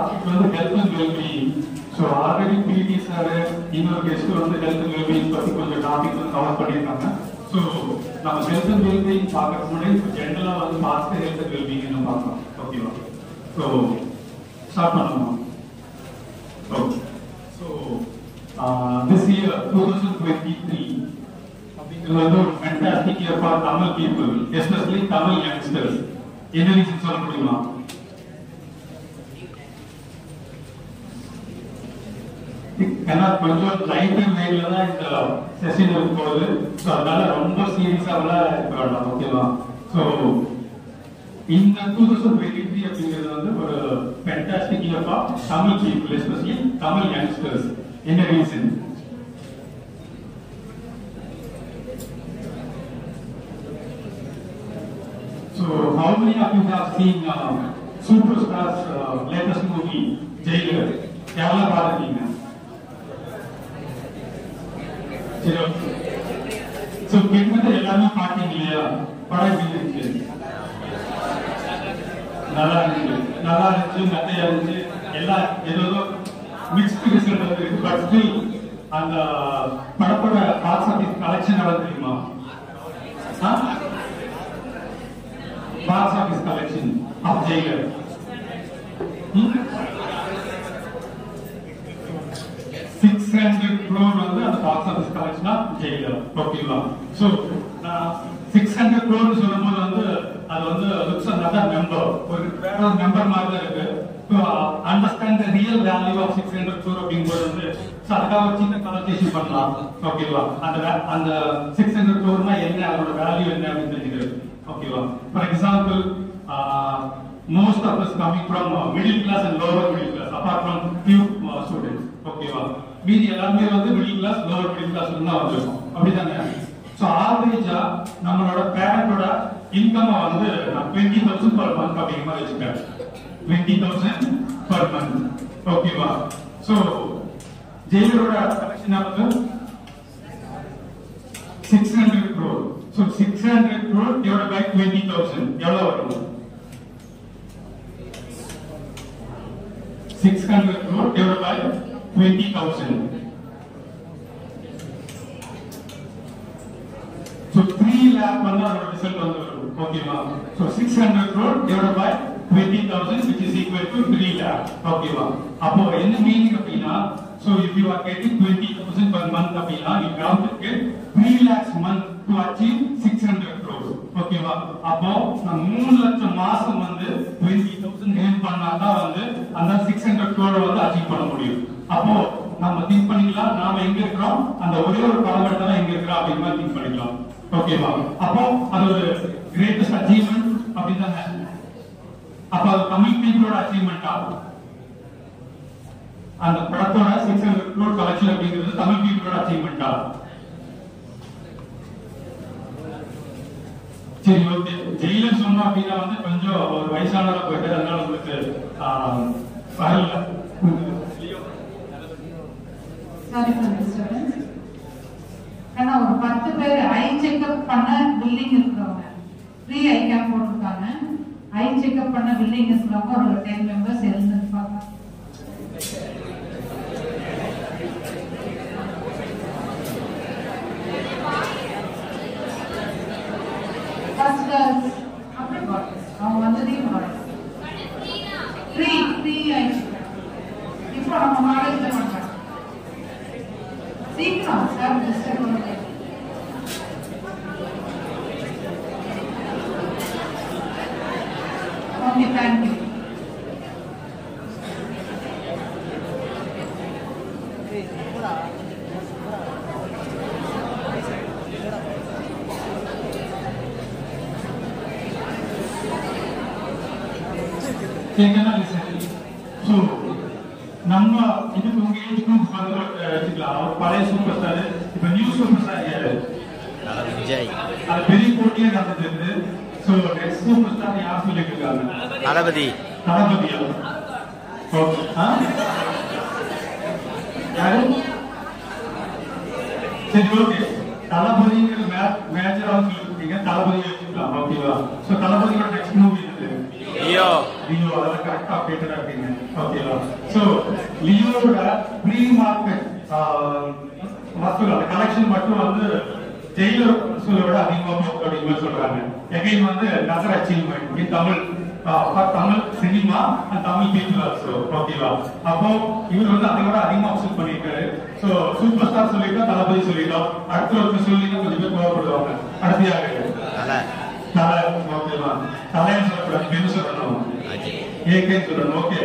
Topic வந்து health and wellbeing so already PT sir இன்னொரு guest வந்து ஹெல்த் அண்ட் வெல்பீயிங் பத்தி கொஞ்சம் டாபிக் வந்து கவர் பண்ணியிருக்காங்க ஸோ நம்ம ஹெல்த் அண்ட் வெல்பீயிங் பார்க்கறதுக்கு முன்னாடி இப்போ ஜென்ரலாக வந்து பார்த்து ஹெல்த் அண்ட் வெல்பீயிங் பார்க்கலாம் ஓகேவா ஸோ ஸ்டார்ட் பண்ணலாம் okay so this year two thousand twenty three அப்படிங்கிறது வந்து ஒரு fantastic year for Tamil people especially Tamil youngsters என்ன ரீசன் சொல்ல முடியுமா ஏன்னா கொஞ்சம் லைட்டர் வேல தான் இந்த செஷன் இருக்க போகுது ஸோ அதனால ரொம்ப சீரியஸாவெல்லாம் இருக்க வேண்டாம் ஓகேவா ஸோ இந்த டூ தௌசண்ட் டுவெண்ட்டி த்ரீ அப்படிங்கிறது வந்து ஒரு fantastic year for Tamil people especially Tamil youngsters என்ன reason So, how many of you have seen uh, Superstar's uh, latest movie, Jailer? எவ்வளவு பார்த்துருக்கீங்க சரி ஸோ கிட்டத்தட்ட எல்லாமே பார்த்தீங்க இல்லையா படம் எப்படி இருந்துச்சு நல்லா இருந்துச்சு நல்லா இருந்துச்சு மெத்தையா இருந்துச்சு எல்லாம் ஏதோ மிக்ஸ்டு ரிசல்ட் வந்து பட் ஸ்டில் அந்த படத்தோட பாக்ஸ் ஆஃபீஸ் கலெக்ஷன் எவ்வளவு தெரியுமா box office collection of Jailer six hundred crore வந்து அந்த box office collection of Jailer ஓகேவா ஸோ சிக்ஸ் ஹண்ட்ரட் க்ரோர் சொல்லும்போது வந்து அது வந்து லுக்ஸ் அனதர் நம்பர் ஒரு வேற ஒரு நம்பர் மாதிரி தான் இருக்கு so understand the real value of six hundred crore அப்படிங்கும்போது வந்து ஸோ அதுக்காக ஒரு சின்ன கலெக்டேஷன் பண்ணலாம் ஓகேவா அந்த வே- அந்த சிக்ஸ் ஹண்ட்ரட் க்ரோர்னா என்ன அதோட வேல்யூ என்ன அப்படின்னு தெரிஞ்சுக்கிறது ஓகேவா for example most of us coming from uh, middle class and lower middle class apart from few uh, students ஓகேவா மீதி எல்லாருமே வந்து middle class lower middle class தான் வந்திருக்கோம் அப்படிதானே ஸோ ஆவரேஜா நம்மளோட பேரண்டோட இன்கம் வந்து டுவெண்ட்டி தௌசண்ட் பர் மந்த் அப்படிங்கிற மாதிரி வச்சுருக்காரு டுவெண்ட்டி தௌசண்ட் பர் மந்த் ஓகேவா ஸோ ஜெயிலரோட கலெக்ஷன் வந்து six hundred crore so six hundred crore divide by twenty thousand எவ்வளோ வரும் six hundred crore divide by twenty thousand so three lakh வந்து அதோட ரிசல்ட் வந்து வரும் ஓகேவா so six hundred crore divide by twenty thousand which is equal to three lakh ஓகேவா அப்போ என்ன மீனிங் அப்படின்னா so if you are getting twenty thousand per month அப்படின்னா you have to get three lakhs month to achieve six hundred crore ஓகேவா அப்போ நான் மூணு லட்சம் மாசம் வந்து டுவெண்ட்டி தௌசண்ட் ஏர்ன் பண்ணா தான் வந்து அந்த சிக்ஸ் ஹண்ட்ரட் க்ரோரை வந்து அச்சீவ் பண்ண முடியும் அப்போ நம்ம திங்க் பண்ணிக்கலாம் நாம எங்க இருக்கிறோம் அந்த ஒரே ஒரு காலகட்டத்தில் எங்க இருக்கிறோம் அப்படிங்கிற மாதிரி திங்க் பண்ணிக்கலாம் ஓகேவா அப்போ அது ஒரு கிரேட்டஸ்ட் அச்சீவ்மெண்ட் அப்படிதானே அப்ப அது தமிழ் பீப்புளோட அச்சீவ்மெண்ட் ஆகும் அந்த படத்தோட சிக்ஸ் ஹண்ட்ரட் க்ரோர் கலெக்ஷன் அப்படிங்கிறது தமிழ் பீப்புளோட அச்சீவ்மெண்ட் ஆகும் சரி ஓகே ஜெயிலர் சொன்னோம் அப்படின்னா வந்து கொஞ்சம் ஒரு வயசானவரா போயிட்டு அதனால உங்களுக்கு ஆஹ், வரல சாரி ஃபார் டிஸ்டர்பன்ஸ் ஆனா ஒரு பத்து பேர் ஐ செக்அப் பண்ண பில்லிங் இருக்கிறவங்க ஃப்ரீ ஐ கேம்ப் போட்டிருக்காங்க ஐ செக்அப் பண்ண பில்லிங் இருக்கிறவங்க ஒரு டென் மெம்பர்ஸ் எழுந்திருப்பாங்க ஃபர்ஸ்ட் கேர்ள்ஸ் அப்படி பாய்ஸ் அவங்க வந்ததையும் boys free free eye checkup இப்போ நம்ம காலேஜ்ல பண்றாங்க சீக்கிரம் சார் டிஸ்டர்ப் பண்ணுங்க ஓகே தேங்க்யூ கேட்கலாம் லிசன் ஸோ நம்ம இதுக்கு உங்க ஏஜ் குரூப் வந்து அஹ், வச்சுக்கலாம் அவர் பழைய சூப்பர் ஸ்டார் இப்ப நியூ சூப்பர் ஸ்டார் யாரு விஜய் அது பெரிய போட்டியே நடந்தது ஸோ நெக்ஸ்ட் சூப்பர் ஸ்டார் யார் சொல்லிட்டு இருக்காங்க தளபதி தளபதியா ஓகே ஆ யாரு சரி ஓகே தளபதிங்கிற மேட்சராக சொல்லிருக்கீங்க தளபதி வச்சுக்கலாம் ஓகேவா ஸோ தளபதியோட நெக்ஸ்ட் மூவி இது லியோ லியோ அதெல்லாம் கரெக்டா அப்டேட்டடா இருக்கீங்க ஓகேவா சோ லியோட ப்ரீ மார்க்கெட் வசூல் அந்த கலெக்ஷன் மட்டும் வந்து ஜெயிலர் வசூலை விட அதிகமா போகுது அப்படிங்கிற மாதிரி சொல்றாங்க எகைன் வந்து நகர் achievement in Tamil for Tamil cinema and Tamil people also ஓகேவா அப்போ இவர் வந்து அதை விட அதிகமா வசூல் பண்ணியிருக்காரு சோ சூப்பர் ஸ்டார் சொல்லிட்டோம் தளபதி சொல்லிட்டோம் அடுத்த ஒருத்தர் சொல்லி கொஞ்சம் பேர் கோவப்படுவாங்க அடுத்ததாக தலை தலை ஓகேவா தலைன்னு சொல்லக்கூடாது என்ன சொல்லணும் அஜய் ஏகேன்னு சொல்லணும் ஓகே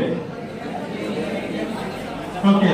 ஓகே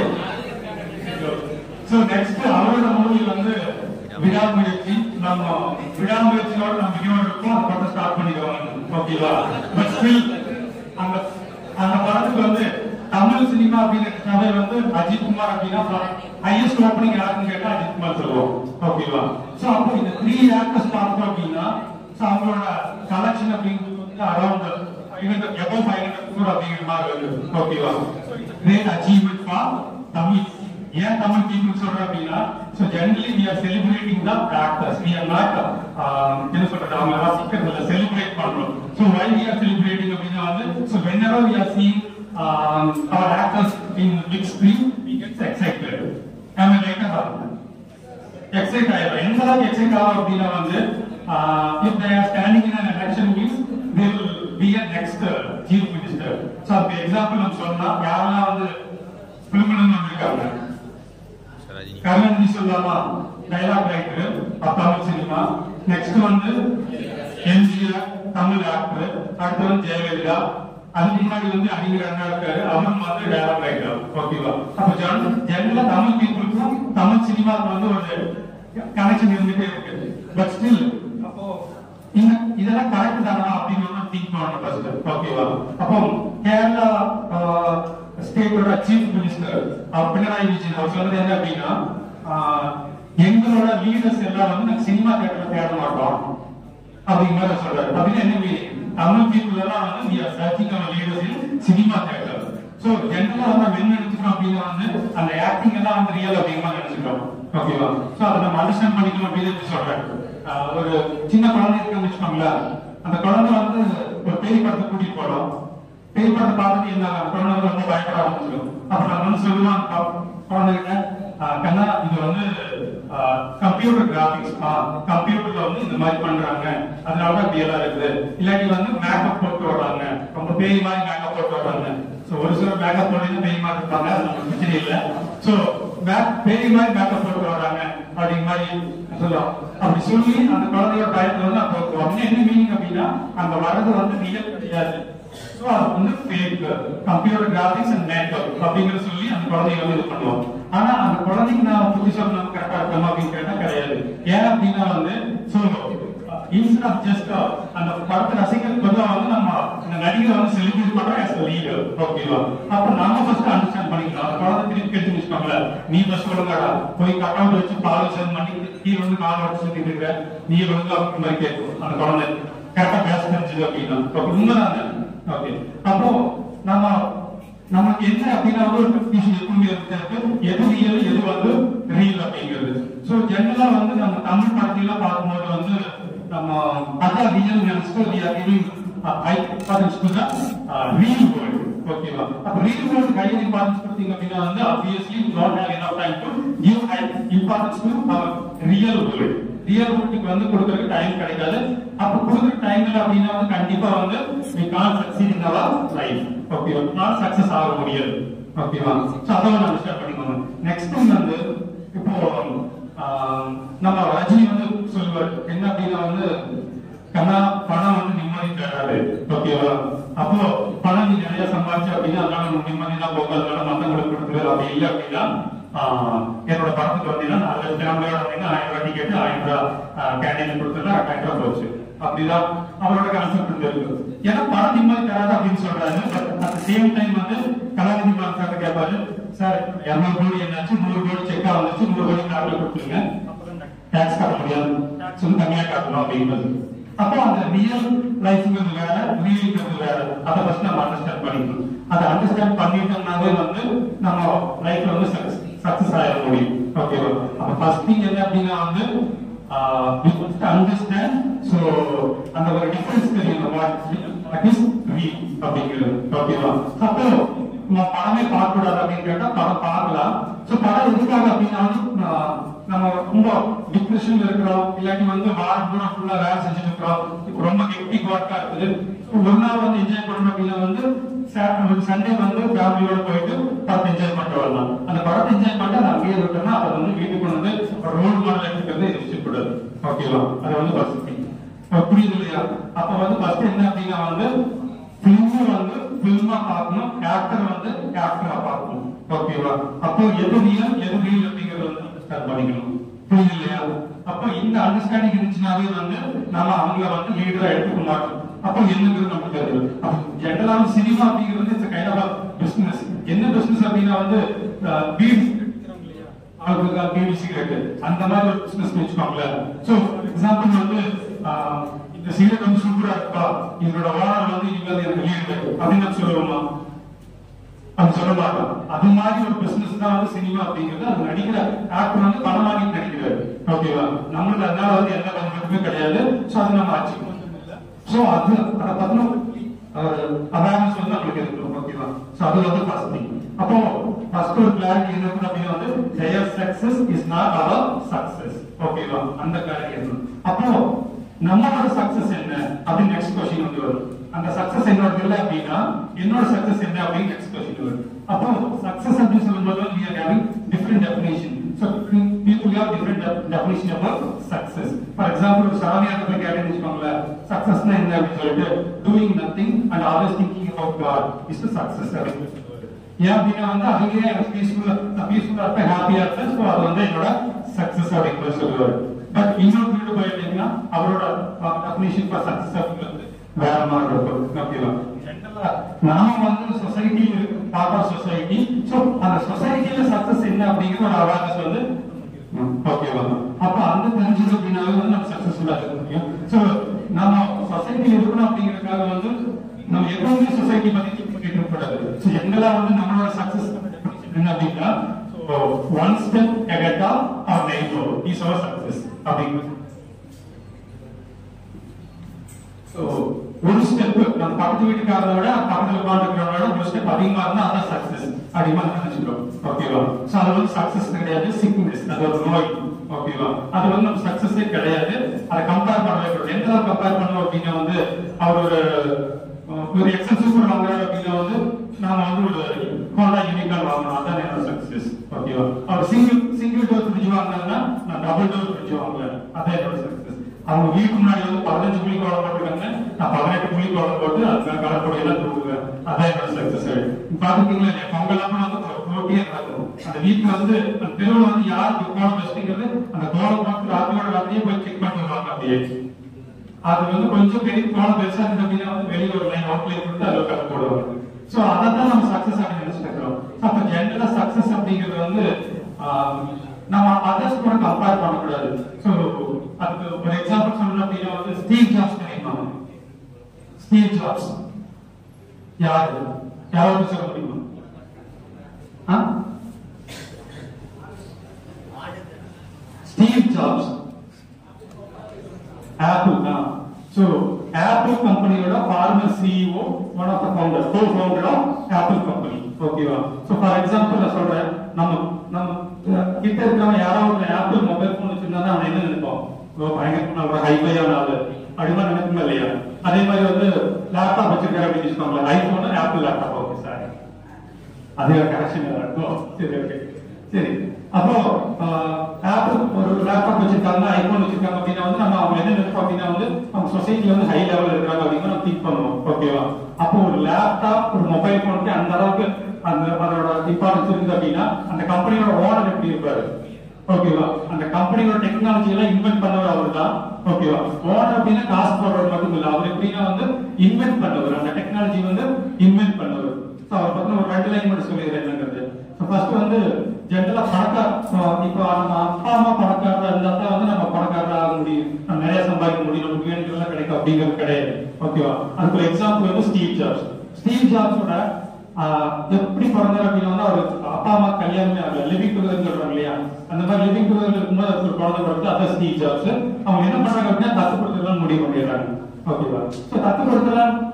சோ நெக்ஸ்ட் அவரோட மூவி வந்து விடாமுயற்சி நம்ம விடாமுயற்சியோட நம்ம வினியோட இருக்கும் அந்த படத்தை ஸ்டார்ட் பண்ணிடுவாங்க ஓகேவா பட் ஸ்டில் அந்த அந்த படத்துக்கு வந்து தமிழ் சினிமா அப்படிங்கிறதுனாவே வந்து அஜித் குமார் அப்படின்னா ஹையஸ்ட் ஓப்பனிங் யாருன்னு கேட்டா அஜித் குமார் சொல்லுவோம் ஓகேவா சோ அப்போ இந்த த்ரீ ஆக்டர்ஸ் பார்த்தோம் அப்படின்னா சோ அவங்களோட கலெக்ஷன் அப்படிங்கிறது வந்து around above five hundred crore அப்படிங்கிற மாதிரி வருது ஓகேவா கிரேட் அச்சீவ்மெண்ட் ஃபார் தமிழ் ஏன் தமிழ் பீப்புள் சொல்றேன் அப்படின்னா so generally we are celebrating the actors we are not என்ன சொல்றது அவங்க ரசிக்கிறதுல செலிப்ரேட் பண்றோம் so why we are celebrating அப்படின்னா வந்து so whenever we are seeing our actors in big screen we gets excited I mean like excite ஆயிடும் எந்த அளவுக்கு எக்ஸைட் ஆகும் அப்படின்னா வந்து if they are standing in an election means they will be a next chief minister so அதுக்கு example நம்ம சொன்னா யாரெல்லாம் வந்து ஃபிலிம்ல இருந்து வந்திருக்காங்க ரஜினி கருணாநிதி சொல்லலாமா dialogue writer Tamil cinema next வந்து எம்ஜிஆர் தமிழ் ஆக்டர் அடுத்து வந்து ஜெயலலிதா அதுக்கு முன்னாடி வந்து அறிஞர் அண்ணா இருக்காரு அவரும் வந்து டைலாக் ரைட்டர் ஓகேவா அப்ப ஜெனரலா தமிழ் பீப்புளுக்கும் தமிழ் சினிமாவுக்கு வந்து ஒரு கனெக்ஷன் இருந்துட்டே இருக்கு பட் ஸ்டில் அப்போ இந்த இதெல்லாம் கரெக்ட் தானா அப்படின்னு திங்க் பண்ணணும் ஃபர்ஸ்ட் ஓகேவா அப்போ கேரளா ஸ்டேட்டோட சீஃப் மினிஸ்டர் பினராயி விஜயன் அவர் சொன்னது என்ன அப்படின்னா ஆஹ், எங்களோட லீடர்ஸ் எல்லாம் வந்து நாங்க சினிமா தேட்டர்ல தேட மாட்டோம் அப்படிங்கிற மாதிரி சொல்றாரு அப்படின்னு என்ன meaning? தமிழ் பீப்புள் எல்லாம் வந்து we are searching our leaders in cinema theatre so ஜெனரலா வந்து நம்ம என்ன நினைச்சுக்கிறோம் அப்படின்னா வந்து அந்த ஆக்டிங் எல்லாம் வந்து ரியல் அப்படிங்கிற நினைச்சுக்கிறோம் ஓகேவா சோ அதை நம்ம அண்டர்ஸ்டாண்ட் பண்ணிக்கணும் அப்படின்னு சொல்றேன் ஆஹ், ஒரு சின்ன குழந்தை இருக்குன்னு வச்சுக்கோங்களேன் அந்த குழந்தை வந்து ஒரு பேய் படத்தை கூட்டிட்டு போறோம் பேய் படத்தை பார்த்துட்டு என்ன குழந்தை வந்து ரொம்ப பயப்பட ஆரம்பிச்சிடும் அப்ப நம்ம வந்து சொல்லுவான் குழந்தைகிட்ட ஆஹ் கண்ணா இது வந்து கம்ப்யூட்டர் கிராபிக்ஸ் கம்ப்யூட்டர்ல வந்து இந்த மாதிரி பண்றாங்க அதனால தான் இப்படி எல்லாம் இருக்குது இல்லாட்டி வந்து மேக்கப் போட்டு வர்றாங்க ரொம்ப பேய் மாதிரி மேக்கப் போட்டு வர்றாங்க சோ ஒரு சிலர் மேக்கப் போட்டு பேய் மாதிரி இருப்பாங்க அது நமக்கு பிரச்சனை இல்ல சோ பேய் மாதிரி மேக்கப் போட்டு வர்றாங்க அப்படிங்கிற மாதிரி சொல்லலாம் அப்படி சொல்லி அந்த குழந்தையோட பயத்துல வந்து அப்போ உடனே என்ன மீனிங் அப்படின்னா அந்த வரது வந்து ரியல் கிடையாது சோ அது வந்து fake computer graphics and makeup அப்படிங்கறது சொல்லி அந்த குழந்தைய வந்து இது பண்ணுவோம் ஆனா அந்த குழந்தைக்கு நான் புத்தி சொல்லணும் கரெக்டா இருக்கணும் அப்படின்னு கேட்டா கிடையாது ஏன் அப்படின்னா வந்து சோ இன்ஸ்ட் ஆஃப் ஜஸ்ட் அந்த படத்தை ரசிக்கிறதுக்கு பதிலா வந்து நம்ம இந்த நடிகரை வந்து செலிபிரேட் பண்றோம் as a லீடர் ஓகேவா அப்ப நாம ஃபர்ஸ்ட் அண்டர்ஸ்டாண்ட் பண்ணிக்கலாம் அந்த குழந்தை திருப்பி கேட்டு வச்சுக்கோங்களேன் நீ ஃபர்ஸ்ட் ஒழுங்காடா போய் கட்டவுட் வச்சு பால் சேர்ந்து பண்ணி கீழே வந்து கால் வச்சு சுத்திட்டு இருக்க நீ ஒழுங்கா அப்படி மாதிரி கேட்கும் அந்த குழந்தை கரெக்டா பேச தெரிஞ்சது அப்படின்னா அப்ப உண்மைதானே ஓகே அப்போ நம்ம நமக்கு என்ன அப்படின்னா வந்து ஒரு கன்ஃபியூஷன் எப்பவுமே இருக்கு எது ரியல் எது வந்து ரியல் அப்படிங்கிறது சோ ஜெனரலா வந்து நம்ம தமிழ் படத்துல பார்க்கும்போது வந்து நம்ம அதான் ரியல் நினைச்சுட்டு we are giving uh, high importance to the uh, real world ஓகேவா அப்ப real world high importance கொடுத்தீங்க அப்படின்னா வந்து obviously you don't have enough time to give high importance to our real world real வேர்ல்டுக்கு வந்து கொடுக்கறதுக்கு time கிடைக்காது அப்ப கொடுக்குற டைம் இல்ல அப்படின்னா வந்து கண்டிப்பா வந்து we can't succeed in our life ஓகேவா நான் சக்சஸ் ஆக முடியாது ஓகேவா சோ அதை வந்து அண்டர்ஸ்டாண்ட் பண்ணிக்கோங்க நெக்ஸ்ட் வந்து இப்போ ஆஹ், நம்ம ரஜினி வந்து சொல்லுவார் என்ன அப்படின்னா வந்து கண்ணா பணம் வந்து நிம்மதி தராது ஓகேவா அப்போ பணம் நீ நிறைய சம்பாதிச்ச அப்படின்னா அதனால உனக்கு நிம்மதி தான் போகும் அதனால மத்தவங்களுக்கு கொடுக்குறது அப்படி இல்லை அப்படின்னா ஆஹ், என்னோட படத்துக்கு வந்தீங்கன்னா நாலு ஃபேமிலியோட வந்தீங்கன்னா ஆயிரம் ரூபாய் டிக்கெட் ஆயிரம் ரூபாய் கேண்டீன் கொடுத்துட்டு ரெண்டாயிரம் ரூபாய் போச்சு அப்படிதான் அவரோட கான்செப்ட் இருக்கு ஏன்னா பணம் நிம்மதி தராது அப்படின்னு சொல்றாரு பட் அட் சேம் டைம் வந்து கலாநிதி மான் சார் கேட்பாரு சார் இருநூறு கோடி என்னாச்சு நூறு கோடி செக்கா வந்துச்சு நூறு கோடி கார்டுல கொடுத்துருங்க டாக்ஸ் கட்ட முடியாது டாக்ஸ் வந்து கம்மியா கட்டணும் அப்படிங்கிறது அப்போ அந்த ரியல் லைஃப்ங்கிறது வேற ரீல்ங்கிறது வேற அதை ஃபர்ஸ்ட் நம்ம அண்டர்ஸ்டாண்ட் பண்ணிக்கணும் அதை அண்டர்ஸ்டாண்ட் பண்ணிட்டோம்னாவே வந்து நம்ம லைஃப்ல வந்து சக்சஸ் ஆயிட முடியும் ஓகேவா அப்ப ஃபர்ஸ்ட் திங் என்ன அப்படின்னா வந்து வி மஸ்ட் அண்டர்ஸ்டாண்ட் ஸோ அந்த ஒரு டிஃபரன்ஸ் தெரியும் வாட் இஸ் ஃப்ரீ அப்படிங்கிறது ஓகேவா அப்போ நம்ம படமே பார்க்க கூடாது அப்படின்னு கேட்டா படம் பார்க்கலாம் சோ படம் எதுக்காக அப்படின்னா வந்து, ஆஹ், நம்ம ரொம்ப டிப்ரெஷன்ல இருக்கிறோம் இல்லாட்டி வந்து வாரம் பூரா ஃபுல்லா வேலை செஞ்சுட்டு இருக்கிறோம் இப்ப ரொம்ப ஹெக்டிக் ஒர்க்கா இருக்குது ஒரு நாள் வந்து என்ஜாய் பண்ணணும் அப்படின்னா வந்து சண்டே வந்து ஃபேமிலியோட போயிட்டு படத்தை என்ஜாய் பண்ணிட்டு வரலாம் அந்த படத்தை என்ஜாய் பண்ணிட்டு அதை அங்கேயே விட்டோம்னா அதை வந்து வீட்டுக்கு வந்து ஒரு ரோல் மாடல் எடுத்துக்கிறது யோசிக்கக்கூடாது ஓகேவா அது வந்து ஃபர்ஸ்ட் திங் புரியுது இல்லையா அப்ப வந்து ஃபர்ஸ்ட் என்ன அப்படின்னா வந்து பிலிம் வந்து பிலிமா பார்க்கணும் ஆக்டர் வந்து ஆக்டரா பார்க்கணும் ஓகேவா அப்போ எது ரியல் எது ரியல் அப்படிங்கறத வந்து அண்டர்ஸ்டாண்ட் பண்ணிக்கணும் புரியுது இல்லையா அப்போ இந்த அண்டர்ஸ்டாண்டிங் இருந்துச்சுனாவே வந்து நாம அவங்கள வந்து லீடரா எடுத்துக்க மாட்டோம் அப்போ என்னங்கிறது நமக்கு தெரியும் ஜென்ரலான சினிமா அப்படிங்கிறது இட்ஸ் கைண்ட் ஆஃப் பிசினஸ் என்ன பிசினஸ் அப்படின்னா வந்து பீடி ஆளுக்கு பீடி சிகரெட் அந்த மாதிரி ஒரு பிசினஸ் வச்சுக்கோங்களேன் சோ எக்ஸாம்பிள் வந்து ஆஹ், இந்த சிகரெட் வந்து சூப்பரா இருக்கா இதோட ஓனர் வந்து இனிமேல் எனக்கு லீடர் அப்படின்னு நான் சொல்லுவோமா அது சொல்ல மாட்டோம் அது மாதிரி ஒரு பிசினஸ் தான் வந்து சினிமா அப்படிங்கிறது அது நடிக்கிற ஆக்டர் வந்து பணம் வாங்கி நடிக்கிறாரு ஓகேவா நம்மளுக்கு அதனால வந்து எந்த பெனிஃபிட்டுமே கிடையாது சோ அது நம்ம அச்சீவ் சோ அது அதை பத்தின அவேர்னஸ் வந்து நம்மளுக்கு இருக்கணும் ஓகேவா சோ அது வந்து ஃபர்ஸ்ட் திங் அப்போ ஃபர்ஸ்ட் ஒரு கிளாரிட்டி இருக்கணும் அப்படின்னா வந்து their success is not our success ஓகேவா அந்த கிளாரிட்டி இருக்கணும் அப்போ நம்மளோட சக்சஸ் என்ன அப்படின்னு நெக்ஸ்ட் கொஸ்டின் வந்து வரும் அந்த சக்சஸ் என்னோட இல்லை அப்படின்னா என்னோட சக்சஸ் என்ன அப்படின்னு நெக்ஸ்ட் கொஸ்டின் வரும் அப்போ சக்சஸ் அப்படின்னு சொல்லும்போது we are having different definition so people have different de- definition about success for example ஒரு சாமியார் போய் கேட்டேன்னு வச்சுக்கோங்களேன் சக்சஸ்னா என்ன அப்படின்னு சொல்லிட்டு doing nothing and always thinking about God is the success அப்படின்னு சொல்லுவாரு ஏன் அப்படின்னா வந்து அதுலயே எனக்கு பீஸ்ஃபுல்லா நான் பீஸ்ஃபுல்லா இருப்பேன் ஹாப்பியா இருப்பேன் ஸோ அது வந்து என்னோட சக்சஸ் அப்படின்னு சொல்லுவாரு பட் இன்னொரு வீடு போயிட்டீங்கன்னா அவரோட டெஃபினிஷன் ஃபார் சக்சஸ் அப்படிங்கிறது வேற மாதிரி இருக்கும் ஓகேவா ஜென்ரலா நாம வந்து சொசைட்டி பார்க்குற சொசைட்டி ஸோ அந்த சொசைட்டில சக்சஸ் என்ன அப்படிங்கிற ஒரு அவேர்னஸ் வந்து ஓகேவா அப்ப அந்த தெரிஞ்சது அப்படின்னாவே வந்து நம்ம சக்சஸ்ஃபுல்லா இருக்க முடியும் ஸோ நம்ம சொசைட்டி இருக்கணும் அப்படிங்கறதுக்காக வந்து நம்ம எப்பவுமே சொசைட்டி பத்தி think பண்ணிட்டு இருக்கக்கூடாது ஸோ எங்கெல்லாம் வந்து நம்மளோட சக்சஸ் என்ன அப்படின்னா one step ahead of our neighbor is our success அப்படிங்கிறது So, ஒரு ஸ்டெப் நம்ம பக்கத்து வீட்டுக்காரரை விட பக்கத்துல உட்காந்துக்கிறவங்க விட ஒரு ஸ்டெப் அதிகமா இருந்தா அதான் சக்சஸ் அதிகமா நினைச்சுக்கிறோம் ஓகேவா சோ அது வந்து சக்சஸ் கிடையாது சிக்னஸ் அது ஒரு நோய் ஓகேவா அது வந்து நம்ம சக்சஸே கிடையாது அதை கம்பேர் பண்ணவே கூடாது எந்த அளவுக்கு கம்பேர் பண்ணோம் அப்படின்னா வந்து அவர் ஒரு அஹ், ஒரு எக்ஸல் சூப்பர் வாங்குறாரு அப்படின்னா வந்து நாம வந்து ஒரு ஹோண்டா யூனிகான் வாங்கணும் அதான் என்னோட சக்சஸ் ஓகேவா அவர் சிங்கிள் சிங்கிள் டோர் ஃப்ரிட்ஜ் வாங்கினாங்கன்னா நான் டபுள் டோர் ஃப்ரிட்ஜ் வாங்குவேன் அதான் என்னோட சக்சஸ் அவங்க வீட்டு முன்னாடி வந்து பதினஞ்சு புள்ளி கோலம் போட்டுருக்காங்க நான் பதினெட்டு புள்ளி கோலம் போட்டு அதுக்கு கலப்படம் எல்லாம் தூக்குவேன் அதான் என்னோட சக்சஸ் பாத்துக்கீங்களா இல்லையா பொங்கலாம வந்து போட்டியே நடக்கும் அந்த வீட்டுல வந்து அந்த தெருவுல வந்து யாருக்கு கோலம் பெஸ்ட்ங்கிறது அந்த கோலம் பார்த்து ராத்திரியோட ராத்திரியே போய் செக் பண்ணிட்டு வருவாங்க அப்படியே அது வந்து கொஞ்சம் பெரிய கோலம் பெருசா இருக்கு அப்படின்னா வந்து வெளியே ஒரு லைன் அவுட் லைன் கொடுத்து அதில் கலர் போடுவாங்க சோ அதான் நம்ம சக்சஸ் அப்படின்னு நினைச்சிட்டு இருக்கிறோம் அப்ப ஜென்ரலா சக்சஸ் அப்படிங்கிறது வந்து ஆஹ், நம்ம அதர்ஸ் கூட கம்பேர் பண்ணக்கூடாது சோ அதுக்கு ஒரு எக்ஸாம்பிள் சொல்லணும் அப்படின்னா வந்து ஸ்டீவ் ஜாப்ஸ் தெரியுமா ஸ்டீவ் ஜாப்ஸ் யாரு யாராவது சொல்ல முடியுமா ஆ? ஸ்டீவ் ஜாப்ஸ் ஆப்பிள் தான் சோ ஆப்பிள் கம்பெனியோட former CEO one of the founder co founder of Apple company ஓகேவா சோ ஃபார் எக்ஸாம்பிள் நான் சொல்றேன் நம்ம நம்ம அஹ், கிட்ட இருக்கிறவன் யாராவது ஒரு ஆப்பிள் மொபைல் போன் வச்சிருந்தா அவன் என்ன நினைப்பான் ஓ பயங்கரமான ஒரு ஹைஃபையான ஆளு அப்படிமா நினைக்குமா இல்லையா அதே மாதிரி வந்து லேப்டாப் வச்சிருக்காரு அப்படின்னு வச்சுக்கோங்களேன் iPhone Apple laptop okay sir அதே கனெக்ஷன் இருக்கும் சரி ஓகே சரி அப்போ ஆப்பிள் ஒரு லேப்டாப் வச்சிருக்காங்க ஐபோன் வச்சிருக்காங்க அப்படின்னா வந்து நம்ம அவங்க என்ன நினைப்போம் அப்படின்னா வந்து அவங்க சொசைட்டில வந்து ஹை லெவல் இருக்கிறாங்க அப்படின்னு நம்ம திங்க் பண்ணுவோம் ஓகேவா அப்போ ஒரு லேப்டாப் ஒரு மொபைல் போனுக்கு அந்த அளவுக்கு அந்த அதோட இம்பார்ட்டன்ஸ் இருக்குது அப்படின்னா அந்த கம்பெனியோட ஓனர் எப்படி இருப்பாரு ஓகேவா அந்த கம்பெனியோட டெக்னாலஜி எல்லாம் இன்வென்ட் பண்ணவர் அவர் தான் ஓகேவா ஓனர் அப்படின்னா காசு போடுறவர் மட்டும் இல்ல அவர் எப்படின்னா வந்து இன்வென்ட் பண்ணவர் அந்த டெக்னாலஜி வந்து இன்வென்ட் பண்ணவர் So, அவர் பத்தின ஒரு ரெண்டு லைன் மட்டும் சொல்லிடுறேன் என்னங்கிறது ஃபர்ஸ்ட் வந்து ஜென்ரலா பணக்கார இப்போ நம்ம அப்பா அம்மா பணக்காரரா இருந்தா தான் வந்து நம்ம பணக்காரரா ஆக முடியும் நம்ம நிறைய சம்பாதிக்க முடியும் நமக்கு வேண்டியதெல்லாம் கிடைக்கும் அப்படிங்கிறது கிடையாது ஓகேவா அதுக்கு ஒரு எக்ஸாம்பிள் வந்து ஸ்டீவ் ஜாப்ஸ் ஸ்டீவ் ஜாப்ஸோட ஆஹ், எப்படி பிறந்தார் அப்படின்னா வந்து அவர் அப்பா அம்மா கல்யாணமே ஆகல லிவிங் டுகெதர் சொல்றாங்க இல்லையா அந்த மாதிரி லிவிங் டுகெதர் இருக்கும்போது அதுக்கு ஒரு குழந்தை பிறகு அதான் ஸ்டீவ் ஜாப்ஸ் அவங்க என்ன பண்றாங்க அப்படின்னா தத்து கொடுத்துலாம் முடிவு பண்ணிடுறாங்க ஓகேவா சோ தத்து கொடுத்தலாம்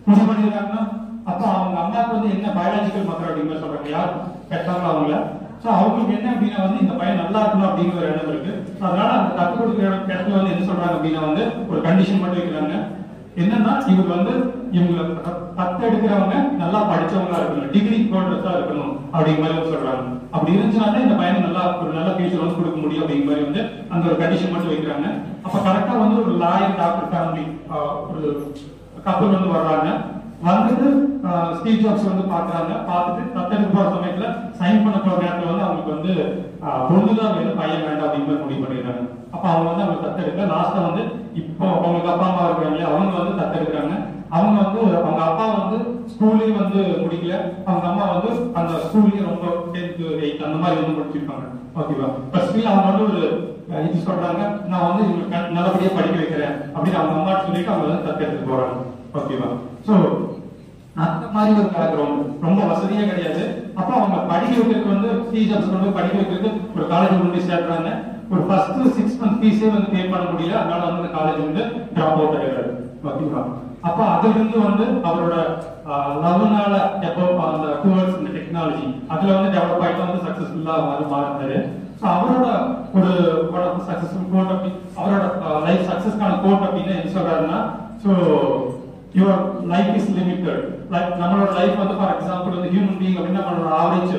முடிவு பண்ணிருக்காங்கன்னா அப்ப அவங்க அம்மாவுக்கு வந்து என்ன பயாலஜிக்கல் மதர் அப்படிங்கிற சொல்றாங்க யார் பெற்றாங்க அவங்கள சோ அவங்களுக்கு என்ன அப்படின்னா வந்து இந்த பையன் நல்லா இருக்கணும் அப்படிங்கிற ஒரு எண்ணம் இருக்கு So, அதனால அந்த தத்து கொடுக்குற இடத்துல வந்து என்ன சொல்றாங்க அப்படின்னா வந்து ஒரு கண்டிஷன் மட்டும் வைக்கிறாங்க என்னன்னா இவர் வந்து இவங்க தத்து எடுக்கிறவங்க நல்லா படிச்சவங்களா இருக்கணும் டிகிரி ஹோல்டர்ஸா இருக்கணும் அப்படிங்கிற மாதிரி வந்து சொல்றாங்க அப்படி இருந்துச்சுன்னா இந்த பையன் நல்லா ஒரு நல்ல ஃபியூச்சர் வந்து கொடுக்க முடியும் அப்படிங்கிற மாதிரி வந்து அந்த ஒரு கண்டிஷன் மட்டும் வைக்கிறாங்க அப்ப கரெக்டா வந்து ஒரு லாயர் டாக்டர் ஃபேமிலி ஒரு கப்பல் வந்து வர்றாங்க வந்துட்டு ஆஹ், ஸ்டீவ் ஜாப்ஸ் வந்து பாக்குறாங்க பார்த்துட்டு தத்தெடுக்க போற சமயத்துல சைன் பண்ண போற நேரத்துல வந்து அவங்களுக்கு வந்து ஆஹ், பொண்ணுதான் வேணும் பையன் வேண்டாம் அப்படிங்கிற மாதிரி முடிவு பண்ணிடுறாங்க அப்ப அவங்க வந்து அவங்க தத்தெடுக்க லாஸ்ட்ல வந்து இப்போ அவங்களுக்கு அப்பா அம்மா இருக்காங்க இல்லையா அவங்க வந்து தத்தெடுக்கிறாங்க அவங்க வந்து அவங்க அப்பா வந்து ஸ்கூல்லயே வந்து முடிக்கல அவங்க அம்மா வந்து அந்த ஸ்கூல்லயே ரொம்ப டென்த் எயித் அந்த மாதிரி வந்து முடிச்சிருப்பாங்க ஓகேவா ஃபர்ஸ்ட் அவங்க வந்து ஒரு அஹ், இது சொல்றாங்க நான் வந்து இவங்களுக்கு கண்- நல்லபடியா படிக்க வைக்கிறேன் அப்படின்னு அவங்க அம்மா சொல்லிட்டு அவங்க வந்து தத்தெடுத்து போறாங்க ஓகேவா சோ அந்த மாதிரி ஒரு பேக்ரவுண்ட் ரொம்ப வசதியே கிடையாது அப்ப அவங்க படிக்க வைக்கிறதுக்கு வந்து டீச்சர்ஸ் கொண்டு போய் படிக்க வைக்கிறதுக்கு ஒரு காலேஜ் கொண்டு போய் சேர்றாங்க ஒரு ஃபர்ஸ்ட் சிக்ஸ் மந்த் ஃபீஸே வந்து பே பண்ண முடியல அதனால வந்து அந்த காலேஜ் வந்து டிராப் அவுட் ஆயிடுறாரு ஓகேவா அப்ப அதுல இருந்து வந்து அவரோட லவ்னால எப்போ அந்த டுவர்ட்ஸ் இந்த டெக்னாலஜி அதுல வந்து டெவலப் ஆயிட்டு வந்து சக்சஸ்ஃபுல்லா மாறி மாறினாரு So அவரோட ஒரு சக்சஸ்ஃபுல் கோட் அப்படி அவரோட லைஃப் சக்சஸ்க்கான கோட் அப்படின்னு என்ன சொல்றாருன்னா so your life is limited like நம்மளோட லைஃப் வந்து ஃபார் எக்ஸாம்பிள் வந்து ஹியூமன் பீங் அப்படின்னா நம்மளோட ஆவரேஜ்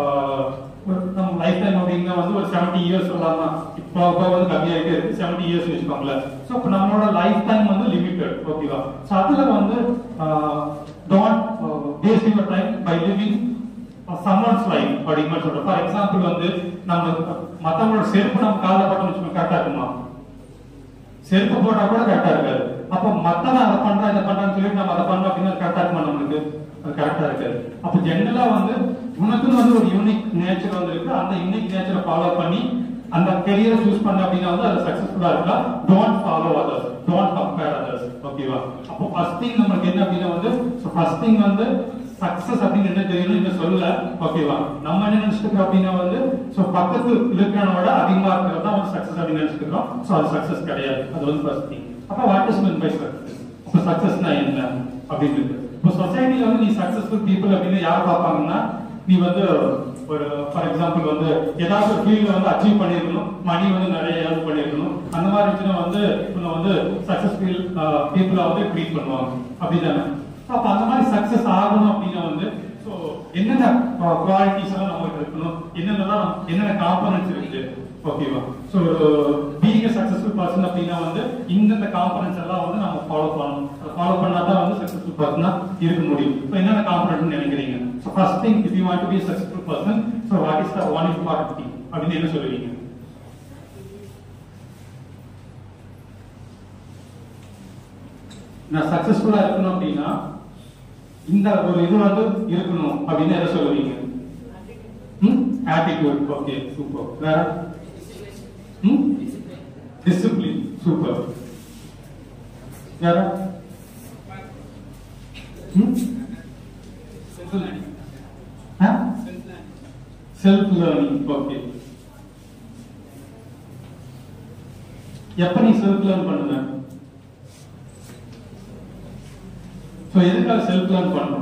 நம்ம லைஃப் டைம் அப்படின்னா வந்து ஒரு செவன்டி இயர்ஸ் சொல்லலாமா இப்போ இப்போ வந்து கம்மியாயிட்டே இருக்கு செவன்டி இயர்ஸ் வச்சுக்கோங்களேன் ஸோ இப்போ நம்மளோட லைஃப் டைம் வந்து லிமிட்டட் ஓகேவா ஸோ அதுல வந்து don't waste your time by living someone's life அப்படிங்கிற மாதிரி சொல்றோம் ஃபார் எக்ஸாம்பிள் வந்து நம்ம மத்தவங்களோட செருப்பு நம்ம காலில் போட்டோம்னு வச்சுக்கோங்க கரெக்டா இருக்குமா செருப்பு போட்டா கூட கரெக்டா இருக்காது அப்ப மத்தவன் அதை பண்றான் இதை பண்றான்னு சொல்லிட்டு நம்ம அதை பண்ணோம் அப்படின்னா கரெக்டா இருக்குமா நம்மளுக்கு அது கரெக்டா இருக்காது அப்ப ஜெனரலா வந்து உனக்குன்னு வந்து ஒரு யூனிக் நேச்சர் வந்து இருக்கு அந்த யூனிக் நேச்சரை ஃபாலோ பண்ணி அந்த கெரியரை சூஸ் பண்ண அப்படின்னா வந்து அது சக்சஸ்ஃபுல்லா இருக்கலாம் don't follow others don't compare others ஓகேவா அப்போ ஃபர்ஸ்ட் திங் நமக்கு என்ன அப்படின்னா வந்து ஃபர்ஸ்ட் திங் வந்து சக்சஸ் அப்படின்னு என்ன தெரியணும் இன்னும் சொல்லல ஓகேவா நம்ம என்ன நினைச்சிட்டு அப்படின்னா வந்து சோ பக்கத்து இருக்கிறவனோட அதிகமா இருக்கிறது தான் வந்து சக்சஸ் அப்படின்னு நினைச்சிட்டு சோ அது சக்சஸ் கிடையாது அது வந்து ஃபர்ஸ்ட் திங் அப்ப what is mean by success இப்போ சக்சஸ்னா என்ன அப்படின்னு இப்போ சொசைட்டில வந்து நீ சக்சஸ்ஃபுல் பீப்புள் அப்படின்னு யார் பார்ப்பாங்கன்னா நீ வந்து ஒரு ஃபார் எக்ஸாம்பிள் வந்து ஏதாவது ஒரு ஃபீல்ட்ல வந்து அச்சீவ் பண்ணிருக்கணும் மணி வந்து நிறைய ஏர்ன் பண்ணிருக்கணும் அந்த மாதிரி இருந்துச்சுன்னா வந்து உன்னை வந்து சக்சஸ்ஃபுல் பீப்புளா வந்து ட்ரீட் பண்ணுவாங்க அப்படிதானே அப்ப அந்த மாதிரி சக்சஸ் ஆகணும் அப்படின்னா வந்து ஸோ என்னென்ன குவாலிட்டிஸ் எல்லாம் நமக்கு இருக்கணும் என்னென்னலாம் என்னென்ன காம்பனன்ட்ஸ் இருக்கு ஓகேவா ஸோ பீங் சக்சஸ்ஃபுல் பர்சன் அப்படின்னா வந்து இந்தந்த காம்பனன்ட்ஸ் எல்லாம் வந்து நம்ம ஃபாலோ பண்ணணும் ஃபாலோ பண்ணா தான் வந்து சக்சஸ்ஃபுல் பர்சனா இருக்க முடியும் ஸோ என்னென்ன காம்பனன்ட் நினைக்கிறீங்க so first thing if you want to be successful person so what is the one important thing அப்படின்னு என்ன சொல்லுவீங்க நான் சக்சஸ்ஃபுல்லா இருக்கணும் அப்படின்னா இந்த ஒரு இது வந்து இருக்கணும் அப்படின்னு எதை சொல்லுவீங்க ஆட்டிடியூட் ஓகே சூப்பர் வேற டிசிப்ளின் சூப்பர் வேற செல்ஃப் லேர்னிங் ஓகே எப்ப நீ செல்ஃப் லேர்ன் பண்ணுவ சோ எதுக்காக செல்ஃப் லேர்ன் பண்றோம்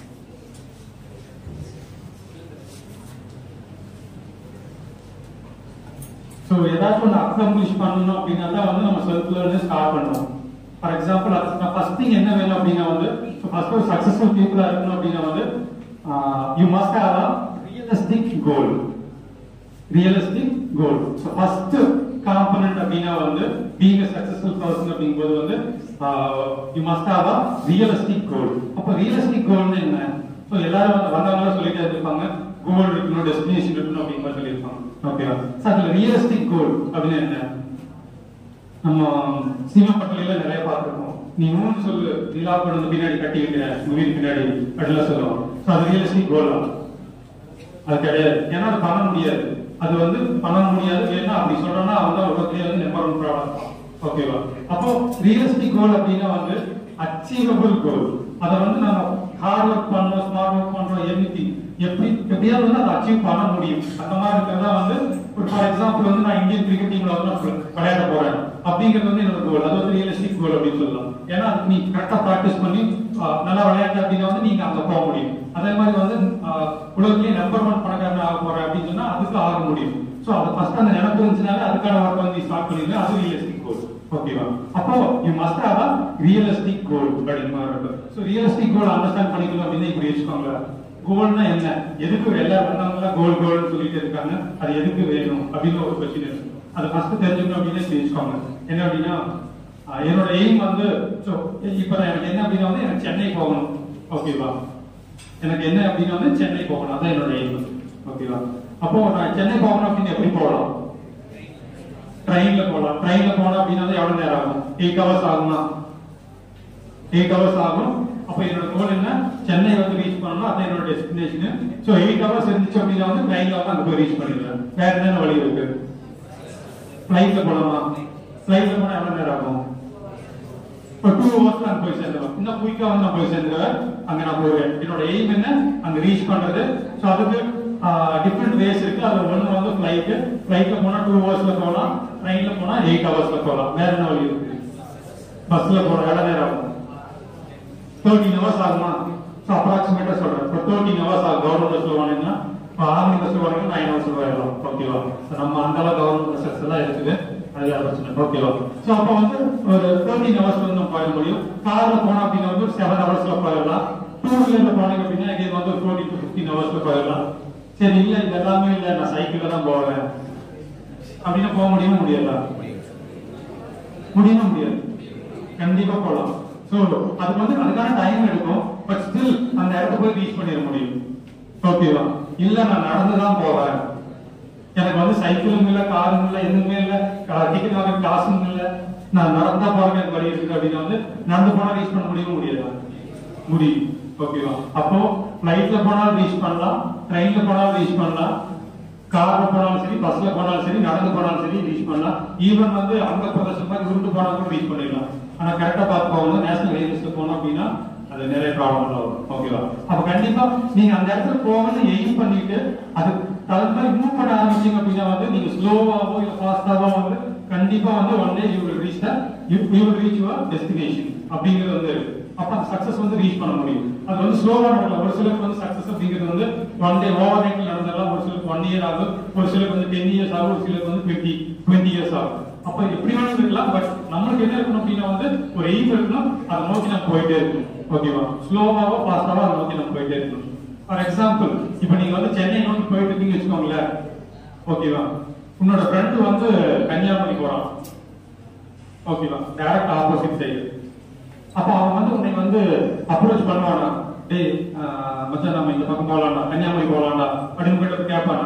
சோ ஏதாச்சும் ஒன்று அக்கம்ப்ளிஷ் பண்ணணும் அப்படின்னா தான் வந்து நம்ம செல்ஃப் லேர்ன் ஸ்டார்ட் பண்ணுவோம் ஃபார் எக்ஸாம்பிள் ஃபர்ஸ்ட் திங் என்ன வேணும் அப்படின்னா வந்து ஃபர்ஸ்ட் ஒரு சக்சஸ்ஃபுல் பீப்புளா இருக்கணும் அப்படின்னா வந்து you must have a realistic goal realistic goal so first component அப்படின்னா வந்து பீங் சக்சஸ்ஃபுல் பர்சன் அப்படிங்கும்போது வந்து you must have a realistic goal அப்போ ரியலிஸ்டிக் கோல்னு என்ன ஸோ எல்லாரும் வந்து வந்தவங்க சொல்லிட்டே இருப்பாங்க கோல் இருக்கணும் டெஸ்டினேஷன் இருக்கணும் அப்படிங்கிற மாதிரி சொல்லியிருப்பாங்க ஓகேவா ஸோ அதில் ரியலிஸ்டிக் கோல் அப்படின்னு என்ன நம்ம சினிமா பட்டியல நிறைய பார்த்துருக்கோம் நீ மூணு சொல்லு நிலா படம் பின்னாடி கட்டி வைக்கிற உங்க வீட்டு பின்னாடி அப்படிலாம் சொல்லுவோம் ஸோ அது ரியலிஸ்டிக் கோல் தான் அது கிடையாது ஏன்னா அது பண்ண முடியாது அது வந்து பண்ண முடியாது ஏன்னா அப்படி சொல்றோம்னா அவங்க உலகத்திலே வந்து நம்பர் ஒன் ப்ராடக்ட் ஓகேவா அப்போ ரியலிஸ்டிக் கோல் அப்படின்னா வந்து அச்சீவபிள் கோல் அதை வந்து நம்ம ஹார்ட் ஒர்க் பண்றோம் ஸ்மார்ட் ஒர்க் பண்றோம் எவ்ரி எப்படி எப்படியாவது வந்து அதை அச்சீவ் பண்ண முடியும் அந்த மாதிரி இருக்கிறதா வந்து ஒரு ஃபார் எக்ஸாம்பிள் வந்து நான் இந்தியன் கிரிக்கெட் டீம்ல வந்து நான் விளையாட போறேன் அப்படிங்கிறது வந்து என்னோட கோல் அது வந்து ரியலிஸ்டிக் கோல் அப்படின்னு சொல்லலாம் ஏன்னா அதுக்கு நீ கரெக்டா ப்ராக்டிஸ் பண்ணி ஆஹ், நல்லா விளையாட்டு அப்படின்னா வந்து நீங்க அங்க போக முடியும் அதே மாதிரி வந்து ஆஹ், உலகத்திலேயே நம்பர் ஒன் பணக்காரன் ஆக போற அப்படின்னு சொன்னா அதுக்கு ஆக முடியும் சோ அது ஃபர்ஸ்ட் அந்த நினைப்பு இருந்துச்சுனாலே அதுக்கான ஒர்க் வந்து ஸ்டார்ட் பண்ணிடுங்க அது ரியலிஸ்டிக் கோல் ஓகேவா அப்போ you must have a realistic goal அப்படின்னு மாதிரி இருக்கு ஸோ ரியலிஸ்டிக் கோல் அண்டர்ஸ்டாண்ட் பண்ணிக்கணும் அப்படின்னு இப்படி வச்சுக்கோங்களேன் கோல்னா என்ன எதுக்கு எல்லாரும் வந்தவங்க கோல் கோல்னு சொல்லிட்டு இருக்காங்க அது எதுக்கு வேணும் அப்படின்னு ஒரு கொஸ்டின் இருக்கு அது ஃபர்ஸ்ட் தெரிஞ்சுக்கணும் அப்படின்னு இப்படி வச்சுக்கோங்க என்ன அப்படின்னா ஆஹ், என்னோட எய்ம் வந்து ஸோ இப்போ எனக்கு என்ன அப்படின்னா வந்து எனக்கு சென்னை போகணும் ஓகேவா எனக்கு என்ன அப்படின்னா வந்து சென்னை போகணும் அதான் என்னோட எய்ம் ஓகேவா அப்போ நான் சென்னை போகணும் அப்படின்னு எப்படி போகலாம் ட்ரெயின்ல போகலாம் ட்ரெயின்ல போனா அப்படின்னா எவ்வளவு நேரம் ஆகும் எயிட் ஹவர்ஸ் ஆகுமா எயிட் ஹவர்ஸ் ஆகும் அப்ப என்னோட கோல் என்ன சென்னை வந்து ரீச் பண்ணணும் அதான் என்னோட டெஸ்டினேஷன் சோ எயிட் ஹவர்ஸ் இருந்துச்சு அப்படின்னா வந்து ட்ரெயின்ல வந்து அங்க போய் ரீச் பண்ணிடுவேன் வேற என்ன வழி இருக்கு ஃபிளைட்ல போலாமா ஃபிளைட்ல போனா எவ்வளவு நேரம் ஆகும் ஒரு டூ ஹவர்ஸ் நான் போய் சேர்ந்துருவேன் இன்னும் குயிக்கா வந்து நான் போய் சேர்ந்துருவேன் அங்க நான் போவேன் என்னோட எய்ம் என்ன அங்க ரீச் பண்றது சோ அதுக்கு டிஃப்ரெண்ட் வேஸ் இருக்கு அதுல ஒண்ணு வந்து ஃபிளைட் ஃபிளைட்ல போனா டூ ஹவர்ஸ்ல போகலாம் ட்ரெயின்ல போனா எயிட் ஹவர்ஸ்ல போகலாம் வேற என்ன வழி இருக்கு பஸ்ல போற எவ்வளவு நேரம் ஆகும் தேர்ட்டின் ஹவர்ஸ் ஆகுமா ஸோ அப்ராக்சிமேட்டா சொல்றேன் இப்போ தேர்ட்டின் ஹவர்ஸ் ஆகும் கவர்மெண்ட் பஸ்ல போனீங்கன்னா இப்போ ஆர்மி பஸ்ல போனீங்கன்னா நைன் ஹவர்ஸ் போயிடலாம் ஓகேவா So நம்ம அந்த அளவு கவர்மெண்ட் பஸ்ஸஸ் எல்லாம் இருக்குது அது வேற பிரச்சனை ஓகேவா ஸோ அப்போ வந்து ஒரு தேர்ட்டின் ஹவர்ஸ் வந்து நம்ம போயிட முடியும் கார்ல போனோம் அப்படின்னா வந்து செவன் ஹவர்ஸ்ல போயிடலாம் டூ வீலர்ல போனீங்க அப்படின்னா again வந்து ஒரு ஃபோர்ட்டி டு ஃபிஃப்டீன் ஹவர்ஸ்ல போயிடலாம் சரி இல்ல இது எல்லாமே இல்ல நான் சைக்கிள்ல தான் போவேன் அப்படின்னா போக முடியுமா முடியல முடியுமா முடியாது கண்டிப்பா போகலாம் சோ அதுக்கு வந்து அதுக்கான டைம் எடுக்கும் பட் ஸ்டில் அந்த இடத்த போய் ரீச் பண்ணிட முடியும் ஓகேவா இல்ல நான் நடந்து தான் போவேன் எனக்கு வந்து சைக்கிளும் இல்ல காரும் இல்ல எதுவுமே இல்ல டிக்கெட் வாங்க காசும் இல்ல நான் நடந்தா போறேன் எனக்கு வழி இருக்கு அப்படின்னா வந்து நடந்து போனா ரீச் பண்ண முடியுமா முடியாதா முடியும் ஓகேவா அப்போ ஃபிளைட்ல போனாலும் ரீச் பண்ணலாம் ட்ரெயின்ல போனாலும் ரீச் பண்ணலாம் கார்ல போனாலும் சரி பஸ்ல போனாலும் சரி நடந்து போனாலும் சரி ரீச் பண்ணலாம் ஈவன் வந்து அங்க பிரதேசம் மாதிரி உருண்டு போனா கூட ரீச் பண்ணிடலாம் ஆனா கரெக்டா பார்த்து போகணும் நேஷனல் ஹைவேஸ்ல போனோம் அப்படின்னா அது நிறைய ப்ராப்ளம் வரும் ஓகேவா அப்ப கண்டிப்பா நீங்க அந்த இடத்துல போகணும்னு எய்ம் பண்ணிட்டு அது தகுந்த மாதிரி மூவ் பண்ண ஆரம்பிச்சீங்க அப்படின்னா வந்து நீங்க ஸ்லோவாவோ இல்ல ஃபாஸ்டாவோ வந்து கண்டிப்பா வந்து one day you will reach the you will reach your destination அப்படிங்கிறது வந்து இருக்கு. அப்ப அந்த சக்சஸ் வந்து ரீச் பண்ண முடியும் அது வந்து ஸ்லோவா நடக்கல ஒரு சிலருக்கு வந்து சக்சஸ் அப்படிங்கிறது வந்து ஒன் டே ஓவர் நைட்ல நடந்தெல்லாம் ஒரு சிலருக்கு ஒன் இயர் ஆகும் ஒரு சிலருக்கு வந்து டென் இயர்ஸ் ஆகும் ஒரு சிலருக்கு வந்து டுவெண்ட்டி டுவெண்ட்டி இயர்ஸ் ஆகும் அப்ப எப்படி வேணாலும் இருக்கலாம் பட் நம்மளுக்கு என்ன இருக்கணும் அப்படின்னா வந்து ஒரு எய்ம் இருக்கணும் அதை நோக்கி நம்ம போயிட்டே இருக்கணும் ஓகேவா ஸ்லோவாவோ ஃபாஸ்டாவோ அதை நோக்கி நம்ம போயிட்டே இருக்கணும் ஃபார் எக்ஸாம்பிள் இப்போ நீங்க வந்து சென்னை நோக்கி போயிட்டு இருக்கீங்கன்னு வச்சுக்கோங்களேன் ஓகேவா உன்னோட ஃப்ரெண்டு வந்து கன்னியாகுமரி போறான் ஓகேவா டைரக்ட் ஆப்போசிட் சைடு அப்ப அவன் வந்து உன்னை வந்து அப்ரோச் பண்ணுவானா டேய் ஆஹ், மச்சான் நம்ம இந்த பக்கம் போலாம்டா கன்னியாகுமரி போலாம்டா அப்படின்னு போயிட்டு கேட்பானா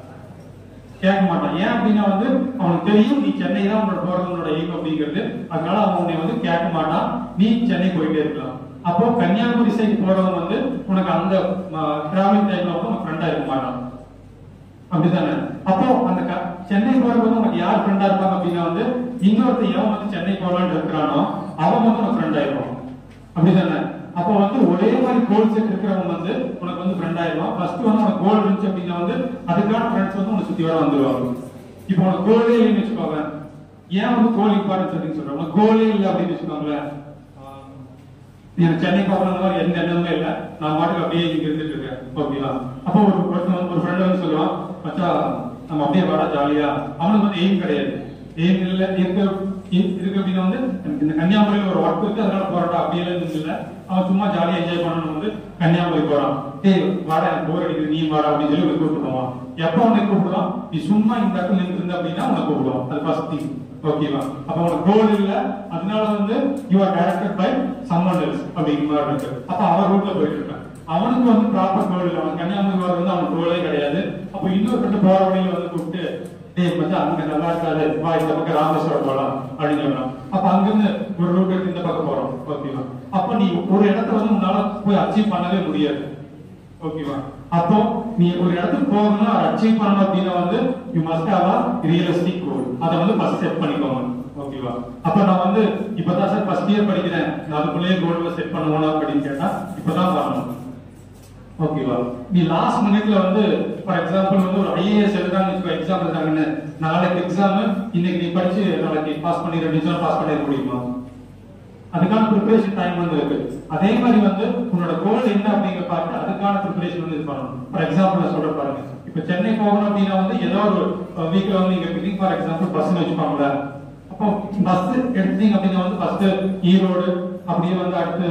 கேட்க மாட்டான் ஏன் அப்படின்னா வந்து அவனுக்கு தெரியும் நீ சென்னை தான் உன்னோட போறது உன்னோட எய்ம் அப்படிங்கிறது அதனால அவன் உன்னை வந்து கேட்க மாட்டான் நீ சென்னை போயிட்டே இருக்கலாம் அப்போ கன்னியாகுமரி சைடு போறவன் வந்து உனக்கு அந்த டிராவலிங் டைம்ல வந்து உனக்கு ஃப்ரெண்டா இருக்க மாட்டான் அப்படிதானே அப்போ அந்த க- சென்னை போறது உனக்கு யார் ஃப்ரெண்டா இருப்பாங்க அப்படின்னா வந்து இன்னொருத்தன் எவன் வந்து சென்னை போகலான்னு இருக்கிறானோ அவன் வந்து உனக்கு ஃப்ரெண்ட் ஆயிருப்பான் அப்படிதானே அப்போ வந்து ஒரே மாதிரி கோல் செட் இருக்கிறவன் வந்து உனக்கு வந்து ஃப்ரெண்ட் ஆயிருவான் ஃபர்ஸ்ட் வந்து உனக்கு கோல் இருந்துச்சு அப்படின்னா வந்து அதுக்கான ஃப்ரெண்ட்ஸ் வந்து உனக்கு சுத்தி வர வந்துருவாங்க இப்போ உனக்கு கோலே இல்லைன்னு வச்சுக்கோங்க ஏன் வந்து கோல் இம்பார்ட்டன்ஸ் அப்படின்னு சொல்றேன் உனக்கு கோலே இல்லை அப்படின்னு வச்சுக்கோங்களேன் ஆஹ், எனக்கு சென்னை போகணும் அந்த மாதிரி எந்த எண்ணமுமே இல்ல நான் பாட்டுக்கு அப்படியே இங்க இருந்துட்டு இருக்கேன் ஓகேவா அப்போ ஒரு ஒருத்தன் வந்து ஒரு ஃப்ரெண்ட் வந்து சொல்லுவான் மச்சா நம்ம அப்படியே வாடா ஜாலியா அவனுக்கு வந்து எய்ம் கிடையாது எய்ம் இல்ல இருக்க இ- இருக்கு அப்படின்னா வந்து எனக்கு இந்த கன்னியாகுமரியில ஒரு ஒர்க் இருக்கு அதனால போறடா அப்படியே எல்லாம் இல்ல அவன் சும்மா ஜாலியா என்ஜாய் பண்ணணும் வந்து கன்னியாகுமரி போறான் டேய் வாடா எனக்கு போர் அடிக்குது நீ வாடா அப்படின்னு சொல்லி உனக்கு கூப்பிடுவான் எப்போ உனக்கு கூப்பிடுவான் நீ சும்மா இந்த இடத்துல இருந்திருந்த அப்படின்னா உனக்கு கூப்பிடுவான் அது ஃபர்ஸ்ட் திங் ஓகேவா அப்ப உனக்கு கோல் இல்ல அதனால வந்து you are directed by someone else அப்படிங்கிற மாதிரி இருக்கு அப்ப அவன் ரூட்ல போயிட்டு இருக்கான் அவனுக்கு வந்து ப்ராப்பர் கோல் இல்லை அவன் கன்னியாகுமரி வர வந்து அவனுக்கு கோலே கிடையாது அப்ப இன்னொரு ரெண்டு போற வழியில வந்து கூப்பிட்டு டேய் மச்சான் அங்க நல்லா இருக்காது வா இந்த பக்கம் ராமேஸ்வரம் போலாம் அப்படின்னு சொல்றான் அப்ப அங்கிருந்து ஒரு ரூட் எடுத்து இந்த பக்கம் போறோம் ஓகேவா அப்ப நீ ஒரு இடத்த வந்து உன்னால போய் அச்சீவ் பண்ணவே முடியாது ஓகேவா அப்போ நீ ஒரு இடத்துக்கு போகணும்னா அதை அச்சீவ் பண்ணணும் அப்படின்னா வந்து you must have a realistic goal அதை வந்து ஃபர்ஸ்ட் செட் பண்ணிக்கோங்க ஓகேவா அப்ப நான் வந்து இப்பதான் சார் ஃபர்ஸ்ட் இயர் படிக்கிறேன் நான் அதுக்குள்ளேயே கோல் செட் பண்ணுவேனா அப்படின்னு கேட்டா இப்பதான் வரணும் ஓகேவா நீ லாஸ்ட் மினிட்ல வந்து ஃபார் எக்ஸாம்பிள் வந்து ஒரு ஐஏஎஸ் எழுதுறாங்க எக்ஸாம் எழுதுறாங்கன்னு நாளைக்கு எக்ஸாம் இன்னைக்கு நீ படிச்சு நாளைக்கு பாஸ் பண்ணிடுற பாஸ் பண்ணிட முடியுமா அதுக்கான ப்ரிப்பரேஷன் டைம் வந்து இருக்கு அதே மாதிரி வந்து உன்னோட கோல் என்ன அப்படிங்கிற பார்த்து அதுக்கான ப்ரிப்பரேஷன் வந்து இது பண்ணணும் ஃபார் எக்ஸாம்பிள் நான் சொல்ற பாருங்க இப்ப சென்னை போகணும் அப்படின்னா வந்து ஏதோ ஒரு வீக்ல வந்து நீங்க பிக்னிக் ஃபார் எக்ஸாம்பிள் பஸ் வச்சுப்பாங்களே அப்போ பஸ் எடுத்தீங்க அப்படின்னா வந்து ஃபர்ஸ்ட் ஈரோடு அப்படியே வந்து அடுத்து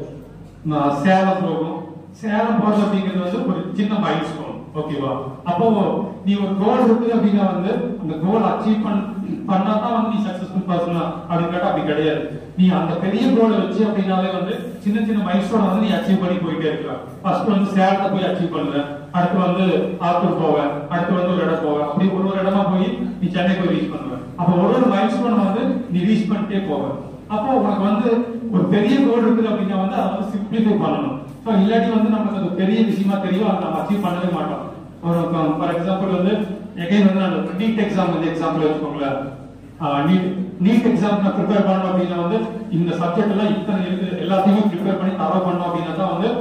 ம, சேலம் போகும் சேலம் போறது அப்படிங்கிறது வந்து ஒரு சின்ன மைல் ஸ்டோன் ஓகேவா அப்போ நீ ஒரு கோல் இருக்கு அப்படின்னா வந்து அந்த கோல் அச்சீவ் பண்ண பண்ணா தான் வந்து நீ சக்சஸ்ஃபுல் பர்சனா அப்படின்னு கேட்டா அப்படி கிடையாது நீ அந்த பெரிய கோலை வச்சு அப்படின்னாலே வந்து சின்ன சின்ன மைல்ஸ்டோன் வந்து நீ அச்சீவ் பண்ணி போயிட்டே இருக்கலாம் ஃபர்ஸ்ட் வந்து சேலத்தை போய் அச்சீவ் பண்ணுவேன் அடுத்து வந்து ஆத்தூர் போவேன் அடுத்து வந்து ஒரு இடம் போவேன் அப்படி ஒரு ஒரு இடமா போய் நீ சென்னை போய் ரீச் பண்ணுவேன் அப்போ ஒரு ஒரு மைல்ஸ்டோன் வந்து நீ ரீச் பண்ணிட்டே போவேன் அப்போ உனக்கு வந்து ஒரு பெரிய கோல் இருக்குது அப்படின்னா வந்து அதை வந்து சிம்பிளிஃபை பண்ணணும் ஸோ இல்லாட்டி வந்து நமக்கு அது பெரிய விஷயமா தெரியும் அதை நம்ம அச்சீவ் பண்ணவே மாட்டோம் ஒரு ஃபார் எக்ஸாம்பிள் வந்து எகைன் வந்து நான் நீட் எக்ஸாம் வந்து எக்ஸாம்பிள் வச்சுக்கோங்களேன் நீட் நீட் எக்ஸாம் நான் ப்ரிப்பேர் பண்ணணும் அப்படின்னா வந்து இந்த சப்ஜெக்ட் எல்லாம் இத்தனை இருக்கு எல்லாத்தையுமே ப்ரிப்பேர் பண்ணி தரவு பண்ணணும் அப்படின்னா தான் வந்து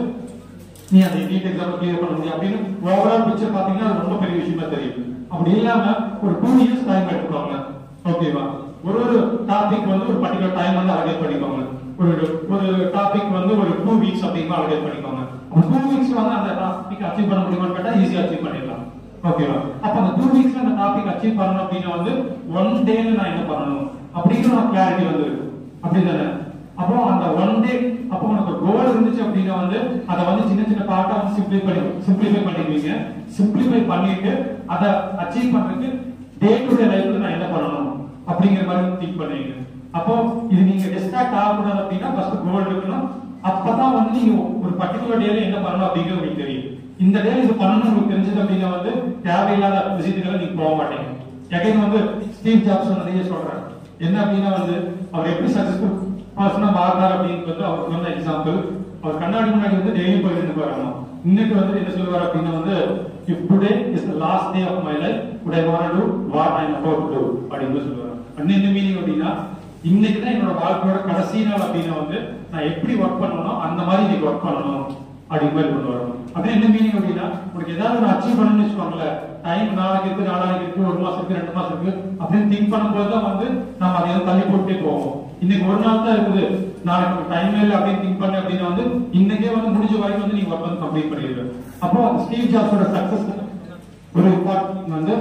நீ அந்த நீட் எக்ஸாம் கிளியர் பண்ண முடியும் அப்படின்னு ஓவரால் பிக்சர் பாத்தீங்கன்னா அது ரொம்ப பெரிய விஷயமா தெரியும் அப்படி இல்லாம ஒரு டூ இயர்ஸ் டைம் எடுத்துக்கோங்க ஓகேவா ஒரு ஒரு டாபிக் வந்து ஒரு பர்டிகுலர் டைம் வந்து அலகேட் பண்ணிக்கோங்க ஒரு ஒரு டாபிக் வந்து ஒரு டூ வீக்ஸ் அப்படிங்கிற அலகேட் பண்ணிக்கோங்க ஒரு டூ வீக்ஸ் வந்து அந்த டாபிக் அச்சீவ் பண்ண முடியுமான்னு கேட்டா ஈஸியா அச்சீவ் பண்ணிடலாம் ஓகேவா அப்ப அந்த டூ வீக்ஸ்ல அந்த டாபிக் அச்சீவ் பண்ணணும் அப்படின்னா வந்து ஒன் டேல நான் என்ன பண்ணணும் அப்படிங்கிற ஒரு கிளாரிட்டி வந்து இருக்கு அப்படிதானே அப்போ அந்த ஒன் டே அப்போ உனக்கு கோல் இருந்துச்சு அப்படின்னா வந்து அதை வந்து சின்ன சின்ன பார்ட்டா வந்து சிம்பிளை பண்ணி சிம்பிளிஃபை பண்ணிடுவீங்க சிம்பிளிஃபை பண்ணிட்டு அதை அச்சீவ் பண்றதுக்கு டே டு டே லைஃப்ல நான் என்ன பண்ணணும் அப்படிங்கிற மாதிரி திங்க் பண்ணுவீங்க அப்போ இது நீங்க டிஸ்ட்ராக்ட் ஆகக்கூடாது அப்படின்னா ஃபர்ஸ்ட் கோல் இருக்கணும் அப்பதான் வந்து நீங்க ஒரு பர்டிகுலர் டேல என்ன பண்ணணும் அப்படிங்கிறது உங்களுக்கு தெரியும் இந்த டே இது பண்ணணும் உங்களுக்கு தெரிஞ்சது அப்படின்னா வந்து தேவையில்லாத விஷயத்துக்களை நீங்க போக மாட்டீங்க எகைன் வந்து ஸ்டீவ் ஜாப்ஸ் நிறைய சொல்றாரு என்ன அப்படின்னா வந்து அவர் எப்படி சக்சஸ்ஃபுல் பர்சனா மாறினார் அப்படின்னு வந்து அவருக்கு வந்து எக்ஸாம்பிள் அவர் கண்ணாடி முன்னாடி வந்து டெய்லி போய் இருந்து வரணும் இன்னைக்கு வந்து என்ன சொல்லுவார் அப்படின்னா வந்து if today is the last day of my life would I want to do what I am about to do அப்படின்னு சொல்லுவார் அப்படின்னு என்ன மீனிங் அப்படின்னா இன்னைக்கு தான் என்னோட வாழ்க்கையோட கடைசி நாள் அப்படின்னா வந்து நான் எப்படி ஒர்க் பண்ணணும் அந்த மாதிரி இன்னைக்கு ஒர்க் பண்ணணும் அப்படிங்கிற மாதிரி கொண்டு வரணும் அப்படின்னு என்ன மீனிங் அப்படின்னா உனக்கு ஏதாவது ஒரு அச்சீவ் பண்ணணும்னு வச்சுக்கோங்களேன் டைம் நாளைக்கு இருக்கு நாளானைக்கு இருக்கு ஒரு மாசம் இருக்கு ரெண்டு மாசம் இருக்கு அப்படின்னு திங்க் பண்ணும்போது தான் வந்து நம்ம அதை வந்து தள்ளி போட்டுட்டே போவோம் இன்னைக்கு ஒரு நாள் தான் இருக்குது நாளைக்கு டைம் இல்லை அப்படின்னு திங்க் பண்ண அப்படின்னா வந்து இன்னைக்கே வந்து முடிஞ்ச வரைக்கும் வந்து நீங்க ஒர்க் வந்து கம்ப்ளீட் பண்ணிடுங்க அப்போ அந்த ஸ்டீவ் ஜாப்ஸோட சக்சஸ் ஒரு இம்பார்ட்டன்ட் வந்து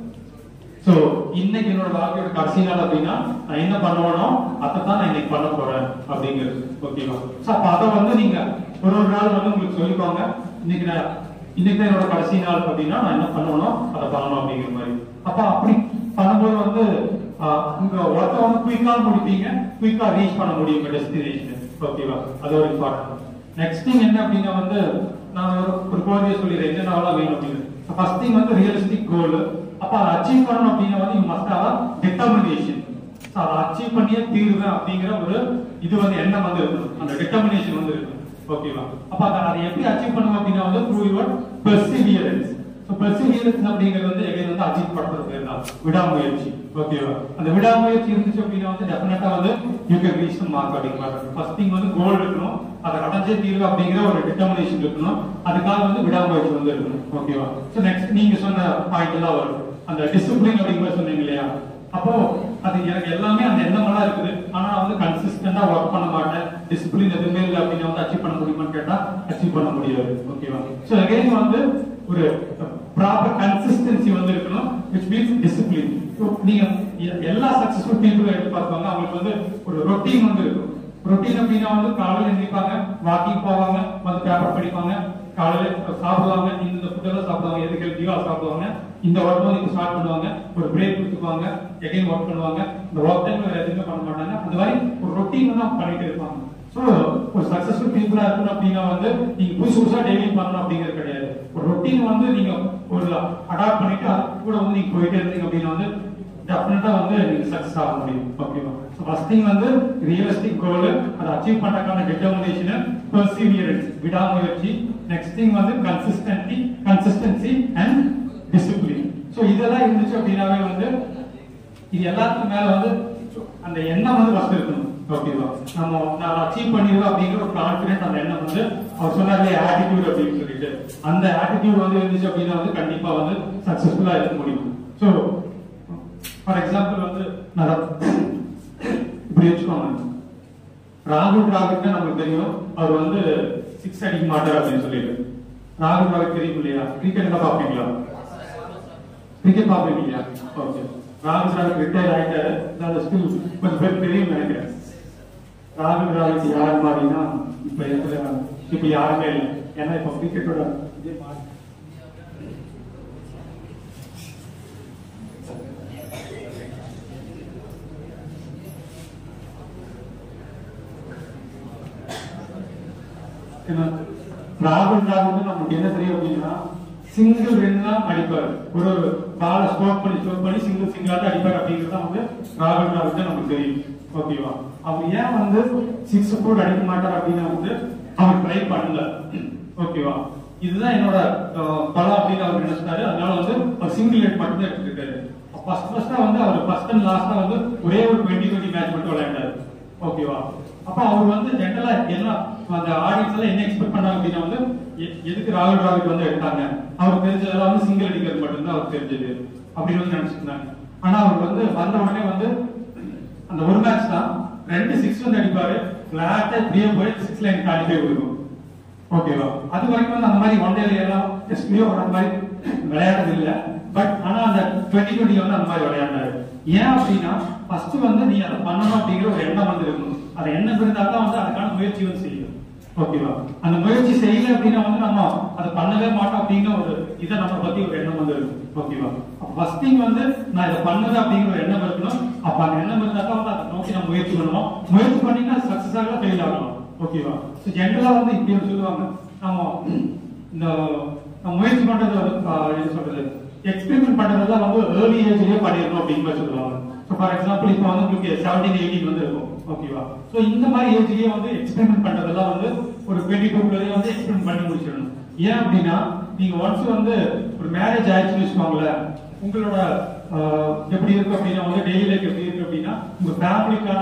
சோ இன்னைக்கு என்னோட வாழ்க்கையோட கடைசி நாள் அப்படின்னா நான் என்ன பண்ணுவேனோ அதை தான் நான் இன்னைக்கு பண்ண போறேன் அப்படிங்கிறது ஓகேவா சோ அப்ப அதை வந்து நீங்க ஒரு ஒரு நாள் வந்து உங்களுக்கு சொல்லிக்கோங்க இன்னைக்கு நான் இன்னைக்கு தான் என்னோட கடைசி நாள் அப்படின்னா நான் என்ன பண்ணணும் அதை பண்ணணும் அப்படிங்கிற மாதிரி அப்ப அப்படி பண்ணும்போது வந்து ஆஹ், உங்க ஒர்க்கை வந்து குயிக்கா முடிப்பீங்க குயிக்கா ரீச் பண்ண முடியும் டெஸ்டினேஷன் ஓகேவா அது ஒரு இம்பார்ட்டன்ட் நெக்ஸ்ட் திங் என்ன அப்படின்னா வந்து நான் ஒரு ஒரு கோரியை சொல்லிடுறேன் என்னென்னலாம் வேணும் அப்படின்னு ஃபர்ஸ்ட் திங் வந்து ரியலிஸ்டிக் கோல் அப்ப அதை அச்சீவ் பண்ணணும் அப்படின்னா வந்து யூ மஸ்ட் ஹவ் டிட்டர்மினேஷன் அதை அச்சீவ் பண்ணியே தீருவேன் அப்படிங்கிற ஒரு இது வந்து எண்ணம் வந்து இருக்கணும் அந்த டிட்டர்மினேஷன் வந்து இருக்கணும் ஓகேவா அப்ப அதை அதை எப்படி அச்சீவ் பண்ணுவோம் அப்படின்னா வந்து through your perseverance so perseverance அப்படிங்கிறது வந்து எகைன் வந்து அச்சீவ் பண்றது பேர் தான் விடாமுயற்சி ஓகேவா அந்த விடாமுயற்சி இருந்துச்சு அப்படின்னா வந்து டெஃபினட்டா வந்து you can reach the mark அப்படிங்கிற ஃபர்ஸ்ட் திங் வந்து கோல் இருக்கணும் அதை அடைஞ்சே தீர்வு அப்படிங்கிற ஒரு டிட்டர்மினேஷன் இருக்கணும் அதுக்காக வந்து விடாமுயற்சி வந்து இருக்கணும் ஓகேவா ஸோ நெக்ஸ்ட் நீங்க சொன்ன பாயிண்ட் எல்லாம் வரும் அந்த டிசிப்ளின் அப்படிங்கிற மாதிரி சொன்னீங்க இல்லையா அப்போ அது எனக்கு எல்லாமே அந்த எண்ணமெல்லாம் இருக்குது ஆனா நான் வந்து கன்சிஸ்டன்டா ஒர்க் பண்ண மாட்டேன் டிசிப்ளின் எதுவுமே இல்லை அப்படின்னு வந்து அச்சீவ் பண்ண முடியுமான்னு கேட்டா அச்சீவ் பண்ண முடியாது ஓகேவா ஸோ அகைன் வந்து ஒரு ப்ராப்பர் கன்சிஸ்டன்சி வந்து இருக்கணும் விச் மீன்ஸ் டிசிப்ளின் நீங்க எ- எல்லா சக்சஸ்ஃபுல் பீப்புளும் எடுத்து பார்ப்பாங்க அவங்களுக்கு வந்து ஒரு ரொட்டீன் வந்து இருக்கும் ரொட்டீன் அப்படின்னா வந்து காலையில எந்திரிப்பாங்க வாக்கிங் போவாங்க வந்து பேப்பர் படிப்பாங்க காலையில சாப்பிடுவாங்க இந்த ஃபுட் எல்லாம் சாப்பிடுவாங்க எது ஹெல்த்தியோ அதை சாப்பிடுவாங்க இந்த ஒர்க் வந்து ஸ்டார்ட் பண்ணுவாங்க ஒரு பிரேக் கொடுத்துக்குவாங்க எகைன் ஒர்க் பண்ணுவாங்க இந்த ஒர்க் டைம் வேற எதுவுமே பண்ண மாட்டாங்க அந்த மாதிரி ஒரு ரொட்டீன் தான் பண்ணிட்டு இருப்பாங்க சோ ஒரு சக்சஸ்ஃபுல் பீப்புளா இருக்கணும் அப்படின்னா வந்து நீங்க புதுசு புதுசா டெய்லி பண்ணணும் அப்படிங்கிறது கிடையாது ஒரு ரொட்டீன் வந்து நீங்க ஒரு அடாப்ட் பண்ணிட்டு அது கூட வந்து நீங்க போயிட்டே இருந்தீங்க அப்படின்னா வந்து டெஃபினட்டா வந்து நீங்க சக்சஸ் ஆக முடியும் ஓகேவா ஸோ ஃபர்ஸ்ட் திங் வந்து ரியலிஸ்டிக் கோல் அதை அச்சீவ் பண்றதுக்கான டிட்டர்மினேஷன் பெர்சீவியரன்ஸ் விடாமுயற்சி நெக்ஸ்ட் திங் வந்து consistency consistency and discipline so இதெல்லாம் இருந்துச்சு அப்படின்னாவே வந்து இது எல்லாத்துக்கும் மேல வந்து அந்த எண்ணம் வந்து ஃபர்ஸ்ட் இருக்கணும் ஓகேவா நம்ம நான் அச்சீவ் பண்ணிடுவோம் அப்படிங்கிற ஒரு கான்பிடன்ட் அந்த எண்ணம் வந்து அவர் சொன்னார்ல ஆட்டிடியூட் அப்படின்னு சொல்லிட்டு அந்த ஆட்டிடியூட் வந்து இருந்துச்சு அப்படின்னா வந்து கண்டிப்பா வந்து சக்சஸ்ஃபுல்லா இருக்க முடியும் ஸோ ஃபார் எக்ஸாம்பிள் வந்து நான் இப்படி வச்சுக்கோங்க ராகுல் டிராவிட் நமக்கு தெரியும் அவர் வந்து சிக்ஸ் அடிக்க மாட்டார் அப்படின்னு சொல்லிட்டு ராகுல் டிராவிட் தெரியும் இல்லையா கிரிக்கெட் எல்லாம் பாப்பீங்களா கிரிக்கெட் பாப்பீங்க இல்லையா ஓகே ராகுல் டிராவிட் ரிட்டையர் ஆயிட்டாரு நான் ஸ்டில் கொஞ்சம் பேர் தெரியும் நினைக்கிறேன் ராகுல் டிராவிட் யார் மாதிரினா இப்ப இருக்கிற இப்ப யாருமே இல்லை ஏன்னா இப்ப கிரிக்கெட்டோட இதே மாறி ஏன்னா, ராகுல் டிராவிட் நமக்கு என்ன தெரியும் அப்படின்னா சிங்கிள் ரன் தான் அடிப்பார் ஒரு ஒரு பாலை ஸ்டோக் பண்ணி ஸ்டோக் பண்ணி சிங்கிள் சிங்கிளா தான் அடிப்பார் அப்படிங்கிறது தான் வந்து ராகுல் டிராவிட் தான் நமக்கு தெரியும் ஓகேவா அவர் ஏன் வந்து சிக்ஸ் ஃபோர் அடிக்க மாட்டார் அப்படின்னா வந்து அவர் ட்ரை பண்ணல ஓகேவா இதுதான் என்னோட அஹ், பலம் அப்படின்னு அவர் நினைச்சாரு அதனால வந்து அவர் சிங்கிள் ஹெட் மட்டும் தான் எடுத்துருக்காரு ஃபர்ஸ்ட் ஃபர்ஸ்டா வந்து அவர் ஃபர்ஸ்ட் அண்ட் லாஸ்டா வந்து ஒரே ஒரு டுவெண்ட்டி டுவெண்ட்டி மேட்ச் மட்டும் விளையாண்டாரு ஓகேவா அப்ப அவர் வந்து ஜென்ரலா என்ன அந்த ஆடியன்ஸ் எல்லாம் என்ன எக்ஸ்பெக்ட் பண்ணாங்க அப்படின்னா வந்து எ- எதுக்கு ராகுல் டிராவிட் வந்து எடுத்தாங்க அவருக்கு தெரிஞ்சதெல்லாம் வந்து சிங்கிள் அடிக்கிறது மட்டும்தான் அவருக்கு தெரிஞ்சது அப்படின்னு வந்து நினைச்சிட்டு இருந்தாங்க ஆனா அவர் வந்து வந்த உடனே வந்து அந்த ஒரு மேட்ச் தான் ரெண்டு சிக்ஸ் வந்து அடிப்பாரு பிளாட்டா இப்படியே போய் சிக்ஸ் லைன் தாண்டி போய் விடுவோம் ஓகேவா அது வரைக்கும் வந்து அந்த மாதிரி ஒன் டேல எல்லாம் டெஸ்ட்லயோ அந்த மாதிரி விளையாடுறது இல்ல பட் ஆனா அந்த டுவெண்ட்டி டுவெண்ட்டி வந்து அந்த மாதிரி விளையாண்டாரு ஏன் அப்படின்னா ஃபர்ஸ்ட் வந்து நீ அதை பண்ணணும் அப்படிங்கிற ஒரு எண்ணம் வந்து இருக்கணும் அந்த எண்ணம் இருந்தா தான் வந்து அதுக்கான முயற்சி வந்து செய்யும் ஓகேவா அந்த முயற்சி செய்யல அப்படின்னா வந்து நம்ம அதை பண்ணவே மாட்டோம் அப்படிங்கிற ஒரு இதை நம்ம பத்தி ஒரு எண்ணம் வந்து இருக்கும் ஓகேவா ஃபர்ஸ்ட் திங் வந்து நான் இதை பண்ணுது அப்படிங்கிற ஒரு எண்ணம் இருக்கணும் அப்ப அந்த எண்ணம் இருந்தா தான் வந்து அதை நோக்கி நம்ம முயற்சி பண்ணணும் முயற்சி பண்ணினா சக்சஸ் ஆகலாம் ஃபெயில் ஆகலாம் ஓகேவா ஸோ ஜென்ரலா வந்து இப்படி வந்து சொல்லுவாங்க நம்ம இந்த நம்ம முயற்சி பண்றது வந்து, ஆஹ், என்ன சொல்றது எக்ஸ்பெரிமெண்ட் பண்றதெல்லாம் வந்து ஏர்லி ஏஜ்லயே பண்ணிடணும் அப்படின்னு மாதிரி சொல்லுவாங்க ஸோ ஃபார் எக்ஸாம்பிள் இப்போ வந்து உங்களுக்கு செவன்டீன் எயிட்டீன் வந்து இருக்கும் ஓகேவா ஸோ இந்த மாதிரி ஏஜ்லயே வந்து எக்ஸ்பெரிமெண்ட் பண்றதெல்லாம் வந்து ஒரு டுவெண்ட்டி டூக்குள்ளேயே வந்து எக்ஸ்பெரிமெண்ட் பண்ணி முடிச்சிடணும் ஏன் அப்படின்னா நீங்க ஒன்ஸ் வந்து ஒரு மேரேஜ் ஆயிடுச்சுன்னு வச்சுக்கோங்களேன் உங்களோட ஆஹ், எப்படி இருக்கு அப்படின்னா வந்து டெய்லி லைஃப் எப்படி இருக்கு அப்படின்னா உங்க ஃபேமிலிக்கான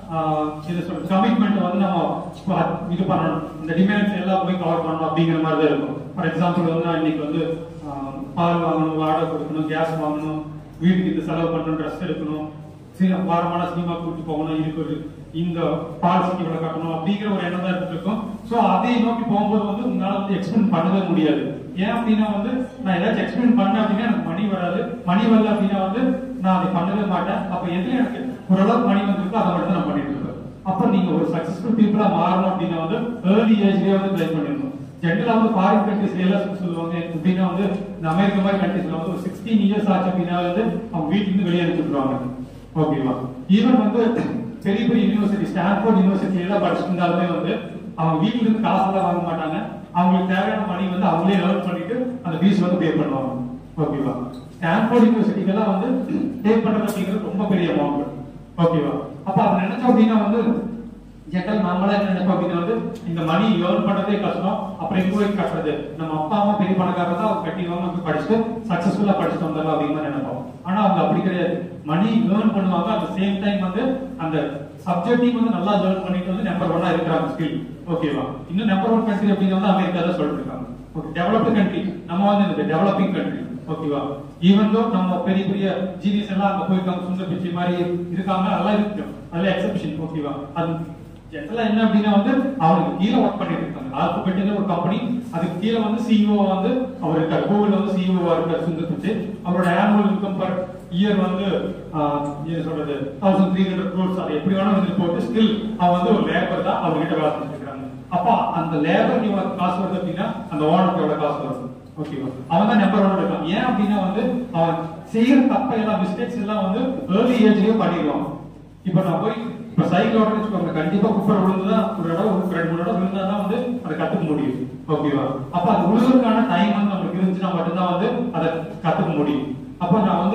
இது சொல்ற கமிட்மெண்ட் வந்து நம்ம இப்ப இது பண்ணணும் இந்த டிமாண்ட்ஸ் எல்லாம் போய் கவர் பண்ணணும் அப்படிங்கிற மாதிரி தான் இருக்கும் ஃபார் எக்ஸாம்பிள் வந்து நான் இன்னைக்கு வந்து ஆஹ், பால் வாங்கணும் வாடகை கொடுக்கணும் கேஸ் வாங்கணும் வீட்டுக்கு இந்த செலவு பண்ணணும் ட்ரெஸ் எடுக்கணும் சில வாரமான சினிமா கூட்டிட்டு போகணும் இதுக்கு ஒரு இந்த பாலிசிக்கு இவ்வளவு கட்டணும் அப்படிங்கிற ஒரு எண்ணம் தான் இருந்துட்டு இருக்கும் சோ அதை நோக்கி போகும்போது வந்து உங்களால வந்து எக்ஸ்பிளைன் பண்ணவே முடியாது ஏன் அப்படின்னா வந்து நான் ஏதாச்சும் எக்ஸ்பிளைன் பண்ணேன் அப்படின்னா எனக்கு மணி வராது மணி வரல அப்படின்னா வந்து நான் அதை பண்ணவே மாட்டேன் அப்ப எதுல எனக்கு ஓரளவுக்கு மணி வந்திருக்கோ அதை மட்டும் தான் நான் பண்ணிட்டு இருப்பேன் அப்ப நீங்க ஒரு சக்சஸ்ஃபுல் பீப்புளா மாறணும் அப்படின்னா வந்து ஏர்லி ஏஜ்லயே வந்து ட்ரை பண்ணிடணும் ஜென்ரலா வந்து ஃபாரின் கண்ட்ரிஸ் எல்லாம் சொல்லுவாங்க எப்படின்னா வந்து இந்த அமெரிக்கா மாதிரி கண்ட்ரிஸ்ல வந்து ஒரு சிக்ஸ்டீன் இயர்ஸ் ஆச்சு அப்படின்னா வந்து அவங்க வீட்டுல இருந்து வெளியே அனுப்பிச்சுடுவாங்க ஓகேவா ஈவன் வந்து பெரிய பெரிய யூனிவர்சிட்டி ஸ்டான்ஃபோர்ட் யூனிவர்சிட்டி எல்லாம் படிச்சுட்டு இருந்தாலுமே வந்து அவங்க வீட்டுல இருந்து காசெல்லாம் வாங்க மாட்டாங்க அவங்களுக்கு தேவையான மணி வந்து அவங்களே ஏர்ன் பண்ணிட்டு அந்த ஃபீஸ் வந்து பே பண்ணுவாங்க ஓகேவா ஸ்டான்ஃபோர்ட் யூனிவர்சிட்டிக்கெல்லாம் வந்து பே பண்றது அப்படிங்கிறது ரொம்ப பெரிய அமௌண்ட் ஓகேவா அப்ப அதை நினைச்சோம் அப்படின்னா வந்து ஜென்ரல் நம்மளா என்ன நினைப்போம் அப்படின்னா வந்து இந்த மணி ஏர்ன் பண்றதே கஷ்டம் அப்புறம் இங்க போய் கட்டுறது நம்ம அப்பா அம்மா பெரிய பணக்காரர் தான் அவங்க கட்டிடுவாங்க போய் படிச்சுட்டு சக்சஸ்ஃபுல்லா படிச்சுட்டு வந்தாலும் அப்படிங்கிற மாதிரி நினைப்போம் ஆனா அவங்க அப்படி கிடையாது மணி ஏர்ன் பண்ணுவாங்க அட் சேம் டைம் வந்து அந்த சப்ஜெக்டையும் வந்து நல்லா ஏர்ன் பண்ணிட்டு வந்து நம்பர் ஒன்னா இருக்கிறாங்க ஸ்கில் ஓகேவா இன்னும் நம்பர் ஒன் கண்ட்ரி அப்படின்னு வந்து அமெரிக்கா தான் சொல்லிட்டு இருக்காங்க ஓகே டெவலப்டு கண்ட்ரி நம்ம வந்து இந்த டெவலப்பிங் கண்ட்ரி ஓகேவா ஈவன் தோ நம்ம பெரிய பெரிய ஜீனியஸ் எல்லாம் அங்க போயிருக்காங்க சுந்தர் பிச்சை மாதிரி இருக்காங்க அதெல்லாம் இருக்கு அதெல்லாம் எக்ஸப்ஷன் ஓகேவா அது ஜென்ரலா என்ன அப்படின்னா வந்து அவனுக்கு கீழே ஒர்க் பண்ணிட்டு இருக்காங்க ஆல்பபெட்ல ஒரு கம்பெனி அதுக்கு கீழே வந்து சிஇஓ வந்து அவர் இருக்கார் கூகுள் வந்து சிஇஓ இருக்கார் சுந்தர் பிச்சை அவரோட ஆனுவல் இன்கம் பர் இயர் வந்து ஆஹ், என்ன சொல்றது தௌசண்ட் த்ரீ ஹண்ட்ரட் க்ரோர்ஸ் அதை எப்படி வேணாலும் வந்து போட்டு ஸ்டில் அவன் வந்து ஒரு லேபர் தான் அவர்கிட்ட வேலை செஞ்சுட்டு இருக்காங்க அப்ப அந்த லேபர் எவ்வளவு காசு வருது அப்படின்னா அந்த ஓனருக்கு எவ்வளவு காசு வருது ஓகேவா அவன் தான் நம்பர் ஒன் இருக்கான் ஏன் அப்படின்னா வந்து அவன் செய்யற தப்ப எல்லாம் மிஸ்டேக்ஸ் எல்லாம் வந்து ஏர்லி ஏஜ்லயே பண்ணிடுவான் இப்ப நான் போய் இப்ப சைக்கிள் ஓட்ட வச்சுக்கோங்க கண்டிப்பா குப்பை விழுந்துதான் ஒரு இடம் ஒரு ரெண்டு மூணு இடம் விழுந்தாதான் வந்து அதை கத்துக்க முடியும் ஓகேவா அப்ப அது விழுவதற்கான டைம் வந்து நமக்கு இருந்துச்சுன்னா மட்டும்தான் வந்து அதை கத்துக்க முடியும் அப்ப நான் வந்து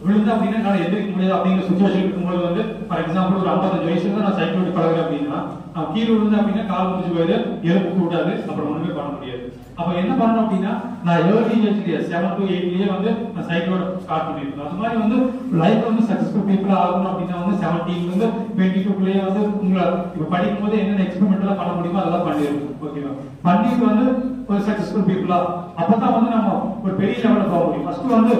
விழுந்தா அப்படின்னா என்னால எந்திரிக்க முடியாது அப்படிங்கிற சுச்சுவேஷன் இருக்கும்போது வந்து ஃபார் எக்ஸாம்பிள் ஒரு ஐம்பத்தஞ்சு வயசுல தான் நான் சைக்கிள் ஓட்டி பழகுறேன் அப்படின்னா நான் கீழே விழுந்தேன் அப்படின்னா கால் முடிஞ்சு போயிடு எலும்பு கூட்டாது அப்புறம் ஒண்ணுமே பண்ண முடியாது அப்ப என்ன பண்ணணும் அப்படின்னா நான் ஏர்லி ஏஜ்லயே செவன் டு எயிட்லயே வந்து நான் சைக்கிளோட ஸ்டார்ட் பண்ணிருக்கேன் அது மாதிரி வந்து லைஃப் வந்து சக்சஸ்ஃபுல் பீப்புள் ஆகணும் அப்படின்னா வந்து செவன்டீன்ல இருந்து டுவெண்ட்டி டூக்குள்ளேயே வந்து உங்களை இப்ப படிக்கும் போது என்னென்ன எக்ஸ்பெரிமெண்ட் எல்லாம் பண்ண முடியுமோ அதெல்லாம் பண்ணிருக்கோம் ஓகேவா பண்ணிட்டு வந்து ஒரு சக்சஸ்ஃபுல் பீப்புளா அப்பதான் வந்து நம்ம ஒரு பெரிய லெவல்ல போக முடியும் ஃபர்ஸ்ட் வந்து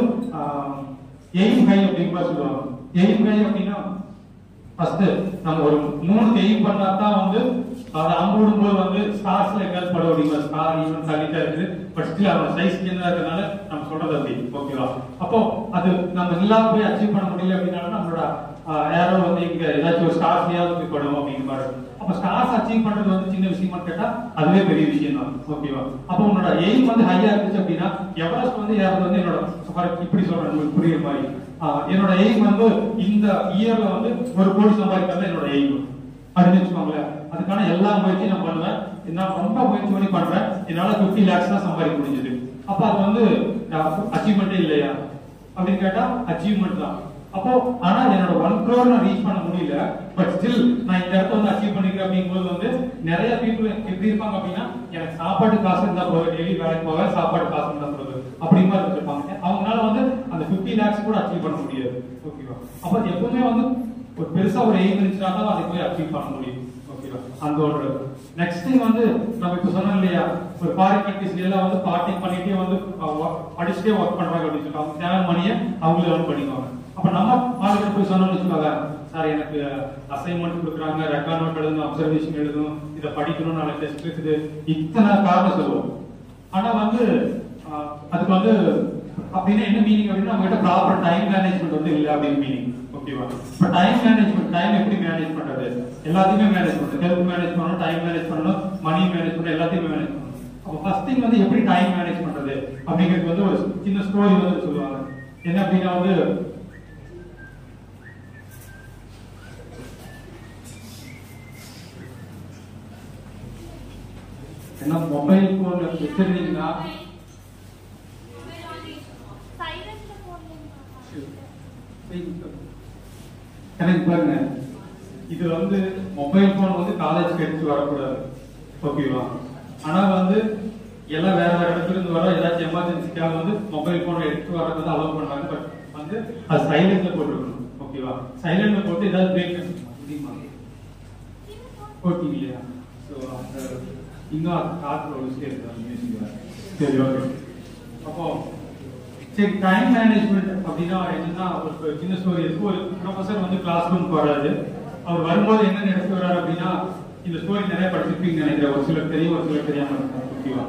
எய்ம் ஹை அப்படிங்கிற சொல்லுவாங்க எய்ம் ஹை அப்படின்னா ஃபர்ஸ்ட் நம்ம ஒரு மூணு எய்ம் பண்ணா தான் வந்து அதை அம்புடும் போது வந்து ஸ்டார்ஸ்ல எங்காவது படம் அப்படிங்கிற ஸ்டார் ஈவன் தள்ளிட்டா இருக்குது பட் ஸ்டில் அவன் சைஸ் சின்னதா இருக்கனால நம்ம சொல்றது அப்படி ஓகேவா அப்போ அது நம்ம இல்லாம போய் அச்சீவ் பண்ண முடியல அப்படின்னாலும் நம்மளோட ஏரோ வந்து இங்க ஏதாச்சும் ஒரு ஸ்டார்ஸ்லயாவது போய் படும் அப்படிங்கிற மாதிரி அப்ப ஸ்டார்ஸ் அச்சீவ் பண்றது வந்து சின்ன விஷயமா கேட்டா அதுவே பெரிய விஷயம் தான் ஓகேவா அப்போ உன்னோட எய்ம் வந்து ஹையா இருந்துச்சு அப்படின்னா எவரெஸ்ட் வந்து ஏறது வந்து என்னோட for- இப்படி சொல்றேன் உங்களுக்கு புரியுற மாதிரி ஆஹ் என்னோட எய்ம் வந்து இந்த இயர்ல வந்து ஒரு கோடி சம்பாதிக்கிறது என்னோட எய்ம் அப்படின்னு வச்சுக்கோங்களேன் அதுக்கான எல்லா முயற்சியும் நான் பண்ணுவேன் நான் ரொம்ப முயற்சி பண்ணி பண்றேன் என்னால 50 லேக்ஸ் தான் சம்பாதிக்க முடிஞ்சது அப்ப அது வந்து அச்சீவ்மெண்ட்டே இல்லையா அப்படின்னு கேட்டா அச்சீவ்மெண்ட் தான் அப்போ ஆனா என்னோட ஒன் க்ரோர் நான் ரீச் பண்ண முடியல பட் ஸ்டில் நான் இந்த இடத்த வந்து அச்சீவ் பண்ணிக்கிறேன் அப்படிங்கும்போது வந்து நிறைய பீப்புள் எப்படி இருப்பாங்க அப்படின்னா எனக்கு சாப்பாடு காசு இருந்தா போதும் டெய்லி வேலைக்கு போக சாப்பாடு காசு இருந்தா போதும் அப்படி மாதிரி இருப்பாங்க அவங்களால வந்து அந்த 50 லேக்ஸ் கூட அச்சீவ் பண்ண முடியாது ஓகேவா அப்ப எப்பவுமே வந்து ஒரு பெருசா ஒரு எய்ம் இருந்துச்சுன்னா தான் அதை போய் அச்சீவ் பண்ண முடியும் ஓகேவா அந்த ஒரு நெக்ஸ்ட் திங் வந்து நம்ம இப்ப சொன்னோம் இல்லையா ஒரு ஃபாரின் கண்ட்ரீஸ்ல எல்லாம் வந்து பார்ட்டி பண்ணிட்டே வந்து அஹ், work- படிச்சுட்டே ஒர்க் பண்றாங்க அப்படின்னு சொல்லிட்டு அவங்க தேவை மணியை அவங்களே வந்து பண்ணிக்குவாங்க அப்ப நம்ம ஆளுகிட்ட போய் சொன்னோம்னு வச்சுக்கோங்க சார் எனக்கு அசைன்மெண்ட் கொடுக்குறாங்க ரெக்கார்ட் நோட் எழுதணும் அப்சர்வேஷன் எழுதணும் இதை படிக்கணும் நாளைக்கு டெஸ்ட் இருக்குது இத்தனை காரணம் சொல்லுவோம் ஆனா வந்து ஆஹ், அதுக்கு வந்து அப்படின்னா என்ன மீனிங் அப்படின்னா நம்ம கிட்ட ப்ராப்பர் டைம் மேனேஜ்மெண்ட் வந்து இல்ல அப்படின்னு மீனிங் ஓகேவா இப்ப டைம் மேனேஜ்மெண்ட் டைம் எப்படி மேனேஜ் பண்றது எல்லாத்தையுமே மேனேஜ் பண்ணணும் ஹெல்த் மேனேஜ் பண்ணணும் டைம் மேனேஜ் பண்ணணும் மணி மேனேஜ் பண்ணணும் எல்லாத்தையுமே மேனேஜ் பண்ணணும் அப்ப ஃபர்ஸ்ட் திங் வந்து எப்படி டைம் மேனேஜ் பண்றது அப்படிங்கிறது வந்து ஒரு சின்ன ஸ்டோரி வந்து சொல்லுவாங்க என்ன அப்படின்னா வந்து என்ன மொபைல் போன் வச்சிருந்தீங்கன்னா சைலண்ட்ல போடலாம் எனக்கு பாருங்க இது வந்து மொபைல் போன் வந்து காலேஜ்க்கு எடுத்து வரக்கூடாது ஓகேவா ஆனா வந்து எல்லாம் வேற வேற இடத்துல இருந்து வர ஏதாச்சும் எமர்ஜென்சிக்காக வந்து மொபைல் போன் எடுத்து வரது வந்து அலோவ் பண்றாங்க பட் வந்து அது சைலண்ட்ல போட்டுருக்கணும் ஓகேவா சைலண்ட்ல போட்டு ஏதாவது பிரேக் முடியுமா போட்டீங்க இல்லையா ஸோ அந்த இன்னும் அது காற்று ஒழிச்சிட்டே இருக்கு மியூசிக் சரி ஓகே அப்போ சரி டைம் மேனேஜ்மெண்ட் அப்படின்னா என்னன்னா ஒரு சின்ன ஸ்டோரி இருக்கு ஒரு ப்ரொஃபசர் வந்து கிளாஸ் ரூம்க்கு வராரு அவர் வரும்போது என்ன எடுத்து வர்றாரு அப்படின்னா இந்த ஸ்டோரி நிறைய படிச்சிருப்பீங்கன்னு நினைக்கிறேன் ஒரு சிலர் தெரியும் ஒரு சிலர் தெரியாம இருக்காங்க ஓகேவா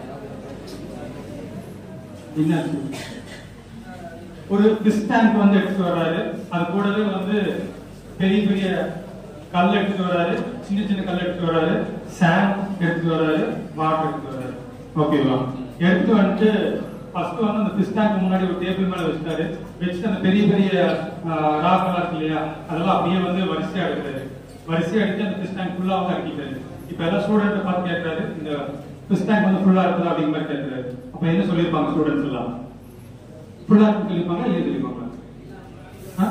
என்னாச்சு ஒரு டிஸ் டேங்க் வந்து எடுத்துட்டு வர்றாரு அது கூடவே வந்து பெரிய பெரிய கல் எடுத்துட்டு வர்றாரு சின்ன சின்ன கல் எடுத்துட்டு வர்றாரு சாண்ட் எடுத்துட்டு வர்றாரு வாட்டர் எடுத்துட்டு வர்றாரு ஓகேவா எடுத்து வந்துட்டு ஃபர்ஸ்ட் வந்து அந்த ஃபிஷ் டேங்க் முன்னாடி ஒரு டேபிள் மேல வச்சுட்டாரு வச்சுட்டு அந்த பெரிய பெரிய ராக் எல்லாம் இருக்கு இல்லையா அதெல்லாம் அப்படியே வந்து வரிசையா எடுக்கிறாரு வரிசையா எடுத்து அந்த ஃபிஷ் டேங்க் ஃபுல்லா வந்து அடிக்கிறாரு இப்ப எல்லா ஸ்டூடெண்ட் பார்த்து கேட்கறாரு இந்த ஃபிஷ் டேங்க் வந்து ஃபுல்லா இருக்குதா அப்படிங்கிற மாதிரி கேட்கறாரு அப்ப என்ன சொல்லியிருப்பாங்க ஸ்டூடெண்ட்ஸ் எல்லாம் ஃபுல்லா இருக்கு சொல்லிப்பாங்க இல்லையா சொல்லிப்பாங்க ஆ?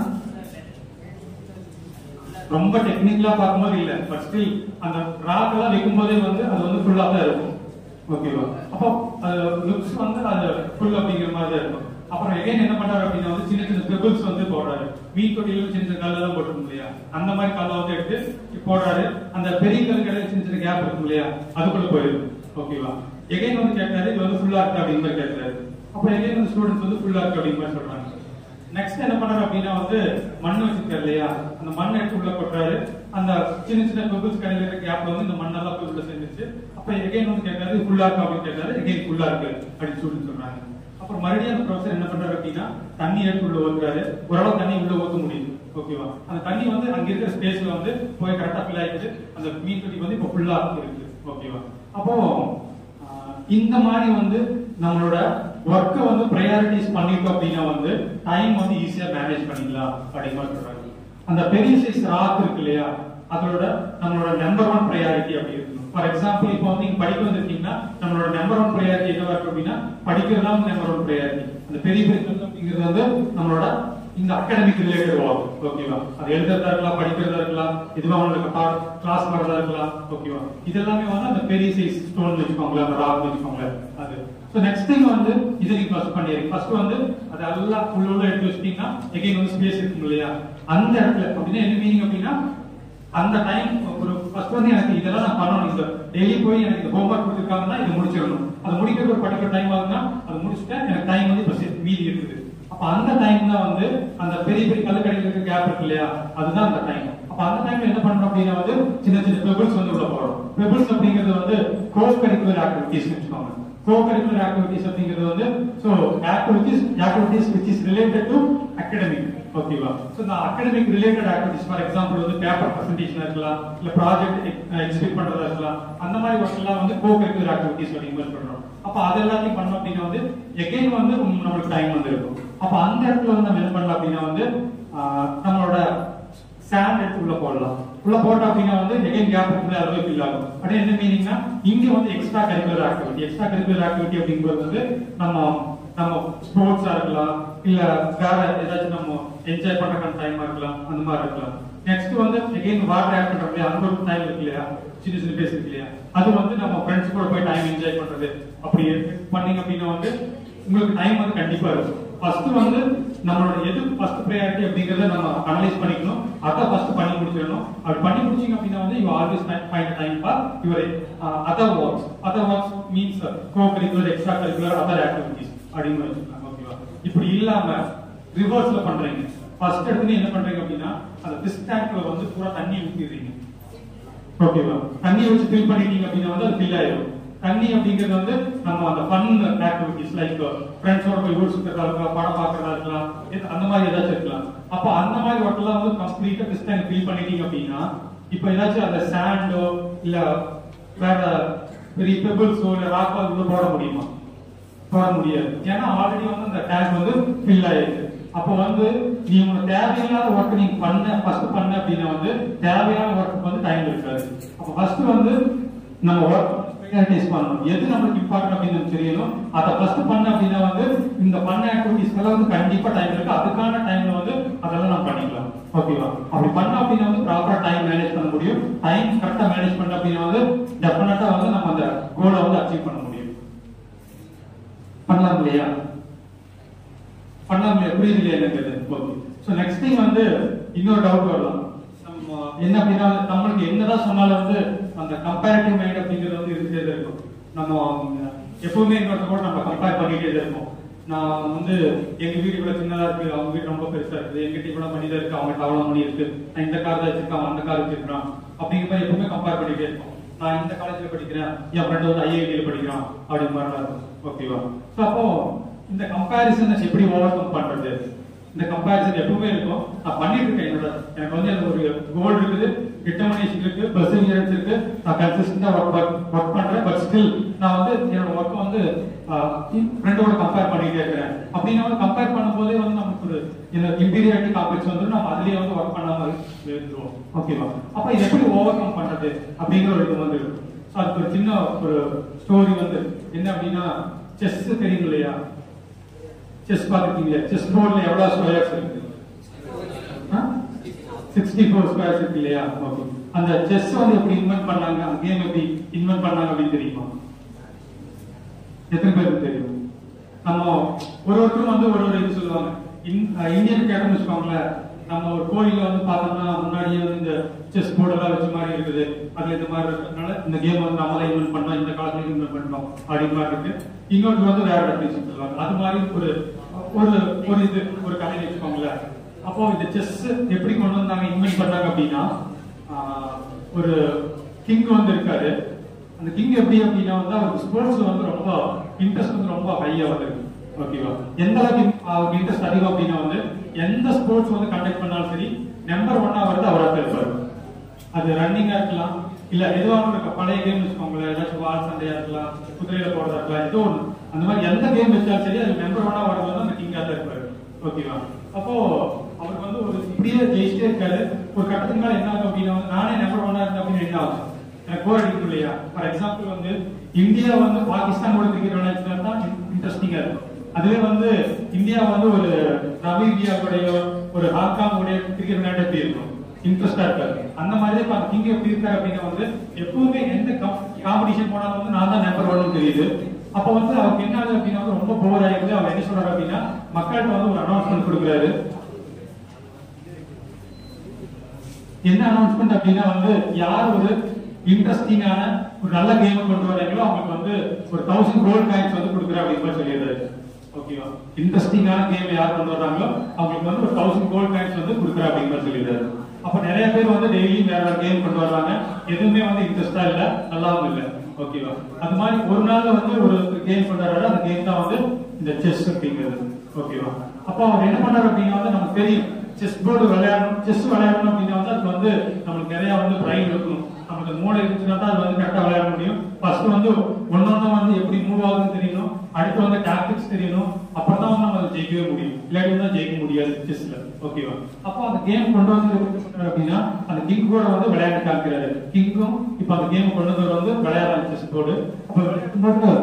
ரொம்ப டெக்னிக்கலா பார்க்கும்போது இல்ல பட் ஸ்டில் அந்த ராக் எல்லாம் வைக்கும் போதே வந்து அது வந்து ஃபுல்லா தான் இருக்கும் ஓகேவா அப்போ அது லுக்ஸ் வந்து அது ஃபுல் அப்படிங்கிற மாதிரி தான் இருக்கும் அப்புறம் எகைன் என்ன பண்றாரு அப்படின்னா வந்து சின்ன சின்ன பெபிள்ஸ் வந்து போடுறாரு மீன் தொட்டியிலும் சின்ன சின்ன கல் எல்லாம் போட்டிருக்கும் இல்லையா அந்த மாதிரி கல்லை வந்து எடுத்து போடுறாரு அந்த பெரிய கல் கிடையாது சின்ன சின்ன கேப் இருக்கும் இல்லையா அதுக்குள்ள போயிடும் ஓகேவா எகைன் வந்து கேட்கறாரு இது வந்து ஃபுல்லா இருக்கு அப்படிங்கிற மாதிரி கேட்கறாரு அப்போ எகைன் வந்து ஸ்டூடெண்ட்ஸ் வந்து ஃபுல்லா இருக்கு அப்படிங்கிற மாதிரி சொல்றாங்க நெக்ஸ்ட் என்ன பண்றாரு அப்படின்னா வந்து மண் வச்சிருக்காரு இல்லையா அந்த மண் எடுத்து உள்ள கொட்டுறாரு அந்த சின்ன சின்ன பெபிள்ஸ் கடையில இருக்க கேப்ல வந்து இந்த மண்ணெல்லாம் போய் உள்ள சேர்ந்துச்சு அப்ப எகைன் வந்து கேட்கறாரு ஃபுல்லா இருக்கு அப்படின்னு கேட்கறாரு எகைன் ஃபுல்லா இருக்கு அப்படின்னு சொல்லி சொல்றாங்க அப்புறம் மறுபடியும் அந்த ப்ரொஃபசர் என்ன பண்றாரு அப்படின்னா தண்ணி எடுத்து உள்ள ஊத்துறாரு ஓரளவு தண்ணி உள்ள ஊத்த முடியுது ஓகேவா அந்த தண்ணி வந்து அங்க இருக்கிற ஸ்பேஸ்ல வந்து போய் கரெக்டா ஃபில் ஆயிடுச்சு அந்த மீன் தொட்டி வந்து இப்ப ஃபுல்லா இருக்கு ஓகேவா அப்போ ஆஹ், இந்த மாதிரி வந்து நம்மளோட ஒர்க்கை வந்து ப்ரையாரிட்டிஸ் பண்ணிட்டோம் அப்படின்னா வந்து டைம் வந்து ஈஸியா மேனேஜ் பண்ணிக்கலாம் அப்படிங்கிற மாதிரி சொல்றாங்க அந்த பெரிய சைஸ் ராக் இருக்கு இல்லையா அதோட நம்மளோட நம்பர் ஒன் ப்ரையாரிட்டி அப்படி இருக்கணும் ஃபார் எக்ஸாம்பிள் இப்போ வந்து நீங்க படிக்க வந்திருக்கீங்கன்னா நம்மளோட நம்பர் ஒன் ப்ரையாரிட்டி என்னவா இருக்கும் அப்படின்னா படிக்கிறது தான் நம்பர் ஒன் ப்ரையாரிட்டி அந்த பெரிய பெரிய கல் அப்படிங்கிறது வந்து நம்மளோட இந்த அகாடமிக் ரிலேட்டட் ஒர்க் ஓகேவா அது எழுதுறதா இருக்கலாம் படிக்கிறதா இருக்கலாம் இதுவா உங்களுக்கு கிளாஸ் வரதா இருக்கலாம் ஓகேவா இதெல்லாமே வந்து அந்த பெரிய சைஸ் ஸ்டோன் வச்சுக்கோங்களேன் அந்த ராக் வச்சுக்கோங்களேன் அது ஸோ நெக்ஸ்ட் திங் வந்து இதை நீங்க ஃபர்ஸ்ட் பண்ணிடுங்க ஃபர்ஸ்ட் வந்து அதெல்லாம் உள்ள உள்ள எடுத்து வச்சிட்டீங்கன்னா எகைன் வந்து ஸ்பேஸ் இருக்கும் இல்லையா அந்த இடத்துல அப்படின்னா என்ன மீனிங் அப்படின்னா அந்த டைம் ஒரு ஃபர்ஸ்ட் வந்து எனக்கு இதெல்லாம் நான் பண்ணணும் இந்த டெய்லி போய் எனக்கு இந்த ஹோம்ஒர்க் கொடுத்துருக்காங்கன்னா இதை முடிச்சிடணும் அது முடிக்கிறது ஒரு படிக்கிற டைம் ஆகுதுன்னா அது முடிச்சுட்டா எனக்கு டைம் வந்து இப்போ மீதி இருக்குது அப்ப அந்த டைம் தான் வந்து அந்த பெரிய பெரிய கல்லுக்கடையில் இருக்க கேப் இருக்கு இல்லையா அதுதான் அந்த டைம் அப்ப அந்த டைம்ல என்ன பண்றோம் அப்படின்னா வந்து சின்ன சின்ன பெபிள்ஸ் வந்து உள்ள போறோம் பெபிள்ஸ் அப்படிங்கிறது வந்து கோ கரிக்குலர் ஆக்டிவிட்டிஸ் வச்சுக்கோங்க கோ கரிக்குலர் ஆக்டிவிட்டிஸ் அப்படிங்கிறது வந்து so activities activities which is related to academic ஓகேவா ஸோ இந்த academic related activities for example வந்து பேப்பர் பிரசன்டேஷன் இருக்கலாம் இல்ல ப்ராஜெக்ட் எக்ஸிபிட் பண்றதா இருக்கலாம் அந்த மாதிரி ஒர்க் எல்லாம் வந்து கோ கரிக்குலர் ஆக்டிவிட்டிஸ் இன்வெஸ்ட் பண்றோம் அப்ப அது எல்லாத்தையும் பண்ணோம் அப்படின்னா வந்து எகைன் வந்து உம் நம்மளுக்கு டைம் வந்து இருக்கும் அப்ப அந்த இடத்துல வந்து நம்ம என்ன பண்ணலாம் அப்படின்னா வந்து ஆஹ், நம்மளோட சாண்ட் எடுத்து உள்ள போடலாம் உள்ள போட்டோம் அப்படின்னா வந்து எகைன் கேப் இருக்கும்போது அதுவே ஃபில் ஆகும் அப்படியே என்ன மீனிங்னா இங்க வந்து extra curricular activity extra curricular activity அப்படிங்கிறது வந்து நம்ம நம்ம ஸ்போர்ட்ஸா இருக்கலாம் இல்ல வேற ஏதாச்சும் நம்ம என்ஜாய் பண்றதுக்கான டைமா இருக்கலாம் அந்த மாதிரி இருக்கலாம் நெக்ஸ்ட் வந்து எகைன் வாட்டர் ஆட் பண்ற இல்லையா அங்க ஒரு டைம் இருக்கு இல்லையா சின்ன சின்ன பேஸ் இருக்கு இல்லையா அது வந்து நம்ம ஃப்ரெண்ட்ஸ் கூட போய் டைம் என்ஜாய் பண்றது அப்படி பண்ணீங்க அப்படின்னா வந்து உங்களுக்கு டைம் வந்து கண்டிப்பா இருக்கும் ஃபர்ஸ்ட் வந்து நம்மளோட எது ஃபர்ஸ்ட் ப்ரையாரிட்டி அப்படிங்கறத நம்ம அனலைஸ் பண்ணிக்கணும் அதை ஃபர்ஸ்ட் பண்ணி முடிச்சிடணும் அப்படி பண்ணி முடிச்சீங்க அப்படின்னா வந்து you always find time for your other works other works means co curricular extra curricular other activities அப்படின்னு வச்சுக்கலாம் ஓகேவா இப்படி இல்லாம ரிவர்ஸ்ல பண்றீங்க ஃபர்ஸ்ட் எடுத்து என்ன பண்றீங்க அப்படின்னா அந்த பிஸ் டேங்க்ல வந்து பூரா தண்ணி ஊத்திடுறீங்க ஓகேவா தண்ணி வச்சு ஃபில் பண்ணிட்டீங்க அப்படின்னா வந்து அது ஃபில் ஆயிடும் தண்ணி அப்படிங்கிறது வந்து நம்ம அந்த ஃபன் ஆக்டிவிட்டிஸ் லைக் ஃப்ரெண்ட்ஸோட போய் ஊர் சுத்துறதா இருக்கலாம் படம் பார்க்கறதா இருக்கலாம் இது- அந்த மாதிரி ஏதாச்சும் இருக்கலாம் அப்போ அந்த மாதிரி ஒர்க் எல்லாம் வந்து கம்ப்ளீட்டா பிஸ் டேங்க் ஃபில் பண்ணிட்டீங்க அப்படின்னா இப்போ ஏதாச்சும் அந்த சாண்டோ இல்ல வேற பெரிய பெபிள்ஸோ இல்ல ராக்கோ இது போட முடியுமா போட முடியாது ஏன்னா ஆல்ரெடி வந்து அந்த டேங்க் வந்து ஃபில் ஆயிருக்கு அப்போ வந்து நீ உனக்கு தேவையில்லாத ஒர்க் நீங்க பண்ண ஃபர்ஸ்ட் பண்ண அப்படின்னா வந்து தேவையான ஒர்க் வந்து டைம் இருக்காது அப்போ ஃபர்ஸ்ட் வந்து நம்ம ஒர்க் ப்ரையாரிட்டைஸ் பண்ணணும் எது நம்மளுக்கு இம்பார்ட்டன்ட் அப்படின்னு நமக்கு தெரியணும் அதை ஃபர்ஸ்ட் பண்ண அப்படின்னா வந்து இந்த பண்ண ஆக்டிவிட்டிஸ் எல்லாம் வந்து கண்டிப்பா டைம் இருக்கு அதுக்கான டைம்ல வந்து அதெல்லாம் நம்ம பண்ணிக்கலாம் ஓகேவா அப்படி பண்ண அப்படின்னா வந்து ப்ராப்பரா டைம் மேனேஜ் பண்ண முடியும் டைம் கரெக்டா மேனேஜ் பண்ண அப்படின்னா வந்து டெஃபினட்டா வந்து நம்ம அந்த கோலை வந்து அச்சீவ் பண்ண முடியும் பண்ணலாம் இல்லையா பண்ணலாம் இல்லையா புரியுது இல்லையா எனக்கு ஓகே ஸோ நெக்ஸ்ட் திங் வந்து இன்னொரு டவுட் வரலாம் நம்ம என்ன அப்படின்னா நம்மளுக்கு என்னதான் சொன்னாலும் வந்து அந்த கம்பேரிட்டிவ் மைண்ட் அப்படிங்கிறது வந்து இருந்துட்டே தான் இருக்கும் நம்ம உம், எப்பவுமே இன்னொருத்த கூட நம்ம கம்பேர் பண்ணிட்டே தான் இருப்போம் நான் வந்து எங்க வீடு இவ்வளவு சின்னதா இருக்கு அவங்க வீடு ரொம்ப பெருசா இருக்குது எங்கிட்ட இவ்வளவு மணி தான் இருக்கு அவங்க அவ்வளவு மணி இருக்கு நான் இந்த கார் தான் வச்சிருக்கேன் அவன் அந்த கார் வச்சிருக்கான் அப்படிங்கிற மாதிரி எப்பவுமே கம்பேர் பண்ணிட்டே இருப்போம் நான் இந்த காலேஜ்ல படிக்கிறேன் என் ஃப்ரெண்ட் வந்து ஐஐடியில் படிக்கிறான் அப்படிங்கிற மாதிரி இருக்கும் ஓகேவா ஸோ அப்போ இந்த கம்பேரிசன் எப்படி ஓவர் கம் பண்றது இந்த கம்பேரிசன் எப்பவுமே இருக்கும் நான் பண்ணிட்டு இருக்கேன் என்னோட எனக்கு வந்து எனக்கு ஒரு கோல் இருக்குது டிட்டர்மினேஷன் இருக்கு பெர்சிவியரன்ஸ் இருக்கு நான் கன்சிஸ்டன்டா ஒர்க் ஒர்க் பண்றேன் பட் ஸ்டில் நான் வந்து என்னோட ஒர்க் வந்து ஃப்ரெண்டோட கம்பேர் பண்ணிட்டே இருக்கிறேன் அப்படின்னா வந்து கம்பேர் பண்ணும்போதே வந்து நமக்கு ஒரு இந்த இம்பீரியாரிட்டி காம்பெக்ஸ் வந்து நம்ம அதுலயே வந்து ஒர்க் பண்ணாம இருந்துருவோம் ஓகேவா அப்ப இதை எப்படி ஓவர் கம் பண்றது அப்படிங்கிற ஒரு இது வந்து இருக்கு ஸோ அதுக்கு ஒரு சின்ன ஒரு ஸ்டோரி வந்து என்ன அப்படின்னா செஸ் தெரியும் இல்லையா செஸ் பார்த்துருக்கீங்க செஸ் போர்ட்ல எவ்வளவு ஸ்கொயர்ஸ் இருக்கு சிக்ஸ்டி ஃபோர் ஸ்கொயர்ஸ் இருக்கு இல்லையா ஓகே அந்த செஸ் வந்து எப்படி இன்வென்ட் பண்ணாங்க அந்த கேம் எப்படி இன்வென்ட் பண்ணாங்க அப்படின்னு தெரியுமா எத்தனை பேருக்கு தெரியும் நம்ம ஒரு ஒருத்தரும் வந்து ஒரு ஒரு இது சொல்லுவாங்க இன்- அஹ் இந்தியன் கேட்டோம்னு வச்சுக்கோங்களேன் நம்ம ஒரு கோயில்ல வந்து பார்த்தோம்னா முன்னாடியே வந்து இந்த செஸ் போர்டு எல்லாம் வச்ச மாதிரி இருக்குது அதுல இந்த மாதிரி இருக்கிறதுனால இந்த கேம் வந்து நம்மளே இன்வென்ட் பண்ணோம் இந்த காலத்துல இன்வென்ட் பண்ணோம் அப்படின்னு மாதிரி இருக்கு இன்னொரு வந்து வேற டெஃபினேஷன் சொல்லுவாங்க அது மாதிரி ஒரு ஒரு ஒரு இது ஒரு கதை வச்சுக்கோங்களேன் அப்போ இந்த செஸ் எப்படி கொண்டு வந்தாங்க இன்வென்ட் பண்ணாங்க அப்படின்னா ஆஹ், ஒரு கிங் வந்து இருக்காரு அந்த கிங் எப்படி அப்படின்னா வந்து அவருக்கு ஸ்போர்ட்ஸ்ல வந்து ரொம்ப இன்ட்ரெஸ்ட் வந்து ரொம்ப ஹையா வந்து ஓகேவா எந்த அளவுக்கு அவருக்கு இன்ட்ரெஸ்ட் அதிகம் அப்படின்னா வந்து எந்த ஸ்போர்ட்ஸ் வந்து கண்டக்ட் பண்ணாலும் சரி நம்பர் ஒன்னா வருது அவரா தான் இருப்பாரு அது ரன்னிங்கா இருக்கலாம் இல்ல எதுவா இருக்க பழைய கேம் வச்சுக்கோங்களேன் ஏதாச்சும் வால் சண்டையா இருக்கலாம் குதிரையில போறதா இருக்கலாம் ஏதோ ஒண்ணு அந்த மாதிரி எந்த கேம் வச்சாலும் சரி அது நம்பர் ஒன்னா வரது வந்து அந்த கிங்கா தான் இருப்பாரு ஓகேவா அப்போ அவருக்கு வந்து ஒரு இப்படியே ஜெயிச்சிட்டே இருக்காரு ஒரு கட்டத்துக்கு மேல என்ன ஆகும் அப்படின்னா வந்து நானே நம்பர் ஒன்னா இருந்தேன் அப்படின்னு என்ன ஆகும் எனக்கு போர் அடிக்கும் இல்லையா ஃபார் எக்ஸாம்பிள் வந்து இந்தியா வந்து பாகிஸ்தானோட கிரிக்கெட் விளையாடுறது தான் இன்ட்ரெஸ்டிங்கா இருக்கும் அதுவே வந்து இந்தியா வந்து ஒரு நமீபியாவுடைய ஒரு ஹாங்காங் உடைய கிரிக்கெட் விளையாட்டு எப்படி இருக்கும் இன்ட்ரெஸ்டா இருக்காரு அந்த மாதிரி இப்ப அந்த கிங் எப்படி இருக்காரு அப்படின்னா வந்து எப்பவுமே எந்த காம்படிஷன் போனாலும் வந்து நான் தான் நம்பர் ஒன்னு தெரியுது அப்ப வந்து அவருக்கு என்ன ஆகுது அப்படின்னா வந்து ரொம்ப போர் ஆயிடுது அவர் என்ன சொல்றாரு அப்படின்னா மக்கள்கிட்ட வந்து ஒரு அனௌன்ஸ்மெண்ட் கொடுக்குறாரு என்ன அனௌன்ஸ்மெண்ட் அப்படின்னா வந்து யார் ஒரு இன்ட்ரெஸ்டிங்கான ஒரு நல்ல கேம் கொண்டு வராங்களோ அவங்களுக்கு வந்து ஒரு தௌசண்ட் கோல்ட் காயின்ஸ் வந்து கொடுக்குறேன் அப்படின்னு மாதிரி சொல்லிடுறாரு ஓகேவா இன்ட்ரெஸ்டிங்கான கேம் யார் கொண்டு வராங்களோ அவங்களுக்கு வந்து ஒரு தௌசண்ட் கோல்ட் காயின்ஸ் வந்து கொடுக்குறேன் அப்படின்னு மாதிரி சொல்லிடுறாரு அப்ப நிறைய பேர் வந்து டெய்லி வேற வேற கேம் கொண்டு வர்றாங்க எதுவுமே வந்து இன்ட்ரெஸ்டா இல்ல நல்லாவும் இல்ல ஓகேவா அது மாதிரி ஒரு நாள்ல வந்து ஒரு கேம் கொண்டு வர்றாரு அந்த கேம் தான் வந்து இந்த செஸ் அப்படிங்கிறது ஓகேவா அப்போ அவர் என்ன பண்றாரு அப்படின்னா வந்து நமக்கு தெரியும் செஸ் போர்டு விளையாடணும் செஸ் விளையாடணும் அப்படின்னா வந்து அதுக்கு வந்து நமக்கு நிறைய வந்து பிரைன் இருக்கணும் நமக்கு மூளை இருந்துச்சுன்னா தான் அது வந்து கரெக்டா விளையாட முடியும் ஃபர்ஸ்ட் வந்து ஒன்னொன்னு வந்து எப்படி மூவ் ஆகுதுன்னு தெரியணும் அடுத்து வந்து டாக்டிக்ஸ் தெரியணும் அப்பதான் வந்து நம்ம அதை ஜெயிக்கவே முடியும் இல்லாட்டி வந்து ஜெயிக்க முடியாது செஸ்ல ஓகேவா அப்போ அந்த கேம் கொண்டு வந்து அப்படின்னா அந்த கிங் கூட வந்து விளையாட காமிக்கிறாரு கிங்கும் இப்ப அந்த கேம் கொண்டு வந்து வந்து விளையாடுறாங்க செஸ் போர்டு அப்ப விளையாடும்போது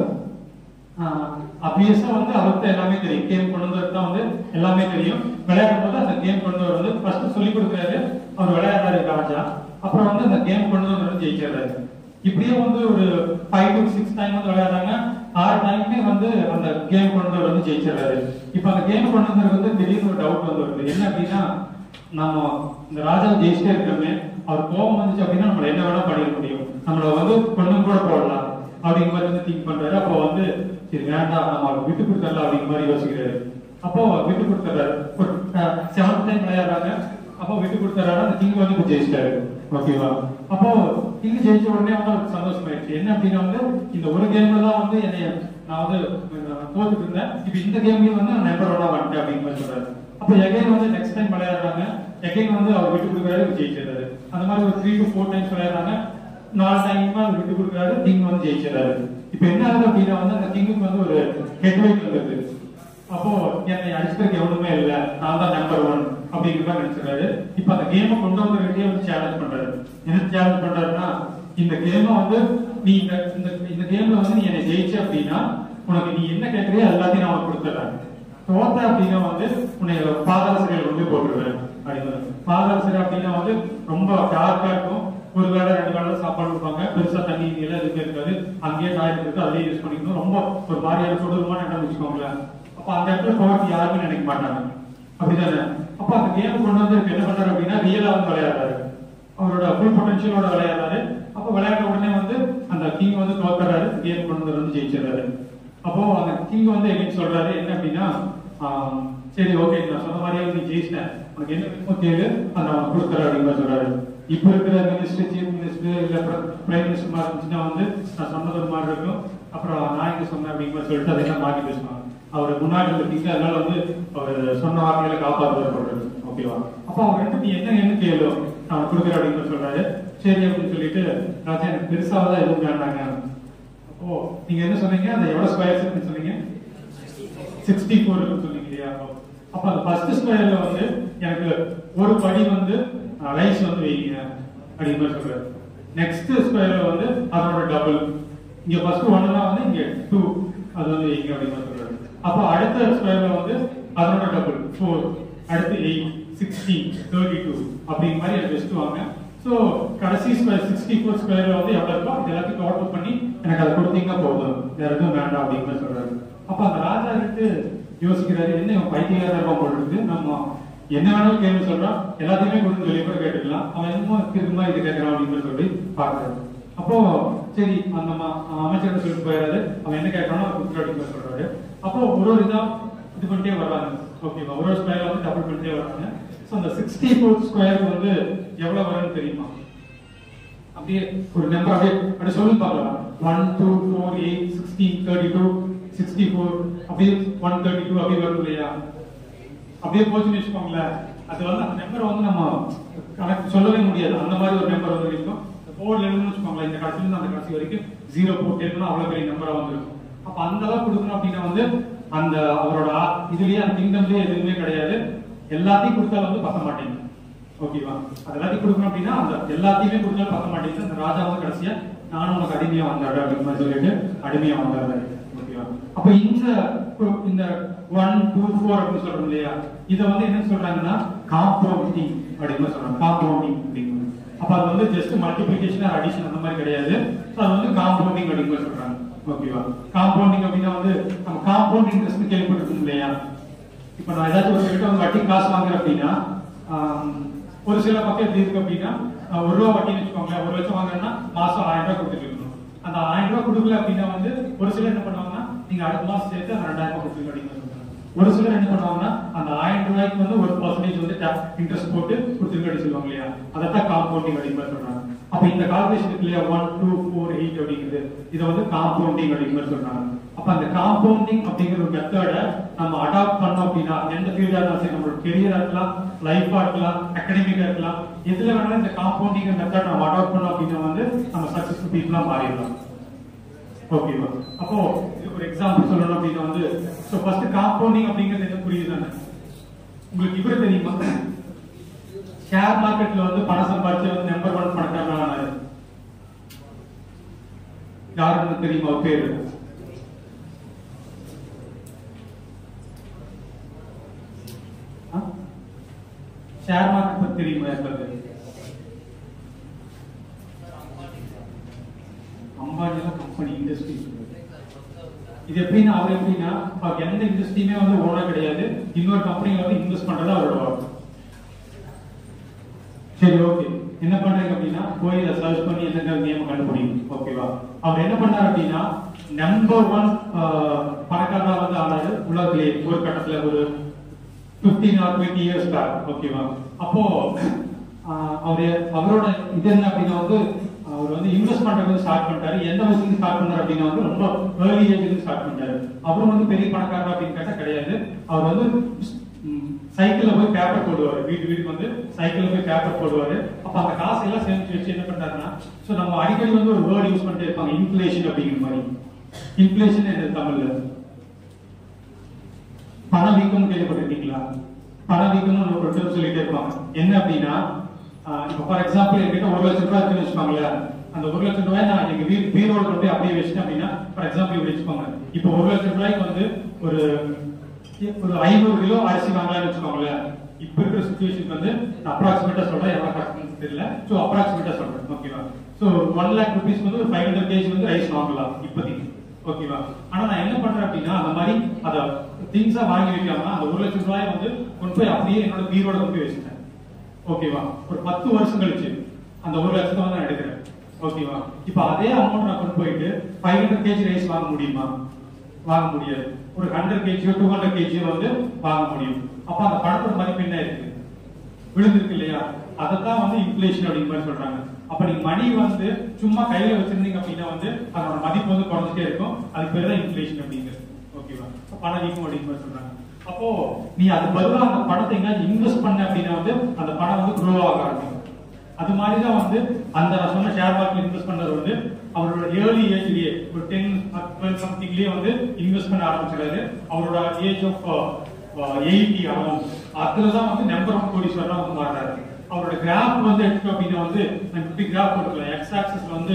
அபியஸா வந்து அவருக்கு எல்லாமே தெரியும் கேம் கொண்டு வந்தது தான் வந்து எல்லாமே தெரியும் விளையாடும் போது அந்த கேம் கொண்டு வரது ஃபர்ஸ்ட் சொல்லி கொடுக்குறாரு அவர் விளையாடுறாரு ராஜா அப்புறம் வந்து அந்த கேம் கொண்டு வந்து ஜெயிச்சிடுறாரு இப்படியே வந்து ஒரு ஃபைவ் டு சிக்ஸ் டைம் வந்து விளையாடுறாங்க ஆறு டைமே வந்து அந்த கேம் கொண்டு வந்து ஜெயிச்சிடுறாரு இப்ப அந்த கேம் கொண்டு வந்தது வந்து திடீர்னு ஒரு டவுட் வந்து வருது என்ன அப்படின்னா நம்ம இந்த ராஜா ஜெயிச்சிட்டே இருக்கோமே அவர் கோபம் வந்துச்சு அப்படின்னா நம்மள என்ன வேணா பண்ணிட முடியும் நம்மள வந்து கொண்டு கூட போடலாம் அப்படிங்கிற மாதிரி வந்து திங்க் பண்றாரு அப்போ வந்து சரி வேண்டாம் நம்ம அவருக்கு விட்டு கொடுத்துடலாம் அப்படிங்கிற மாதிரி யோசிக்கிறாரு அப்போ விட்டு கொடுத்துறாரு ஒரு செவன்த் டைம் விளையாடுறாங்க அப்போ விட்டு கொடுத்துறாரு அந்த கிங் வந்து இப்ப ஜெயிச்சிட்டாரு ஓகேவா அப்போ கிங் ஜெயிச்ச உடனே வந்து அவருக்கு சந்தோஷமாயிடுச்சு என்ன அப்படின்னா வந்து இந்த ஒரு கேம்ல தான் வந்து என்னைய நான் வந்து அஹ், தோத்துட்டு இருந்தேன் இப்ப இந்த கேம்லயும் வந்து நான் நம்பர் ஒன்னா வந்துட்டேன் அப்படிங்கிற மாதிரி சொல்றாரு அப்போ எகைன் வந்து நெக்ஸ்ட் டைம் விளையாடுறாங்க எகைன் வந்து அவர் விட்டு கொடுக்குறாரு இவர் ஜெயிச்சிடுறாரு அந்த மாதிரி ஒரு த்ரீ டு ஃபோர் டைம்ஸ் விளையாடுறாங்க நாலு டைம் அவர் விட்டு கொடுக்குறாரு கிங் வந்து ஜெயிச்சிடுறாரு இப்ப என்ன ஆகுது அப்படின்னா வந்து அந்த கிங்குக்கு வந்து ஒரு ஹெட் வெயிட் வந்துருது அப்போ என்னை அடிச்சதுக்கு எவனுமே இல்ல நான் தான் நம்பர் ஒன் அப்படிங்கிற மாதிரி நினைச்சிருக்காரு இப்ப அந்த கேமை கொண்டு வந்து வந்து சேலஞ்ச் பண்றாரு என்ன சேலஞ்ச் பண்றாருன்னா இந்த கேமை வந்து நீ இந்த இந்த இந்த கேம்ல வந்து நீ என்னை ஜெயிச்ச அப்படின்னா உனக்கு நீ என்ன கேட்கறியோ எல்லாத்தையும் நான் உனக்கு கொடுத்துட்றேன் தோத்த அப்படின்னா வந்து உன்னை பாதாள சிறையில் கொண்டு போட்டுருவேன் அப்படின்னு பாதாள சிறை அப்படின்னா வந்து ரொம்ப டார்க்கா இருக்கும் ஒரு வேளை ரெண்டு வேளை சாப்பாடு கொடுப்பாங்க பெருசா தண்ணி எல்லாம் எதுவுமே இருக்காது அங்கேயே டாய்லெட் இருக்கு அதிலேயே யூஸ் பண்ணிக்கணும் ரொம்ப ஒரு மாதிரியான கொடூரமான இடம் வச்சுக்கோங்களேன் அப்ப அந்த இடத்துல போகிறது யாருமே நினைக்க மாட்டாங்க அப்படிதானே அப்ப அந்த கேம் கொண்டு வந்து இப்ப என்ன பண்றாரு அப்படின்னா ரியலா வந்து விளையாடுறாரு அவரோட ஃபுல் பொட்டன்ஷியலோட விளையாடுறாரு அப்ப விளையாட்ட உடனே வந்து அந்த கிங் வந்து தோத்துறாரு கேம் கொண்டு வந்து வந்து ஜெயிச்சிடுறாரு அப்போ அந்த கிங் வந்து என்ன சொல்றாரு என்ன அப்படின்னா ஆம், சரி ஓகே நான் சொன்ன மாதிரியே நீ ஜெயிச்சிட்டேன் உனக்கு என்ன வேணுமோ கேளு அதை நான் உனக்கு கொடுத்துறேன் அப்படின்னு மாதிரி சொல்றாரு இப்ப இருக்கிற மினிஸ்டர் சீஃப் மினிஸ்டர் இல்ல பிரைம் மினிஸ்டர் மாதிரி இருந்துச்சுன்னா வந்து நான் சொன்னது ஒரு மாதிரி இருக்கும் அப்புறம் நான் இங்க சொன்னேன் அப்படிங்கிற மாதிரி சொல்லிட்டு அதெல்லாம் மாற்றி பேசுவாங்க அவர் முன்னாடி இருந்த கிங் அதனால வந்து அவர் சொன்ன வார்த்தைகளை காப்பாற்றுவார் ஓகேவா அப்ப அவர் வந்து நீ என்ன என்ன கேளு நான் கொடுக்குறேன் அப்படின்னு மாதிரி சொல்றாரு சரி அப்படின்னு சொல்லிட்டு ராஜா எனக்கு பெருசாவதான் எதுவும் வேண்டாங்க அப்போ நீங்க என்ன சொன்னீங்க அந்த எவ்வளவு ஸ்கொயர்ஸ் இருக்குன்னு சொன்னீங்க சிக்ஸ்டி ஃபோர் சொன்னீங்க இல்லையா அப்ப அந்த ஃபர்ஸ்ட் ஸ்கொயர்ல வந்து எனக்கு ஒரு படி வந்து ரைஸ் வந்து வைங்க அப்படிங்கிற மாதிரி சொல்றாரு நெக்ஸ்ட் ஸ்கொயர்ல வந்து அதோட டபுள் இங்க ஃபர்ஸ்ட் ஒன்னுனா வந்து இங்க டூ அது வந்து வைங்க அப்படிங்கிற மாதிரி சொல்றாரு அப்போ அடுத்த ஸ்கொயர்ல வந்து அதோட டபுள் ஃபோர் அடுத்து எயிட் சிக்ஸ்டீன் தேர்ட்டி டூ அப்படிங்கிற மாதிரி எனக்கு வச்சுட்டு வாங்க ஸோ கடைசி ஸ்கொயர் சிக்ஸ்டி ஃபோர் ஸ்கொயர்ல வந்து எவ்வளவு இருக்கோ அது எல்லாத்தையும் டோட்டல் பண்ணி எனக்கு அதை கொடுத்தீங்கன்னா போதும் வேற எதுவும் வேண்டாம் அப்படிங்கிற மாதிரி சொல்றாரு அப்ப அந்த ராஜா கிட்ட யோசிக்கிறாரு என்ன இவன் பைத்தியகாரமா போட்டுருக்கு நம்ம என்ன வேணாலும் கேள்வி சொல்றான் எல்லாத்தையுமே கொடுத்து சொல்லி கூட கேட்டுக்கலாம் அவன் என்னமோ திரும்ப இது கேட்கறான் அப்படின்னு சொல்லி பாக்குறாரு அப்போ சரி அந்த ம- அமைச்சர் சொல்லிட்டு போயிடாரு அவன் என்ன கேட்கறானோ அதை கொடுத்துரு அப்படின்னு சொல்றாரு அப்போ ஒரு ஒரு இதா இது பண்ணிட்டே வர்றாங்க ஓகேவா ஒரு ஒரு ஸ்கொயர் வந்து டபுள் பண்ணிட்டே வர்றாங்க ஸோ அந்த சிக்ஸ்டி ஃபோர் ஸ்கொயர் வந்து எவ்வளவு வரும்னு தெரியுமா அப்படியே ஒரு நம்பர் அப்படியே அப்படியே சொல்லி பார்க்கலாம் one two four eight sixteen thirty two sixty four அப்படியே ஒன் தேர்ட்டி டூ அப்படியே வரும் இல்லையா அப்படியே போச்சுன்னு வச்சுக்கோங்களேன் அது வந்து அந்த நம்பர் வந்து நம்ம கணக்கு சொல்லவே முடியாது அந்த மாதிரி ஒரு நம்பர் வந்து இருக்கும் போர்டில் எழுதுன்னு வச்சுக்கோங்களேன் இந்த கடைசில இருந்து அந்த கடைசி வரைக்கும் ஜீரோ போட்டு எழுதணும் அவ்வளவு பெரிய நம்பரா வந்துருக்கும் அப்ப அந்த அளவுக்கு கொடுக்கணும் அப்படின்னா வந்து அந்த அவரோட ஆ- இதுலயே அந்த கிங்டம்லயே எதுவுமே கிடையாது எல்லாத்தையும் கொடுத்தாலும் வந்து பத்த மாட்டேங்குது ஓகேவா அது எல்லாத்தையும் கொடுக்கணும் அப்படின்னா அந்த எல்லாத்தையுமே கொடுத்தாலும் பத்த மாட்டேங்குது அந்த ராஜா வந்து கடைசியா நானும் உனக்கு அடிமையா வந்தாரு அப்படின்னு மாதிரி சொல்லிட்டு அடிமையா வந்தாரு ஓகேவா அப்ப இந்த இந்த ஒன் டூ ஃபோர் அப்படின்னு சொல்றோம் இல்லையா இதை வந்து என்ன சொல்றாங்கன்னா காம்பவுண்டிங் அப்படின்னு மாதிரி சொல்றாங்க காம்பவுண்டிங் அப்படிங்கிறது அப்ப அது வந்து ஜஸ்ட் மல்டிபிளிகேஷன் அடிஷன் அந்த மாதிரி கிடையாது So அது வந்து காம்பவுண்டிங் அப்படின்னு மாதிரி சொல்றாங்க ஓகேவா காம்பவுண்டிங் அப்படின்னா வந்து நம்ம காம்பவுண்ட் இன்ட்ரெஸ்ட் கேள்விப்பட்டிருக்கோம் இல்லையா இப்ப நான் ஏதாச்சும் ஒரு கிட்ட வந்து வட்டி காசு வாங்குறேன் அப்படின்னா ஆம், ஒரு சில பக்கம் எப்படி இருக்கு அப்படின்னா ஆஹ், ஒரு ரூபா வட்டின்னு வச்சுக்கோங்களேன் ஒரு லட்சம் வாங்குறேன்னா மாசம் ஆயிரம் ரூபாய் கொடுத்துட்டு இருக்கணும் அந்த ஆயிரம் ரூபாய் கொடுக்கல அப்படின்னா வந்து ஒரு சிலர் என்ன பண்ணுவாங்கன்னா நீங்க அடுத்த மாசம் சேர்த்து அந்த ரெண்டாயிரம் ரூபாய் கொடுத்துருங்க அப்படின்னு சொல்றாங்க ஒரு சிலர் என்ன பண்ணுவாங்கன்னா அந்த ஆயிரம் ரூபாய்க்கு வந்து ஒரு பர்சன்டேஜ் வந்து இன்ட்ரெஸ்ட் போட்டு கொடுத்துருங்க அப்படின்னு சொல்லுவாங்க இல்லையா அதைத்தான் காம்பவுண்டிங் அப்படின்னு சொல்றாங்க அப்ப இந்த கால்குலேஷன் இருக்கு இல்லையா ஒன் டூ ஃபோர் எயிட் அப்படிங்கிறது இதை வந்து காம்பவுண்டிங் அப்படின்னு மாதிரி சொல்றாங்க அப்ப அந்த காம்பவுண்டிங் அப்படிங்கிற ஒரு மெத்தட நம்ம அடாப்ட் பண்ணோம் அப்படின்னா எந்த ஃபீல்டா இருந்தாலும் சரி நம்மளோட கெரியரா இருக்கலாம் லைஃபா இருக்கலாம் அகாடமிக்கா இருக்கலாம் எதுல வேணாலும் இந்த காம்பவுண்டிங் மெத்தட் நம்ம அடாப்ட் பண்ணோம் அப்படின்னா வந்து நம்ம சக்சஸ்ஃபுல் பீப்புளா மாறிடலாம் ஓகேவா அப்போ இதுக்கு ஒரு எக்ஸாம்பிள் சொல்லணும் அப்படின்னா வந்து ஸோ ஃபர்ஸ்ட் காம்பவுண்டிங் அப்படிங்கிறது என்ன புரியுது தானே உங்களுக்கு இவரு தெரியுமா ஷேர் மார்க்கெட்ல வந்து பணம் சம்பாதிச்சு வந்து நம்பர் ஒன் பணக்காரனா ஆனாரு யாருன்னு தெரியுமா அவர் பேரு ஆ? ஷேர் மார்க்கெட் பத்தி தெரியுமா யாருக்காவது அம்பானிலாம் கம்பெனி இண்டஸ்ட்ரி இது எப்படின்னா அவர் எப்படின்னா அவருக்கு எந்த இண்டஸ்ட்ரியுமே வந்து ஓனா கிடையாது இன்னொரு கம்பெனில வந்து இன்வெஸ்ட் பண்றது அவரோட work. சரி ஓகே என்ன பண்றீங்க அப்படின்னா போய் இதை சர்ச் பண்ணி எந்த நேம் கண்டுபிடிக்கும் ஓகேவா அவர் என்ன பண்ணாரு அப்படின்னா நம்பர் ஒன் பணக்காரரா வந்து ஆனாரு உலகத்திலே ஒரு கட்டத்துல ஒரு 15 ஆர் டுவெண்ட்டி இயர்ஸ் பேக் ஓகேவா அப்போ ஆஹ், அவரு அவரோட இது என்ன அப்படின்னா வந்து அவர் வந்து இன்வெஸ்ட் பண்றது ஸ்டார்ட் பண்ணிட்டாரு எந்த வயசுல ஸ்டார்ட் பண்ணாரு அப்படின்னா வந்து ரொம்ப ஏர்லி ஏஜ்ல ஸ்டார்ட் பண்ணிட்டாரு அவரும் வந்து பெரிய பணக்காரர் அப்படின்னு கேட்டா கிடையாது அவர் வந்து சைக்கிள்ல போய் பேப்பர் போடுவாரு வீட்டு வீட்டுக்கு வந்து சைக்கிள்ல போய் பேப்பர் போடுவாரு அப்ப அந்த காசு எல்லாம் சேமிச்சு வச்சு என்ன பண்றாருன்னா சோ நம்ம அடிக்கடி வந்து ஒரு வேர்ட் யூஸ் பண்ணிட்டே இருப்பாங்க இன்ஃபிளேஷன் அப்படிங்கிற மாதிரி இன்ஃபிளேஷன் என்ன தமிழ்ல பணவீக்கம் கேள்விப்பட்டிருக்கீங்களா பணவீக்கம்னு ஒரு டேர்ம் சொல்லிட்டே இருப்பாங்க என்ன அப்படின்னா ஆஹ் இப்ப ஃபார் எக்ஸாம்பிள் என்கிட்ட ஒரு லட்சம் ரூபாய் இருக்குன்னு வச்சுக்கோங்களேன் அந்த ஒரு லட்சம் ரூபாய் நான் எங்க வீ பீரோல கொண்டு போய் அப்படியே வச்சுட்டேன் அப்படின்னா ஃபார் எக்ஸாம்பிள் இப்படி வச்சுக்கோங்க இப்போ ஒரு லட்சம் ரூபாய்க்கு வந்து ஒரு ஒரு ஐநூறு கிலோ அரிசி வாங்கலாம்னு வச்சுக்கோங்களேன் இப்ப இருக்கிற சுச்சுவேஷனுக்கு வந்து நான் அப்ராக்சிமேட்டா சொல்றேன் எவ்வளவு கரெக்ட்னு தெரியல சோ அப்ராக்சிமேட்டா சொல்றேன் ஓகேவா சோ ஒன் லேக் ருபீஸ் வந்து ஒரு ஃபைவ் ஹண்ட்ரட் கேஜி வந்து ரைஸ் வாங்கலாம் இப்போதைக்கு ஓகேவா ஆனா நான் என்ன பண்றேன் அப்படின்னா அந்த மாதிரி அத திங்ஸா வாங்கி வைக்காம அந்த ஒரு லட்சம் ரூபாய் வந்து கொண்டு போய் அப்படியே என்னோட பீரோட கொண்டு போய் வச்சுட்டேன் ஓகேவா ஒரு பத்து வருஷம் கழிச்சு அந்த ஒரு லட்சத்தை வந்து நான் எடுக்கிறேன் ஓகேவா இப்ப அதே அமௌண்ட் நான் கொண்டு போயிட்டு ஃபைவ் ஹண்ட்ரட் கேஜி ரைஸ் வாங்க முடியுமா வாங்க முடியாது ஒரு ஹண்ட்ரட் கேஜியோ டூ ஹண்ட்ரட் கேஜியோ வந்து வாங்க முடியும் அப்ப அந்த பணத்தோட மதிப்பு என்ன இருக்கு விழுந்திருக்கு இல்லையா அதைத்தான் வந்து இன்ஃபிளேஷன் அப்படிங்கிற மாதிரி சொல்றாங்க அப்ப நீங்க மணி வந்து சும்மா கையில வச்சிருந்தீங்க அப்படின்னா வந்து அதோட மதிப்பு வந்து குறைஞ்சிட்டே இருக்கும் அது பேர் தான் இன்ஃபிளேஷன் அப்படிங்கிறது ஓகேவா பண வீக்கம் அப்படிங்கிற மாதிரி சொல்றாங்க அப்போ நீ அது பதிலா அந்த பணத்தை எங்கேயாச்சும் இன்வெஸ்ட் பண்ண அப்படின்னா வந்து அந்த பணம் வந்து க்ரோ ஆக ஆரம்பிக்கும் அது மாதிரி தான் வந்து அந்த நான் சொன்ன ஷேர் மார்க்கெட் இன்வெஸ்ட் பண்ணது வந்து அவரோட ஏர்லி ஏஜ்லயே ஒரு டென் டுவெல் சம்திங்லயே வந்து இன்வெஸ்ட் பண்ண ஆரம்பிச்சிடாரு அவரோட ஏஜ் ஆஃப் எயிட்டி ஆகும் அதுலதான் வந்து நம்பர் ஒன் கோடீஸ்வரா வந்து மாறுறாரு அவரோட கிராஃப் வந்து எடுத்தோம் அப்படின்னா வந்து நான் இப்படி கிராஃப் போட்டுக்கலாம் எக்ஸ் ஆக்சிஸ்ல வந்து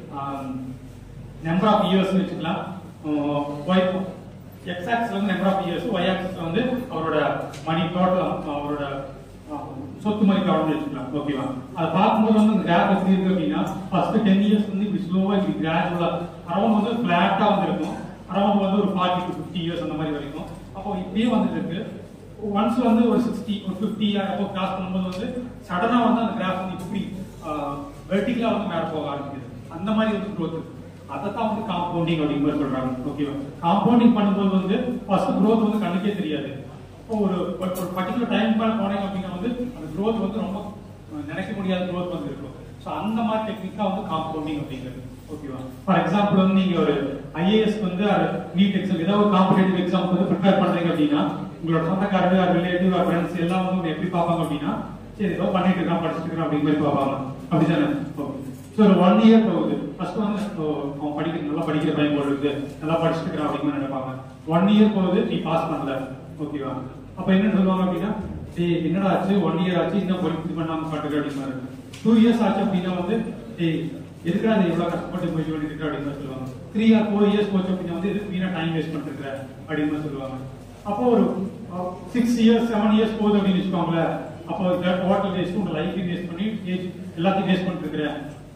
நம்பர் ஆஃப் இயர்ஸ் வச்சுக்கலாம் ஒய் எக்ஸ் ஆக்சிஸ்ல வந்து நம்பர் ஆஃப் இயர்ஸ் ஒய் ஆக்சிஸ்ல வந்து அவரோட மணி டோட்டல் அவரோட ஆஹ், சொத்து மதிப்பு அவ்வளவு வச்சுக்கலாம் ஓகேவா அதை பார்க்கும்போது வந்து கிராஃப் எப்படி இருக்கு அப்படின்னா ஃபர்ஸ்ட் டென் இயர்ஸ் வந்து இப்படி ஸ்லோவா இப்படி கிராஜுவலா அரௌண்ட் வந்து பிளாட்டா வந்து இருக்கும் அரௌண்ட் வந்து ஒரு ஃபார்ட்டி டு ஃபிஃப்டி இயர்ஸ் அந்த மாதிரி வரைக்கும் அப்போ இப்படியே வந்துட்டு இருக்கு ஒன்ஸ் வந்து ஒரு சிக்ஸ்டி ஒரு ஃபிஃப்டி அப்போ கிராஸ் பண்ணும்போது வந்து சடனா வந்து அந்த கிராஃப் வந்து இப்படி வெர்டிகலா வந்து மேல போக ஆரம்பிக்குது அந்த மாதிரி வந்து growth இருக்கு அதைத்தான் வந்து காம்பவுண்டிங் அப்படிங்கிற மாதிரி சொல்றாங்க ஓகேவா காம்பவுண்டிங் பண்ணும்போது வந்து ஃபர்ஸ்ட் growth வந்து கண்ணுக்கே தெரியாது இப்போ ஒரு ஒரு பர்டிகுலர் டைம் போனீங்க அப்படின்னா வந்து அந்த growth வந்து ரொம்ப அஹ், நினைக்க முடியாத growth வந்து இருக்கும் ஸோ அந்த மாதிரி டெக்னிக்கா வந்து காம்பவுண்டிங் அப்படிங்கிறது ஓகேவா ஃபார் எக்ஸாம்பிள் வந்து நீங்க ஒரு ஐஏஎஸ் வந்து நீட் எக்ஸாம் ஏதாவது ஒரு காம்படேட்டிவ் எக்ஸாம் வந்து ப்ரிப்பேர் பண்றீங்க அப்படின்னா உங்களோட சொந்தக்காரங்க ரிலேட்டிவ் ஃப்ரெண்ட்ஸ் எல்லாம் வந்து உங்களை எப்படி பார்ப்பாங்க அப்படின்னா சரி ஏதோ பண்ணிட்டு இருக்கான் படிச்சுட்டு இருக்கான் அப்படிங்கிற மாதிரி பார்ப்பாங்க அப்படிதானே ஸோ ஒரு ஒன் இயர் போகுது ஃபர்ஸ்ட் வந்து ஓ, அவன் படிக்கிற நல்லா படிக்கிற பையன் போல இருக்கு நல்லா படிச்சுட்டு இருக்கான் அப்படிங்கிற மாதிரி நினைப்பாங்க ஒன் இயர் போகுது நீ பாஸ் பண்ணல ஓகேவா அப்ப என்ன சொல்லுவாங்க அப்படின்னா டேய் என்னடா ஆச்சு ஒன் இயர் ஆச்சு இன்னும் படிப்பு பண்ணாம பாட்டுக்கு அப்படிங்கிற டூ இயர்ஸ் ஆச்சு அப்படின்னா வந்து டேய் எதுக்கு அது இவ்வளவு கஷ்டப்பட்டு போய் வேண்டியிருக்கு அப்படின்னு தான் சொல்லுவாங்க த்ரீ ஆர் ஃபோர் இயர்ஸ் போச்சு அப்படின்னா வந்து எதுக்கு வீணா டைம் வேஸ்ட் பண்ணிருக்கிற அப்படின்னு தான் சொல்லுவாங்க அப்போ ஒரு சிக்ஸ் இயர்ஸ் செவன் இயர்ஸ் போகுது அப்படின்னு வச்சுக்கோங்களேன் அப்போ டோட்டல் வேஸ்ட் உங்க லைஃப் வேஸ்ட் பண்ணி age எல்லாத்தையும் வேஸ்ட் பண்ணிருக்கிற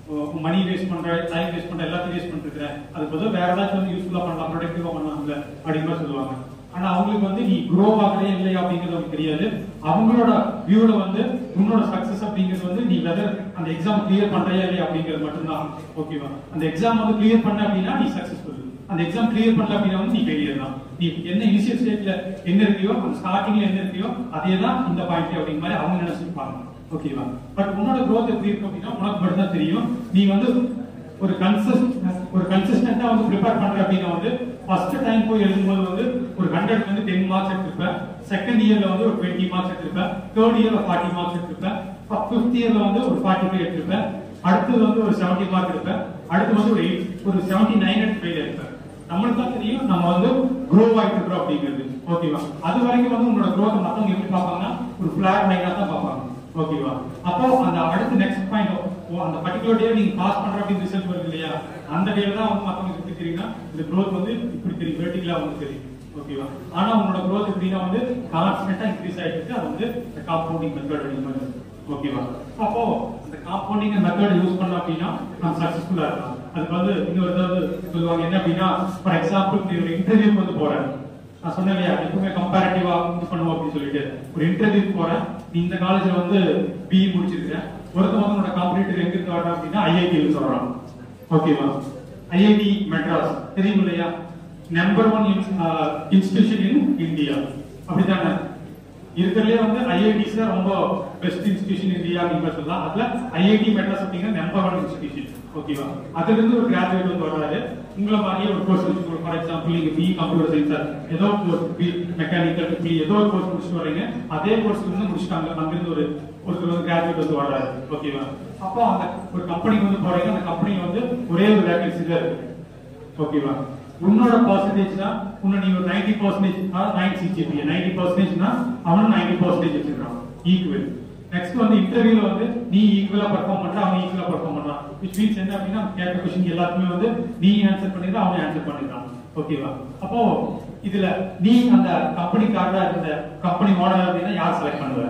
மணி வேஸ்ட் பண்ற டைம் வேஸ்ட் பண்ற எல்லாத்தையும் வேஸ்ட் பண்ணிருக்கிற அது பதில் வேற ஏதாச்சும் வந்து யூஸ்ஃபுல்லா பண்ணலாம் ப்ரொடக்டிவா பண்ணலாம்ல அப்படின்னு மாதிரி சொல்லுவாங்க ஆனா அவங்களுக்கு வந்து நீ க்ரோ ஆகலையா இல்லையா அப்படிங்கிறது அவங்களுக்கு தெரியாது அவங்களோட வியூல வந்து உன்னோட சக்சஸ் அப்படிங்கிறது வந்து நீ வெதர் அந்த எக்ஸாம் கிளியர் பண்றியா இல்லையா அப்படிங்கிறது மட்டும்தான் ஓகேவா அந்த எக்ஸாம் வந்து கிளியர் பண்ண அப்படின்னா நீ சக்சஸ்ஃபுல் அந்த எக்ஸாம் கிளியர் பண்ணல அப்படின்னா வந்து நீ ஃபெயிலியர் தான் நீ என்ன இனிஷியல் ஸ்டேட்ல என்ன இருக்கியோ அந்த ஸ்டார்டிங்ல என்ன இருக்கியோ அதே தான் இந்த பாயிண்ட் அப்படிங்கிற மாதிரி அவங்க நினைச்சிருப்பாங்க ஓகேவா பட் உன்னோட growth எப்படி இருக்கும் அப்படின்னா உனக்கு மட்டும் தான் தெரியும் நீ வந்து ஒரு கன்சிஸ்ட் ஒரு கன்சிஸ்டன்டா வந்து ப்ரிப்பேர் பண்ற அப்படின்னா வந்து ஃபர்ஸ்ட் டைம் போய் எழுதும்போது வந்து ஒரு ஹண்ட்ரட் வந்து டென் மார்க்ஸ் எடுத்திருப்பேன் செகண்ட் இயர்ல வந்து ஒரு டுவெண்ட்டி மார்க்ஸ் எடுத்திருப்பேன் தேர்ட் இயர்ல ஃபார்ட்டி மார்க்ஸ் எடுத்திருப்பேன் ஃபிஃப்த் இயர்ல வந்து ஒரு ஃபார்ட்டி ஃபைவ் எடுத்திருப்பேன் அடுத்தது வந்து ஒரு செவன்டி மார்க் எடுப்பேன் அடுத்து வந்து ஒரு எயிட் ஒரு செவன்டி நைன் எடுத்து ஃபெயில் எடுப்பேன் நம்மளுக்கு தான் தெரியும் நம்ம வந்து க்ரோ ஆயிட்டு இருக்கிறோம் அப்படிங்கிறது ஓகேவா அது வரைக்கும் வந்து உங்களோட growth மத்தவங்க எப்படி பார்ப்பாங்கன்னா ஒரு ஃபிளாட் லைனா தான் பார்ப்பாங்க ஓகேவா அப்போ அந்த அடுத்து நெக்ஸ்ட் பாயிண்ட் அந்த பர்டிகுலர் டே நீங்க பாஸ் பண்ற அப்படின்னு ரிசல்ட் வருது இல்லையா அந்த டேல தான் வந்து மத்தவங்க எப்படி தெரியும்னா இந்த growth வந்து இப்படி தெரியும் வெர்டிகலா வந்து தெரியும் ஓகேவா ஆனா உங்களோட growth எப்படின்னா வந்து கான்ஸ்டன்டா இன்க்ரீஸ் ஆயிட்டு இருக்கு அது வந்து காம்பவுண்டிங் மெத்தட் அப்படின்னு ஓகேவா அப்போ அந்த காம்பவுண்டிங் மெத்தட் யூஸ் பண்ணோம் அப்படின்னா நம்ம சக்சஸ்ஃபுல்லா இருக்கலாம் அதுக்கு வந்து இன்னொரு ஏதாவது சொல்லுவாங்க என்ன அப்படின்னா ஃபார் எக்ஸாம்பிள் நீ ஒரு இன்டர்வியூக்கு வந்து போறேன் நான் சொன்னேன் இல்லையா எப்பவுமே கம்பேரிட்டிவா இது பண்ணுவோம் அப்படின்னு சொல்லிட்டு ஒரு இன்டர்வியூக்கு போறேன் நீ இந்த காலேஜ்ல வந்து பிஇ முடிச்சிருக்க ஒருத்தன் வந்து உன்னோட காம்படிட்டர் எங்க இருந்து வர்றான் அப்படின்னா ஐஐடி சொல்றான் ஓகேவா ஐஐடி மெட்ராஸ் தெரியும் இல்லையா number one institution in India அப்படித்தானே இருக்கிறதுலே வந்து ஐஐடிஸ் தான் ரொம்ப பெஸ்ட் இன்ஸ்டிடியூஷன் இந்தியா அப்படின்னு சொல்லலாம் அதுல ஐஐடி மெட்ராஸ் அப்படிங்கிற நம்பர் ஒன் இன்ஸ்டிடியூஷன் ஓகேவா அதுல இருந்து ஒரு கிராஜுவேட் வந்து வர்றாரு உங்களை மாதிரியே ஒரு கோர்ஸ் வச்சுக்கோங்க ஃபார் எக்ஸாம்பிள் நீங்க பி கம்ப்யூட்டர் சயின்ஸ் ஏதோ கோர்ஸ் பி மெக்கானிக்கல் பி ஏதோ ஒரு கோர்ஸ் முடிச்சுட்டு வரீங்க அதே கோர்ஸ் வந்து முடிச்சிட்டாங்க அங்கிருந்து ஒரு ஒருத்தர் வந்து கிராஜுவேட் வந்து வர்றாரு ஓகேவா அப்போ அந்த ஒரு கம்பெனிக்கு வந்து போறீங்க அந்த கம்பெனி வந்து ஒரே ஒரு வேகன்சி தான் இருக்கு ஓகேவா உன்னோட பர்சன்டேஜ் தான் உன்னை நீ ஒரு ninety percentage nine CGPA ninety பர்சன்டேஜ்னா அவனும் நைன்டி பர்சன்டேஜ் வச்சிருக்கான் ஈக்குவல் நெக்ஸ்ட் வந்து இன்டர்வியூல வந்து நீ ஈக்குவலா பெர்ஃபார்ம் பண்ற அவன் ஈக்குவலா பெர்ஃபார்ம் பண்றான் விச் மீன்ஸ் என்ன அப்படின்னா கேட்ட கொஸ்டின் எல்லாத்துமே வந்து நீ ஆன்சர் பண்ணிடுற அவன் ஆன்சர் பண்ணிடுறான் ஓகேவா அப்போ இதுல நீ அந்த கம்பெனிக்காரரா இருந்த கம்பெனி ஓனர் அப்படின்னா யார் செலக்ட் பண்ணுவ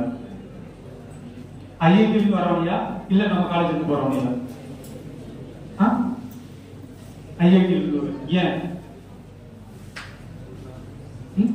ஐஐடிக்கு வரவனையா இல்ல நம்ம காலேஜுக்கு போறவனையா ஐஐடி ஏன் ம்?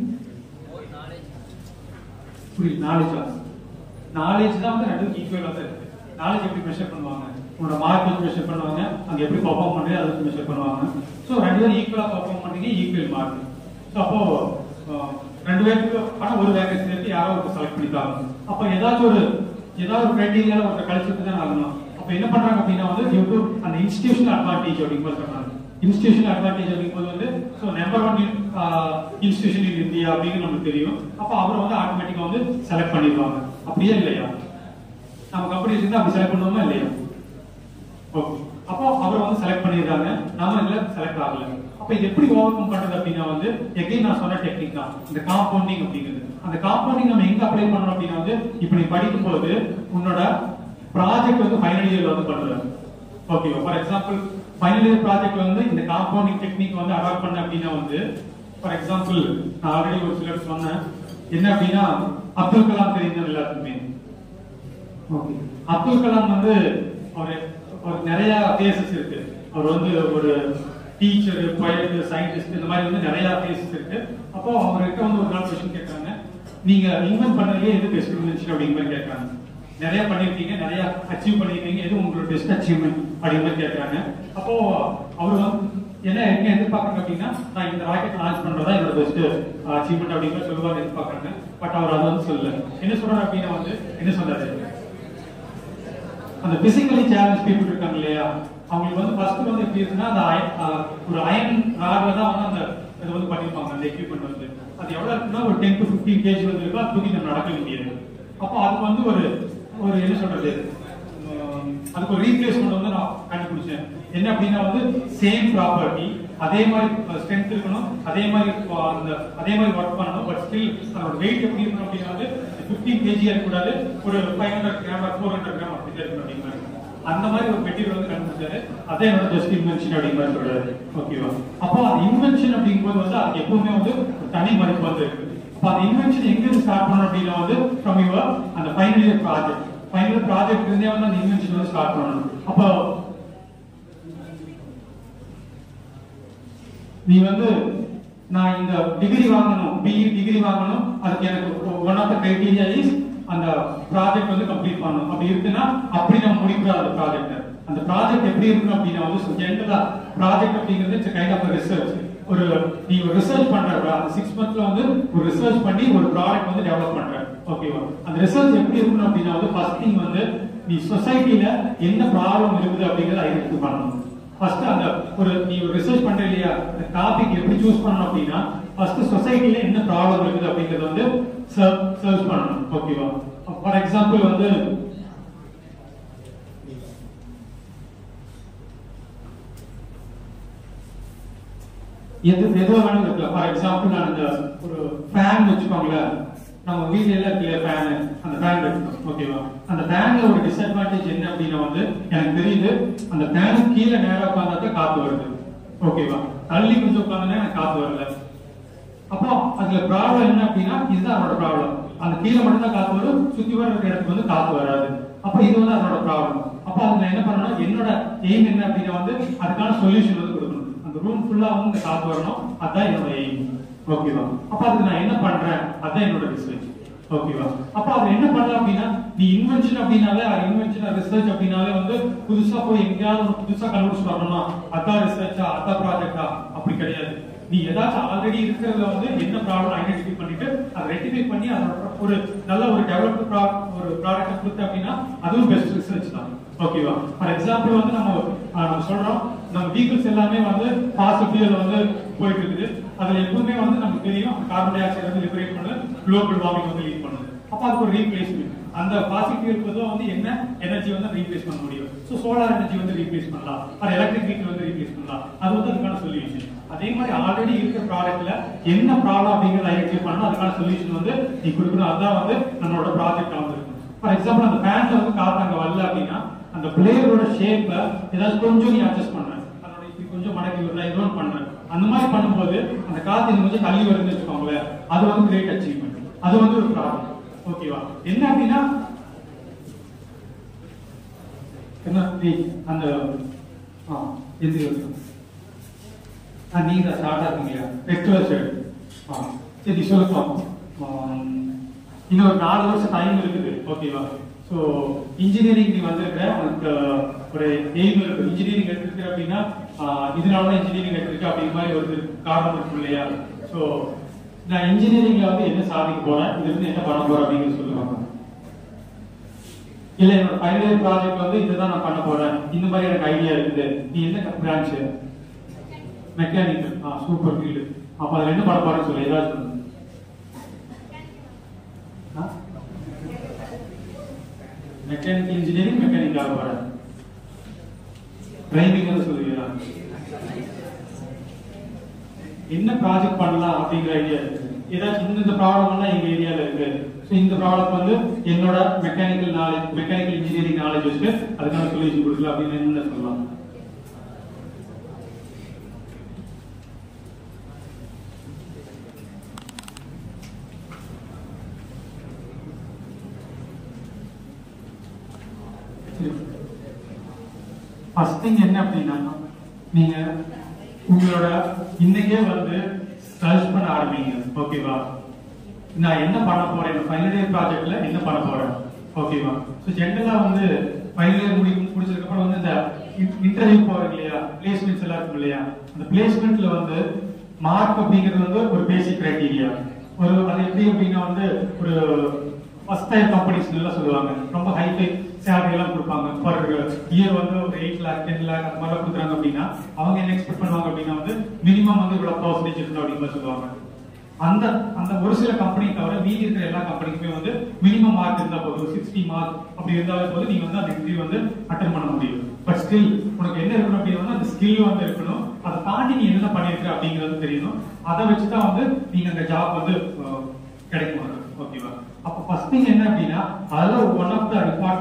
புரியல நாலேஜ் நாலேஜ் தான் வந்து ரெண்டுக்கும் ஈக்குவலா தான் இருக்கு நாலேஜ் எப்படி மெஷர் பண்ணுவாங்க உங்களோட மார்க் வச்சு மெஷர் பண்ணுவாங்க அங்க எப்படி பெர்ஃபார்ம் பண்றீங்க அதை வச்சு மெஷர் பண்ணுவாங்க ஸோ ரெண்டு பேரும் ஈக்குவலா பெர்ஃபார்ம் பண்றீங்க ஈக்குவல் மார்க் ஸோ அப்போ அஹ், ரெண்டு பேருக்கு ஆனா ஒரு வேகன்சி இருக்கு யாரோ ஒரு செலக்ட் பண்ணிட்டாங்க அப்போ ஏதாச்சும் ஒரு ஏதாவது ஒரு கிரைட்டீரியால ஒரு கழிச்சுட்டு தான் ஆகணும் அப்போ என்ன பண்றாங்க அப்படின்னா வந்து due to அந்த இன்ஸ்டிடியூஷனல் அட்வான்டேஜ் அப்படிங்கும்போது சொல்றாங்க இன்ஸ்டிடியூஷனல் அட்வான்டேஜ் அப்படிங்கும்போது வந்து so number one institution in India அப்படின்னு நமக்கு தெரியும் அப்போ அவர் வந்து ஆட்டோமேட்டிக்கா வந்து செலக்ட் பண்ணிடுவாங்க அப்படியே இல்லையா நம்ம கம்பெனி இருந்தா அப்படி செலக்ட் பண்ணுவோமா இல்லையா ஓகே அப்போ அவர் வந்து செலக்ட் பண்ணிடுறாங்க நாம இதுல செலக்ட் ஆகல அப்ப இது எப்படி ஓவர் கம் பண்றது அப்படின்னா வந்து எகைன் நான் சொன்ன டெக்னிக் தான் இந்த காம்பவுண்டிங் அப்படிங்கிறது அந்த காம்பவுண்டிங் நம்ம எங்க அப்ளை பண்றோம் அப்படின்னா வந்து இப்ப நீ படிக்கும் போது உன்னோட ப்ராஜெக்ட் வந்து ஃபைனல் இயர்ல வந்து பண்ற ஓகேவா for example final year project வந்து இந்த காம்பவுண்டிங் டெக்னிக் வந்து அடாப்ட் பண்ண அப்படின்னா வந்து ஃபார் எக்ஸாம்பிள் நான் ஆல்ரெடி ஒரு சிலர் சொன்னேன் என்ன அப்படின்னா அப்துல் கலாம் தெரிஞ்சது எல்லாத்துக்குமே ஓகே அப்துல் கலாம் வந்து அவர் ஒரு நிறைய கேசஸ் இருக்கு அவர் வந்து ஒரு டீச்சர் பைலட் சயின்டிஸ்ட் இந்த மாதிரி வந்து நிறைய கேசஸ் இருக்கு அப்போ அவர்கிட்ட வந்து ஒரு நாள் கொஸ்டின் கேட்கறாங்க நீங்க இன்வென்ட் பண்ணதுலயே எது பெஸ்ட் இன்வென்ஷன் அப்படிங்கிற மாதிரி கேட்கறாங்க நிறைய பண்ணிருக்கீங்க நிறைய அச்சீவ் பண்ணிருக்கீங்க எது உங்களோட பெஸ்ட் அச்சீவ்மெண்ட் அப்படிங்கிற மாதிரி கேட்கறாங்க அப்போ அவர் வந்து என்ன என்ன எதிர்பார்க்கறாங்க அப்படின்னா நான் இந்த ராக்கெட் லான்ச் பண்றதா என்னோட பெஸ்ட் அச்சீவ்மெண்ட் அப்படிங்கிற சொல்லுவாங்க எதிர்பார்க்கறாங்க பட் அவர் அதை வந்து சொல்லல என்ன சொல்றாரு அப்படின்னா வந்து என்ன சொன்னாரு அந்த பிசிக்கலி சேலஞ்ச் பீப்புள் இருக்காங்க இல்லையா அவங்களுக்கு வந்து ஃபர்ஸ்ட் வந்து எப்படி இருக்குன்னா அந்த iron- ஆஹ் ஒரு அயன் ராட்ல தான் வந்து அந்த இது வந்து பண்ணிருப்பாங்க அந்த எக்யூப்மெண்ட் வந்து அது எவ்வளவு இருக்குன்னா ஒரு டென் டு பிப்டீன் கேஜி வந்து இருக்கும் அது தூக்கி நம்ம நடக்க முடியாது அப்போ அதுக்கு வந்து ஒரு ஒரு என்ன சொல்றது உம், அதுக்கு ஒரு ரீப்ளேஸ்மெண்ட் வந்து நான் கண்டுபிடிச்சேன் என்ன அப்படின்னா வந்து சேம் ப்ராப்பர்ட்டி அதே மாதிரி ஸ்ட்ரென்த் இருக்கணும் அதே மாதிரி அஹ், அந்த அதே மாதிரி ஒர்க் பண்ணணும் பட் ஸ்டில் அதோட வெயிட் எப்படி இருக்கணும் அப்படின்னா வந்து 15 கேஜியா இருக்கக்கூடாது ஒரு five hundred gram four hundred gram அப்படி தான் இருக்கணும் அப்படிங்கிற அந்த மாதிரி ஒரு மெட்டீரியல் வந்து கண்டுபிடிச்சாரு அதே என்னோட ஜஸ்ட் இன்வென்ஷன் அப்படிங்கிற மாதிரி சொல்றாரு ஓகேவா அப்போ அந்த இன்வென்ஷன் அப்படிங்கும்போது வந்து அதுக்கு எப்பவுமே வந்து ஒரு தனி மதிப்பு வந்து இருக்கு அப்போ அந்த இன்வென்ஷன் எங்க இருந்து ஸ்டார்ட் பண்ணணும் அப்படின்னா வந்து ஃப்ரம் யுவர் அந்த final year project final project இருந்தே வந்து அந்த இன்வென்ஷன் வந்து ஸ்டார்ட் பண்ணணும் அப்போ நீ வந்து நான் இந்த டிகிரி வாங்கணும் பிஇ டிகிரி வாங்கணும் அதுக்கு எனக்கு one of the criteria is அந்த ப்ராஜெக்ட் வந்து கம்ப்ளீட் பண்ணணும் அப்படி இருக்குன்னா அப்படி நம்ம முடிக்கிறோம் அந்த ப்ராஜெக்ட் அந்த ப்ராஜெக்ட் எப்படி இருக்கணும் அப்படின்னா வந்து ஜென்ரலா ப்ராஜெக்ட் அப்படிங்கிறது இட்ஸ் கைண்ட் ஆஃப் ரிசர்ச் ஒரு நீ ஒரு ரிசர்ச் பண்ற அந்த சிக்ஸ் மந்த்ல வந்து ஒரு ரிசர்ச் பண்ணி ஒரு ப்ராடக்ட் வந்து டெவலப் பண்ற ஓகேவா அந்த ரிசர்ச் எப்படி இருக்கணும் அப்படின்னா வந்து ஃபர்ஸ்ட் திங் வந்து நீ சொசைட்டில என்ன ப்ராப்ளம் இருக்குது அப்படிங்கறத ஐடென்டிஃபை பண்ணணும் ஃபர்ஸ்ட் அந்த ஒரு நீ ஒரு ரிசர்ச் பண்ற இல்லையா அந்த டாபிக் எப்படி சூஸ் பண்ணணும் அப்படின்னா ஃபர்ஸ்ட் சொசைட்டில என்ன ப்ராப்ளம் இருக்குது அப்படிங்கறத வந்து சர்ச் பண்ணணும் ஓகேவா ஃபார் எக்ஸாம்பிள் வந்து எது எதுவா வேணும் இருக்கலாம் ஃபார் எக்ஸாம்பிள் நான் இந்த ஒரு ஃபேன் வச்சுக்கோங்களேன் நம்ம வீட்ல எல்லாம் இருக்கு ஃபேன் அந்த ஃபேன் வச்சுக்கோம் ஓகேவா அந்த ஃபேன்ல ஒரு டிஸ்அட்வான்டேஜ் என்ன அப்படின்னா வந்து எனக்கு தெரியுது அந்த ஃபேன் கீழே நேரா உட்கார்ந்தா காத்து வருது ஓகேவா தள்ளி கொஞ்சம் உட்கார்ந்தா எனக்கு காத்து வரல அப்போ அதுல ப்ராப்ளம் என்ன அப்படின்னா இதுதான் அதோட ப்ராப்ளம் அந்த கீழே மட்டும் தான் காத்து வரும் சுத்தி வர இடத்துக்கு வந்து காத்து வராது அப்ப இது வந்து அதோட ப்ராப்ளம் அப்ப அதுல என்ன பண்ணணும் என்னோட எய்ம் என்ன அப்படின்னா வந்து அதுக்கான சொல்யூஷன் வந்து கொடுக்கணும் அந்த ரூம் ஃபுல்லா வந்து இந்த காத்து வரணும் அதான் என்னோட எய்ம் ஓகேவா அப்ப அதுக்கு நான் என்ன பண்றேன் அதான் என்னோட ரிசர்ச் ஓகேவா அப்ப அது என்ன பண்ணலாம் அப்படின்னா நீ இன்வென்ஷன் அப்படின்னாலே அது இன்வென்ஷன் ரிசர்ச் அப்படின்னாலே வந்து புதுசா போய் எங்கேயாவது ஒரு புதுசா கண்டுபிடிச்சு வரணுமா அதான் ரிசர்ச்சா அதான் ப்ராஜெக்டா அப்படி கிடையாது நீ ஏதாச்சும் ஆல்ரெடி இருக்கிறதுல வந்து என்ன ப்ராப்ளம் ஐடென்டிஃபை பண்ணிட்டு அதை ரெட்டிஃபை பண்ணி அதோட ஒரு நல்ல ஒரு டெவலப்டு ஒரு ப்ராடக்ட் கொடுத்த அப்படின்னா அதுவும் பெஸ்ட் ரிசர்ச் தான் ஓகேவா ஃபார் எக்ஸாம்பிள் வந்து நம்ம ஆஹ், நம்ம சொல்றோம் நம்ம vehicles எல்லாமே வந்து ஃபாஸ்ட் ஃபியூல் வந்து போயிட்டு இருக்குது அதுல எப்பவுமே வந்து நமக்கு தெரியும் கார்பன் டை ஆக்சைடு வந்து லிபரேட் பண்ண குளோபல் வார்மிங் வந்து லீட் பண்ணுது அப்ப அதுக்கு ஒரு ரீப்ளேஸ்மெண்ட் அந்த ஃபாசில் ஃபியூல் பொதுவா வந்து என்ன எனர்ஜி வந்து ரீப்ளேஸ் பண்ண முடியும் சோ சோலார் எனர்ஜி வந்து ரீப்ளேஸ் பண்ணலாம் அது எலக்ட்ரிக் வெஹிக்கிள் வந்து ரீப்ளேஸ் பண்ணலாம் அது வந்து அதுக்கான சொல்யூஷன் அதே மாதிரி ஆல்ரெடி இருக்கிற ப்ராடக்ட்ல என்ன ப்ராப்ளம் அப்படிங்கறத ஐடென்டிஃபை பண்ணணும் அதுக்கான சொல்யூஷன் வந்து நீ கொடுக்கணும் அதுதான் வந்து நம்மளோட ப்ராஜெக்ட் வந்து இருக்கும் ஃபார் எக்ஸாம்பிள் அந்த பேண்ட்ல வந்து காத்து அங்க வரல அப்படின்னா அந்த பிளேயரோட ஷேப்ப ஏதாவது கொஞ்சம் நீ அட்ஜஸ்ட் பண்ற அதோட இப்படி கொஞ்சம் மடக்கி விடுற ஏதோ ஒன்று பண்ற அந்த மாதிரி பண்ணும்போது அந்த காத்து இன்னும் கொஞ்சம் தள்ளி வருதுன்னு வச்சுக்கோங்களேன் அது வந்து கிரேட் அச்சீவ்மெண்ட் அது வந்து ஒரு ப்ராப்ளம் ஓகேவா என்ன அப்படின்னா என்ன நீ அந்த ஆ எந்த யோசனை ஆ நீங்க ஸ்டார்ட் ஆகுங்க ரெக்டுலர் ஷேட் ஆ சரி சொல்லுப்பா ஆம், இன்னும் ஒரு நாலு வருஷம் டைம் இருக்குது ஓகேவா ஸோ இன்ஜினியரிங் நீ வந்திருக்கிற உனக்கு ஒரு எய்ம் இருக்கு இன்ஜினியரிங் எடுத்திருக்க அப்படின்னா ஆ, இதனால தான் இன்ஜினியரிங் எடுத்திருக்க அப்படிங்கிற மாதிரி ஒரு காரணம் இருக்கும் இல்லையா ஸோ நான் இன்ஜினியரிங்ல வந்து என்ன சாதிக்க போறேன் இதுல இருந்து என்ன பண்ண போறேன் அப்படிங்கிறது சொல்லுவாங்க இல்ல என்னோட ஃபைனல் இயர் ப்ராஜெக்ட் வந்து இதுதான் நான் பண்ண போறேன் இந்த மாதிரி எனக்கு ஐடியா இருக்குது நீ என்ன பிரான்ச் மெக்கானிக்கல் ஆ சூப்பர் ஃபீல்டு அப்ப அதுல என்ன பண்ண போறேன்னு சொல்லு ஏதாச்சும் சொல்லு. ஆ? மெக்கானிக்கல் இன்ஜினியரிங் மெக்கானிக் ஆக போறேன் டிரைவிங் வந்து சொல்லுவீங்களா என்ன ப்ராஜெக்ட் பண்ணலாம் அப்படிங்கிற ஐடியா இருக்கு ஏதாச்சும் இந்த இந்த ப்ராப்ளம் எல்லாம் எங்க ஏரியால இருக்கு ஸோ இந்த ப்ராப்ளம் வந்து என்னோட mechanical knowledge mechanical engineering knowledge வச்சுட்டு அதுக்கான சொல்யூஷன் கொடுக்கலாம் அப்படின்னு என்ன சொல்லலாம் ஃபர்ஸ்ட் திங் என்ன அப்படின்னா நீங்க உங்களோட இன்னைக்கே வந்து சர்ச் பண்ண ஆரம்பிங்க ஓகேவா நான் என்ன பண்ண போறேன் ஃபைனல் இயர் ப்ராஜெக்ட்ல என்ன பண்ண போறேன் ஓகேவா ஸோ ஜென்ரலா வந்து ஃபைனல் இயர் முடி முடிச்சதுக்கு அப்புறம் வந்து இந்த இன்டர்வியூ போறீங்க இல்லையா பிளேஸ்மெண்ட்ஸ் எல்லாம் இருக்கும் இல்லையா அந்த பிளேஸ்மெண்ட்ல வந்து மார்க் அப்படிங்கிறது வந்து ஒரு பேசிக் கிரைட்டீரியா ஒரு அது எப்படி அப்படின்னா வந்து ஒரு ஃபர்ஸ்ட் டைம் கம்பெனிஸ் எல்லாம் சொல்லுவாங்க ரொம்ப ஹை ஃபை சேலரி எல்லாம் கொடுப்பாங்க பர் இயர் வந்து ஒரு எயிட் லேக் டென் லேக் அந்த மாதிரிலாம் கொடுக்குறாங்க அப்படின்னா அவங்க என்ன எக்ஸ்பெக்ட் பண்ணுவாங்க அப்படின்னா வந்து மினிமம் வந்து இவ்வளவு பர்சன்டேஜ் இருக்கணும் அப்படின்னு மாதிரி சொல்லுவாங்க அந்த அந்த ஒரு சில கம்பெனி தவிர மீதி இருக்கிற எல்லா கம்பெனிக்குமே வந்து மினிமம் மார்க் இருந்தா போதும் சிக்ஸ்டி மார்க் அப்படி இருந்தாலே போது நீங்க வந்து அந்த இன்டர்வியூ வந்து அட்டன் பண்ண முடியும் பட் ஸ்டில் உனக்கு என்ன இருக்கணும் அப்படின்னா அந்த ஸ்கில் வந்து இருக்கணும் அதை தாண்டி நீ என்ன பண்ணிருக்க அப்படிங்கிறது தெரியணும் அதை வச்சு தான் வந்து நீங்க அந்த ஜாப் வந்து அஹ், கிடைக்கும் உனக்கு. ஓகேவா அப்ப ஃபர்ஸ்ட் திங் என்ன அப்படின்னா அதுல one of the important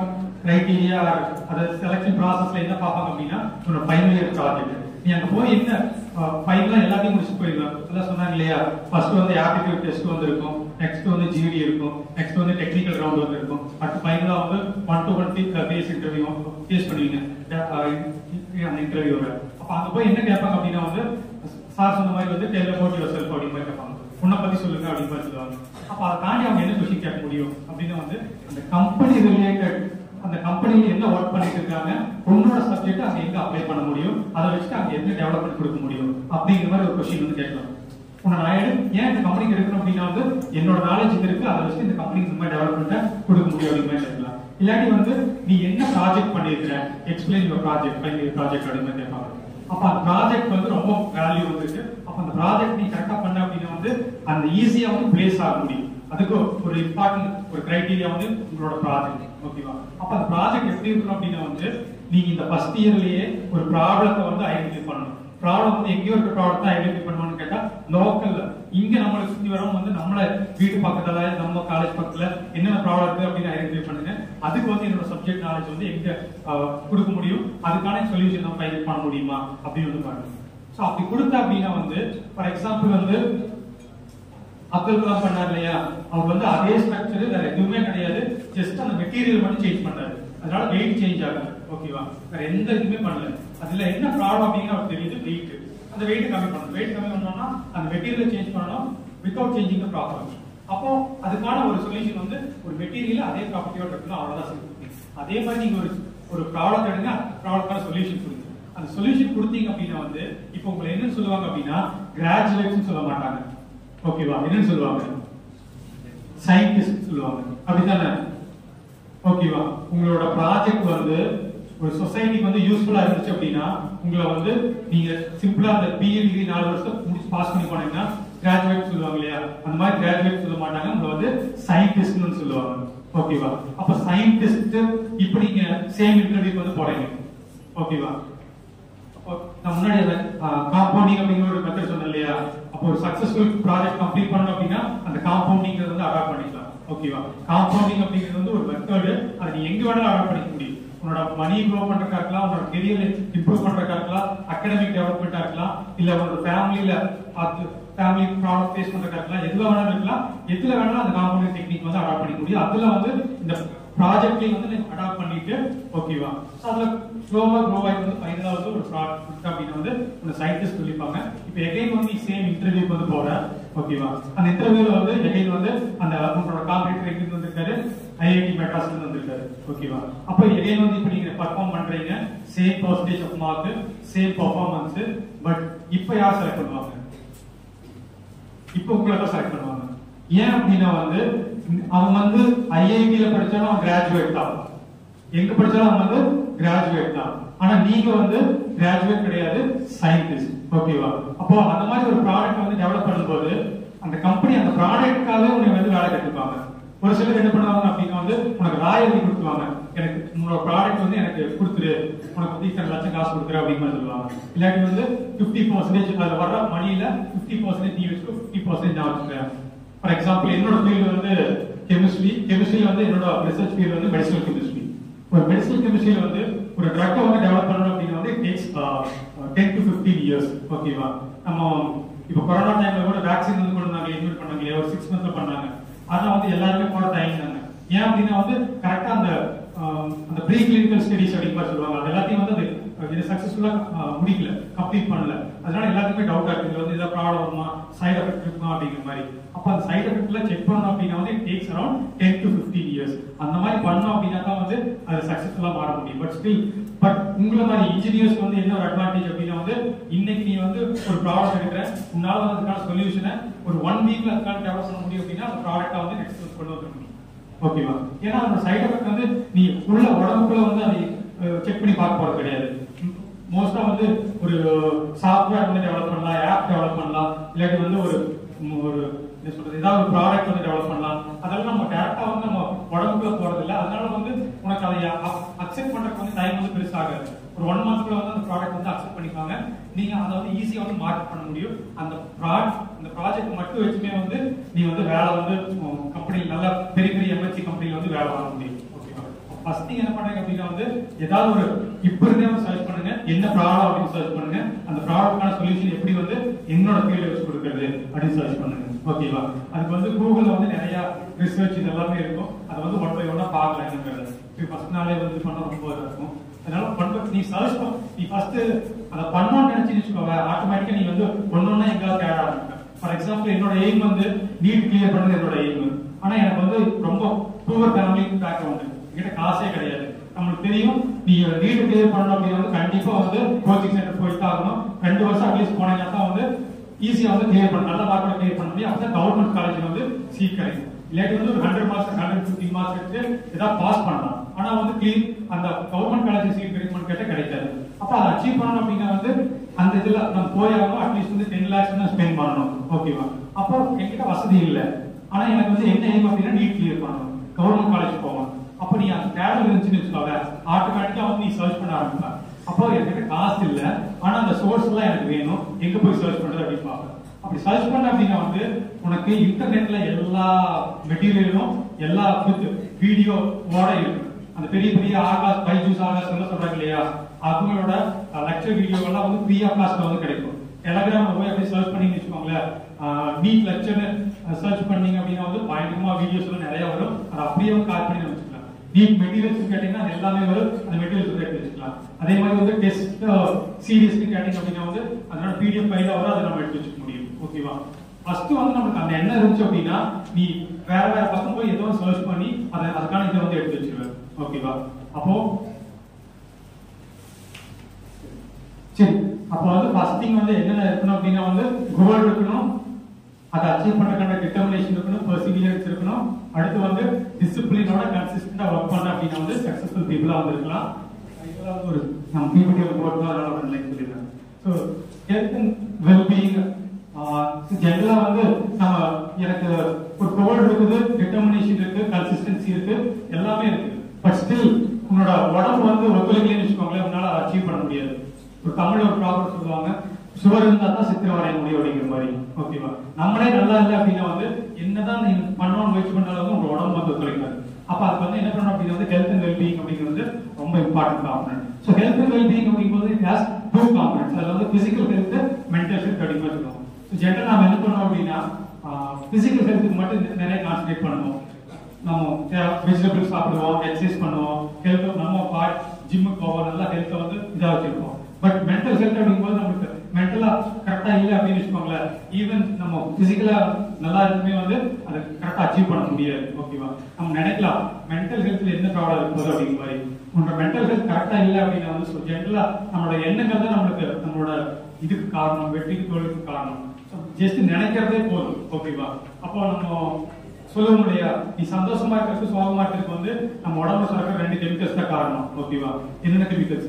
criteria அதாவது செலக்ஷன் ப்ராசஸ்ல என்ன பார்ப்பாங்க அப்படின்னா உன்னோட ஃபைனல் இயர் ப்ராஜெக்ட் நீ அங்க போய் என்ன ஃபைனலா எல்லாத்தையும் முடிச்சு போயிடலாம் அதான் சொன்னாங்க இல்லையா ஃபர்ஸ்ட் வந்து ஆப்டிடியூட் டெஸ்ட் வந்து இருக்கும் நெக்ஸ்ட் வந்து ஜிடி இருக்கும் நெக்ஸ்ட் வந்து டெக்னிக்கல் ரவுண்ட் வந்து இருக்கும் அடுத்து ஃபைனலா வந்து one to one face interview face பண்ணுவீங்க அஹ் அந்த இன்டர்வியூல அப்ப அங்க போய் என்ன கேட்பாங்க அப்படின்னா வந்து சார் சொன்ன மாதிரி வந்து டெல்ல போட்டு யுவர் செல்ஃப் அப்படின்னு மாதிரி கேட்பாங்க உன்னை பத்தி சொல்லுங்க அப்படின்னு மாதிரி சொல்லுவாங்க அப்ப அதை தாண்டி அவங்க என்ன கொஸ்டின் கேட்க முடியும் அப்படின்னா வந்து அந்த கம்பெனி ரிலேட்டட் அந்த கம்பெனில என்ன ஒர்க் பண்ணிட்டு இருக்காங்க உன்னோட சப்ஜெக்ட் அங்க எங்க அப்ளை பண்ண முடியும் அதை வச்சுட்டு அங்க என்ன டெவலப்மெண்ட் கொடுக்க முடியும் அப்படிங்கிற மாதிரி ஒரு கொஸ்டின் வந்து கேட்கலாம் உன்னை நான் எடு ஏன் இந்த கம்பெனிக்கு எடுக்கணும் அப்படின்னா வந்து என்னோட நாலேஜ் இது இருக்கு அதை வச்சு இந்த கம்பெனிக்கு இந்த மாதிரி டெவலப்மெண்ட்டை கொடுக்க முடியும் அப்படிங்கிற மாதிரி கேட்கலாம் இல்லாட்டி வந்து நீ என்ன ப்ராஜெக்ட் பண்ணியிருக்கிற explain your project final project அப்படின்னு மாதிரி கேட்பாங்க அப்ப அந்த ப்ராஜெக்ட் வந்து ரொம்ப வேல்யூ வந்துருக்கு அப்ப அந்த ப்ராஜெக்ட் நீ கரெக்டா பண்ண அப்படின்னா வந்து அந்த ஈஸியா வந்து பிளேஸ் ஆக முடியும் அதுக்கு ஒரு இம்பார்ட்டன்ட் ஒரு கிரைட்டீரியா வந்து உங்களோட ப்ராஜெக்ட் ஓகேவா அப்ப அந்த ப்ராஜெக்ட் எப்படி இருக்கணும் அப்படின்னா வந்து நீங்க இந்த ஃபர்ஸ்ட் இயர்லயே ஒரு ப்ராப்ளத்தை வந்து ஐடென்டிஃபை பண்ணணும் ப்ராப்ளம் வந்து எங்கேயோ இருக்க ப்ராப்ளம் தான் ஐடென்டிஃபை பண்ணுவான்னு கேட்டா லோக்கல்ல இங்க நம்மளை சுத்தி வரவங்க வந்து நம்மள வீட்டு பக்கத்துல நம்ம காலேஜ் பக்கத்துல என்னென்ன ப்ராப்ளம் இருக்கு அப்படின்னு ஐடென்டிஃபை பண்ணுங்க அதுக்கு வந்து என்னோட சப்ஜெக்ட் நாலேஜ் வந்து எங்க அஹ், கொடுக்க முடியும் அதுக்கான சொல்யூஷன் நம்ம ஃபைண்ட் பண்ண முடியுமா அப்படின்னு வந்து பாருங்க சோ அப்படி கொடுத்தா அப்படின்னா வந்து ஃபார் எக்ஸாம்பிள் வந்து அப்துல் கலாம் பண்ணார் இல்லையா அவர் வந்து அதே ஸ்ட்ரக்சர் வேற எதுவுமே கிடையாது ஜஸ்ட் அந்த மெட்டீரியல் மட்டும் சேஞ்ச் பண்ணாரு அதனால வெயிட் சேஞ்ச் ஆகுது ஓகேவா வேற எந்த இதுவுமே பண்ணல அதுல என்ன ப்ராப்ளம் அப்படிங்கிற அவருக்கு தெரியுது வெயிட் அந்த வெயிட் கம்மி பண்ணணும் வெயிட் கம்மி பண்ணோம்னா அந்த மெட்டீரியல் சேஞ்ச் பண்ணணும் வித்வுட் சேஞ்சிங் த ப்ராப்பர்ட்டி அப்போ அதுக்கான ஒரு சொல்யூஷன் வந்து ஒரு மெட்டீரியல் அதே ப்ராப்பர்ட்டியோட இருக்கணும் அவ்வளவுதான் simple. அதே மாதிரி நீங்க ஒரு ஒரு ப்ராப்ளம் எடுங்க ப்ராப்ளம்க்கான சொல்யூஷன் கொடுங்க அந்த சொல்யூஷன் கொடுத்தீங்க அப்படின்னா வந்து இப்போ உங்களை என்ன சொல்லுவாங்க அப்படின்னா கிராஜுவேட்ஸ் சொல்ல மாட்டாங்க ஓகேவா என்னன்னு சொல்லுவாங்க சயின்டிஸ்ட் சொல்லுவாங்க அப்படிதானே ஓகேவா உங்களோட ப்ராஜெக்ட் வந்து ஒரு சொசைட்டிக்கு வந்து யூஸ்ஃபுல்லா இருந்துச்சு அப்படின்னா உங்களை வந்து நீங்க சிம்பிளா அந்த பிஏ டிகிரி நாலு வருஷம் முடிச்சு பாஸ் பண்ணி போனீங்கன்னா கிராஜுவேட் சொல்லுவாங்க இல்லையா அந்த மாதிரி கிராஜுவேட் சொல்ல மாட்டாங்க உங்களை வந்து சயின்டிஸ்ட்னு சொல்லுவாங்க ஓகேவா அப்ப சயின்டிஸ்ட் இப்ப நீங்க சேம் இன்டர்வியூக்கு வந்து போறீங்க ஓகேவா அப்போ நான் முன்னாடி காம்பவுண்டிங் அப்படிங்கிற ஒரு மெத்தட் சொன்னேன் இல்லையா அப்போ ஒரு சக்சஸ்ஃபுல் ப்ராஜெக்ட் கம்ப்ளீட் பண்ணணும் அப்படின்னா அந்த காம்பவுண்டிங் வந்து அடாப்ட் பண்ணிக்கலாம் ஓகேவா காம்பவுண்டிங் அப்படிங்கிறது வந்து ஒரு மெத்தட் அதை நீ எங்க வேணாலும் அடாப்ட் பண்ணிக்க முடியும் உன்னோட மணி க்ரோ பண்றதுக்கா இருக்கலாம் உன்னோட கெரியர் இம்ப்ரூவ் பண்றதுக்கா இருக்கலாம் அகாடமிக் டெவலப்மெண்டா இருக்கலாம் இல்ல உன்னோட ஃபேமிலியில பார்த்து ஃபேமிலி ப்ராப்ளம் ஃபேஸ் பண்றதுக்கா இருக்கலாம் எதுல வேணாலும் இருக்கலாம் எதுல வேணாலும் அந்த காம்பவுண்டிங் டெக்னிக் வந்து அடாப்ட் பண்ணிக்க முடியும் அதுல வந்து இந்த ப்ராஜெக்ட்லயும் வந்து அடாப்ட் பண்ணிட்டு ஓகேவா So அதுல ஸ்லோவா க்ரோ ஆகி வந்து ஃபைனலா வந்து ஒரு ப்ராடக்ட் கொடுத்தா அப்படின்னு வந்து ஒரு சயின்டிஸ்ட் சொல்லிப்பாங்க இப்போ எகைன் வந்து நீ சேம் இன்டர்வியூக்கு வந்து போற ஓகேவா அந்த இன்டர்வியூல வந்து எகைன் வந்து அந்த உங்களோட காம்படிட்டர் எங்க இருந்து வந்திருக்காரு ஐஐடி மெட்ராஸ்ல இருந்து வந்திருக்காரு ஓகேவா அப்போ எகைன் வந்து இப்போ நீங்க பெர்ஃபார்ம் பண்றீங்க same percentage of mark same performance but இப்போ யார் செலக்ட் பண்ணுவாங்க இப்போ உங்களை தான் செலக்ட் பண்ணுவாங்க ஏன் அப்படின்னா வந்து அவன் வந்து ஐஐடியில படிச்சாலும் அவன் கிராஜுவேட் தான் எங்க படிச்சாலும் அவன் வந்து கிராஜுவேட் தான் ஆனா நீங்க வந்து கிராஜுவேட் கிடையாது சயின்டிஸ்ட் ஓகேவா அப்போ அந்த மாதிரி ஒரு ப்ராடக்ட் வந்து டெவலப் பண்ணும்போது அந்த கம்பெனி அந்த ப்ராடக்ட்காகவே உன்னை வந்து வேலை கட்டுப்பாங்க ஒரு சிலர் என்ன பண்ணுவாங்க அப்படின்னா வந்து உனக்கு ராயல்டி கொடுத்துருவாங்க எனக்கு உன்னோட ப்ராடக்ட் வந்து எனக்கு கொடுத்துரு உனக்கு வந்து இத்தனை லட்சம் காசு கொடுக்குற அப்படிங்கிற மாதிரி சொல்லுவாங்க இல்லாட்டி வந்து பிப்டி பர்சன்டேஜ் அதுல வர்ற மணியில பிப்டி பர்சன்டேஜ் நீ வச்சுக்கோ பிப்டி பர்சன்டேஜ் நான் வச்சுக்கிறேன் ஃபார் எக்ஸாம்பிள் என்னோட ஃபீல்டு வந்து கெமிஸ்ட்ரி கெமிஸ்ட்ரியில வந்து என்னோட ரிசர்ச் ஃபீல்டு வந்து மெடிசனல் கெமிஸ்ட்ரி ஒரு மெடிசனல் கெமிஸ்ட்ரியில வந்து ஒரு ட்ரக்கை வந்து டெவலப் பண்ணணும் அப்படின்னா வந்து takes ten to fifteen years ஓகேவா நம்ம இப்போ கொரோனா டைம்ல கூட வேக்சின் வந்து கொண்டு வந்தாங்க இன்வென்ட் பண்ணாங்க இல்லையா ஒரு சிக்ஸ் மந்த்ல பண்ணாங்க ஆனா வந்து எல்லாருமே போட தயங்கினாங்க ஏன் அப்படின்னா வந்து கரெக்டா அந்த ஆஹ், அந்த ப்ரீ கிளினிக்கல் ஸ்டடிஸ் அப்படிங்கிற மாதிரி சொல்லுவாங்க அது எல்லாத்தையும் வந்து அது இது சக்சஸ்ஃபுல்லா முடிக்கல கம்ப்ளீட் பண்ணல அதனால எல்லாத்துக்குமே டவுட் ஆகுது இதுல வந்து ஏதாவது ப்ராப்ளம் வருமா சைடு எஃபெக்ட் இருக்குமா அப்படிங்கிற மாதிரி அப்ப அந்த சைடு எஃபெக்ட்ல செக் பண்ணணும் அப்படின்னா வந்து takes around ten to fifteen years அந்த மாதிரி பண்ணோம் அப்படின்னா தான் வந்து அது சக்சஸ்ஃபுல்லா மாற முடியும் பட் ஸ்டில் பட் உங்களை மாதிரி இன்ஜினியர்ஸ்க்கு வந்து என்ன ஒரு அட்வான்டேஜ் அப்படின்னா வந்து இன்னைக்கு நீ வந்து ஒரு ப்ராடக்ட் எடுக்கிற உன்னால வந்து அதுக்கான சொல்யூஷனை ஒரு ஒன் வீக்ல அதுக்கான டெவலப் பண்ண முடியும் அப்படின்னா அந்த ப்ராடக்ட்டை வந்து நெக்ஸ்ட் கொண்டு வந்துட முடியும் ஓகேவா ஏன்னா அந்த சைடு எஃபெக்ட் வந்து நீ உள்ள உடம்புக்குள்ள வந்து அதை செக் பண்ணி பார்க்க போறது கிடையாது மோஸ்டா வந்து ஒரு சாஃப்ட்வேர் வந்து டெவலப் பண்ணலாம் ஆப் டெவலப் பண்ணலாம் இல்லாட்டி வந்து ஒரு ம், ஒரு என்ன சொல்றது ஏதாவது ஒரு ப்ராடக்ட் வந்து டெவலப் பண்ணலாம் அதெல்லாம் நம்ம டேரக்டா வந்து நம்ம உடம்புக்குள்ள போறது இல்ல அதனால வந்து உனக்கு அதை அக்செப்ட் பண்றதுக்கு வந்து டைம் வந்து பெருசாகாது ஒரு ஒன் மந்த்க்குள்ள வந்து அந்த ப்ராடக்ட் வந்து அக்செப்ட் பண்ணிப்பாங்க நீங்க அதை வந்து ஈஸியா வந்து மார்க்கெட் பண்ண முடியும் அந்த ப்ராடக்ட் அந்த ப்ராஜெக்ட் மட்டும் வச்சுமே வந்து நீ வந்து வேலை வந்து கம்பெனி நல்ல பெரிய பெரிய எம்என்சி கம்பெனில வந்து வேலை வாங்க முடியும் ஓகேவா ஃபர்ஸ்ட் நீங்க என்ன பண்றீங்க அப்படின்னா வந்து ஏதாவது ஒரு இப்ப இருந்தே வந்து சர்ச் பண்ணுங்க என்ன ப்ராப்ளம் அப்படின்னு சர்ச் பண்ணுங்க அந்த ப்ராப்ளம்க்கான சொல்யூஷன் எப்படி வந்து என்னோட ஃபீல்ட வச்சு கொடுக்கறது அப்படின்னு சர்ச் பண்ணுங்க ஓகேவா அதுக்கு வந்து கூகுள்ல வந்து நிறைய ரிசர்ச் இது எல்லாமே இருக்கும் அதை வந்து ஒன் பை ஒன்னா பார்க்கலாம் என்னங்கிறது இப்போ ஃபர்ஸ்ட் நாளே வந்து பண்ண ரொம்ப இதா இருக்கும் அதனால ஒன் பை நீ சர்ச் பண்ண நீ ஃபர்ஸ்ட் அதை பண்ணணும்னு நினைச்சு வச்சுக்கோங்க ஆட்டோமேட்டிக்கா நீ வந்து ஒன்னொன்னா எங்காவது தேட ஆரம்பிப்ப ஃபார் எக்ஸாம்பிள் என்னோட எய்ம் வந்து நீட் கிளியர் பண்ணது என்னோட எய்ம் ஆனா எனக்கு வந்து ரொம்ப பூவர் ஃபேமிலி பேக்ரவுண்ட் என்கிட்ட காசே கிடையாது நம்மளுக்கு தெரியும் நீங்க நீட் கிளியர் பண்ணணும் அப்படின்னா வந்து கண்டிப்பா வந்து கோச்சிங் சென்டர் போயிட்டு ஆகணும் ரெண்டு வருஷம் அட்லீஸ்ட் போனீங்கன்னா தான் வந்து ஈஸியா வந்து கிளியர் பண்ண நல்ல மார்க்கோட கிளியர் பண்ண முடியும் அப்பதான் கவர்மெண்ட் காலேஜ்ல வந்து சீட் கிடைக்கும் இல்லாட்டி வந்து ஒரு hundred marks hundred fifty marks எடுத்து ஏதாவது பாஸ் பண்ணலாம் ஆனா வந்து கிளீன் அந்த கவர்மெண்ட் காலேஜ் சீட் கிடைக்குமான்னு கேட்டா கிடைக்காது அப்ப அதை அச்சீவ் பண்ணணும் அப்படின்னா வந்து அந்த இதுல நம்ம போயாகணும் அட்லீஸ்ட் வந்து டென் லேக்ஸ் தான் ஸ்பெண்ட் பண்ணணும் ஓகேவா அப்போ என்கிட்ட வசதி இல்ல ஆனா எனக்கு வந்து என்ன எய்ம் அப்படின்னா நீட் கிளியர் பண்ணணும் கவர்மெண்ட் காலேஜ் போகணும் அப்ப நீ அந்த தேடல் இருந்துச்சுன்னு வச்சுக்கோங்க ஆட்டோமேட்டிக்கா வந்து நீ சர்ச் பண்ண ஆரம்பிப்ப அப்போ என்கிட்ட காசு இல்ல ஆனா அந்த சோர்ஸ் எல்லாம் எனக்கு வேணும் எங்க போய் சர்ச் பண்றது அப்படின்னு பார்ப்பேன் அப்படி சர்ச் பண்ண அப்படின்னா வந்து உனக்கு இன்டர்நெட்ல எல்லா மெட்டீரியலும் எல்லா வீடியோவோட இருக்கு அந்த பெரிய பெரிய ஆகாஷ் பைஜூஸ் ஆகாஷ் எல்லாம் சொல்றாங்க இல்லையா அவங்களோட லெக்சர் வீடியோ எல்லாம் வந்து ஃப்ரீ ஆஃப் காஸ்ட்ல வந்து கிடைக்கும் டெலகிராம்ல போய் அப்படியே சர்ச் பண்ணி வச்சுக்கோங்களேன் நீட் லெக்சர்னு சர்ச் பண்ணீங்க அப்படின்னா வந்து பயங்கரமா வீடியோஸ் எல்லாம் நிறைய வரும் அதை அப்படியே வந்து கால் பண்ணி வச்சுக்கலாம் நீட் மெட்டீரியல்ஸ் கேட்டீங்கன்னா அது எல்லாமே வரும் அந்த மெட்டீரியல்ஸ் எடுத்து வச்சுக்கலாம் அதே மாதிரி வந்து டெஸ்ட் சீரியஸ்னு கேட்டீங்க அப்படின்னா வந்து அதனால பிடிஎஃப் ஃபைல வரும் அதை நம்ம எடுத்து வச்சுக்க முடியும் ஓகேவா ஃபர்ஸ்ட் வந்து நமக்கு அந்த எண்ணம் இருந்துச்சு அப்படின்னா நீ வேற வேற பக்கம் போய் ஏதோ சர்ச் பண்ணி அதை அதுக்கான இதை வந்து எடுத்து வச்சிருவேன் ஓகேவா அப்போ சரி அப்போ வந்து ஃபர்ஸ்ட் திங் வந்து என்னென்ன இருக்கணும் அப்படின்னா வந்து கோல் இருக்கணும் அதை அச்சீவ் பண்றதுக்கான டிட்டர்மினேஷன் இருக்கணும் பர்சிவியரன்ஸ் இருக்கணும் அடுத்து வந்து டிசிப்ளினோட கன்சிஸ்டன்டா ஒர்க் பண்ண அப்படின்னா வந்து சக்சஸ்ஃபுல் பீப்புளா வந்து இருக்கலாம் இதெல்லாம் வந்து ஒரு நம்ம பிபிடி போட்டு அதனால ஒரு லைக் சொல்லிடுறேன் ஸோ ஹெல்த் அண்ட் வெல்பீயிங் ஜெனரலா வந்து நம்ம எனக்கு ஒரு கோல் இருக்குது டிட்டர்மினேஷன் இருக்கு கன்சிஸ்டன்சி இருக்கு எல்லாமே இருக்கு பட் ஸ்டில் உன்னோட உடம்பு வந்து ஒத்துழைக்கலன்னு வச்சுக்கோங்களேன் உன்னால அச்சீவ் பண்ண முடியாது ஒரு தமிழ்ல ஒரு ப்ராப்ளம் சொல்லுவாங்க சுவர் இருந்தா தான் சித்திரம் வரைய முடியும் அப்படிங்கிற மாதிரி ஓகேவா நம்மளே நல்லா இல்லை அப்படின்னா வந்து என்னதான் நீ பண்ணணும்னு முயற்சி பண்ணாலும் உங்க உடம்பு வந்து ஒத்துழைக்காது அப்ப அதுக்கு வந்து என்ன பண்ணணும் அப்படின்னா வந்து ஹெல்த் அண்ட் வெல்பீயிங் அப்படிங்கிறது ரொம்ப important component so health and wellbeing அப்படிங்கும்போது இட் ஹேஸ் டூ காம்பனன்ட்ஸ் அதுல வந்து பிசிக்கல் ஹெல்த் மென்டல் ஹெல்த் அப்படின்னு சொல்லுவோம் ஸோ ஜென்ரல் நாம என்ன பண்ணோம் அப்படின்னா பிசிக்கல் ஹெல்த்துக்கு மட்டும் நிறைய கான்சன்ட்ரேட் பண்ணுவோம் நம்ம வெஜிடபிள்ஸ் சாப்பிடுவோம் எக்ஸசைஸ் பண்ணுவோம் ஹெல்த் நம்ம பார்ட் ஜிம்முக்கு போவோம் நல்லா ஹெல்த்தை வந்து இதா வச்சிருப்போம் பட் மென்டல் ஹெல்த் அப்படிங்கும்போது நமக்கு மென்டலா கரெக்டா இல்லை அப்படின்னு வச்சுக்கோங்களேன் ஈவன் நம்ம பிசிக்கலா நல்லா இருக்குமே வந்து அதை கரெக்டா அச்சீவ் பண்ண முடியாது ஓகேவா நம்ம நினைக்கலாம் மென்டல் ஹெல்த்ல என்ன ப்ராப்ளம் இருக்குது அப்படிங்கிற மாதிரி உன்னோட மென்டல் ஹெல்த் கரெக்டா இல்லை அப்படின்னா வந்து ஜென்ரலா நம்மளோட எண்ணங்கள் தான் நம்மளுக்கு நம்மளோட இதுக்கு காரணம் வெற்றிக்கு தோல்விக்கு காரணம் ஜஸ்ட் நினைக்கிறதே போதும் ஓகேவா அப்போ நம்ம சொல்ல முடியா நீ சந்தோஷமா இருக்கிறதுக்கு சோகமா இருக்கிறதுக்கு வந்து நம்ம உடம்புல சுரக்கிற ரெண்டு கெமிக்கல்ஸ் தான் காரணம் ஓகேவா என்னென்ன கெமிக்கல்ஸ்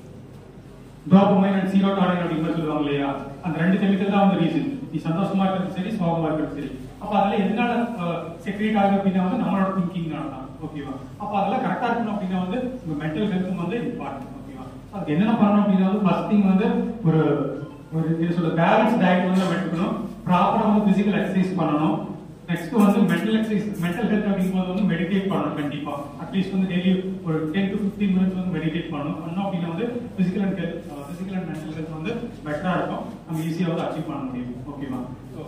டோபமைன் அண்ட் சீரோட்டானின் அப்படிங்கிற மாதிரி சொல்லுவாங்க இல்லையா அந்த ரெண்டு கெமிக்கல் தான் வந்து ரீசன் நீ சந்தோஷமா இருக்கிறது சரி சோகமா இருக்கிறது சரி அப்ப அதுல எதனால செக்ரேட் ஆகுது அப்படின்னா வந்து நம்மளோட திங்கிங் தான் ஓகேவா அப்ப அதெல்லாம் கரெக்டா இருக்கணும் அப்படின்னா வந்து உங்க மென்டல் ஹெல்த்தும் வந்து இம்பார்ட்டன்ட் ஓகேவா அதுக்கு என்னென்ன பண்ணணும் அப்படின்னா வந்து ஃபர்ஸ்ட் திங் வந்து ஒரு ஒரு என்ன சொல்ற பேலன்ஸ் டயட் வந்து நம்ம எடுத்துக்கணும் ப்ராப்பரா வந்து பிசிக்கல் எக்ஸசைஸ் பண்ணணும் நெக்ஸ்ட் வந்து மென்டல் எக்ஸசைஸ் மென்டல் ஹெல்த் அப்படிங்கும்போது வந்து மெடிடேட் பண்ணணும் கண்டிப்பா அட்லீஸ்ட் வந்து டெய்லி ஒரு டென் டு ஃபிஃப்டீன் மினிட்ஸ் வந்து மெடிடேட் பண்ணணும் பண்ணோம் அப்படின்னா வந்து physical and health physical and mental health வந்து பெட்டரா இருக்கும் நம்ம ஈஸியா வந்து அச்சீவ் பண்ண முடியும் ஓகேவா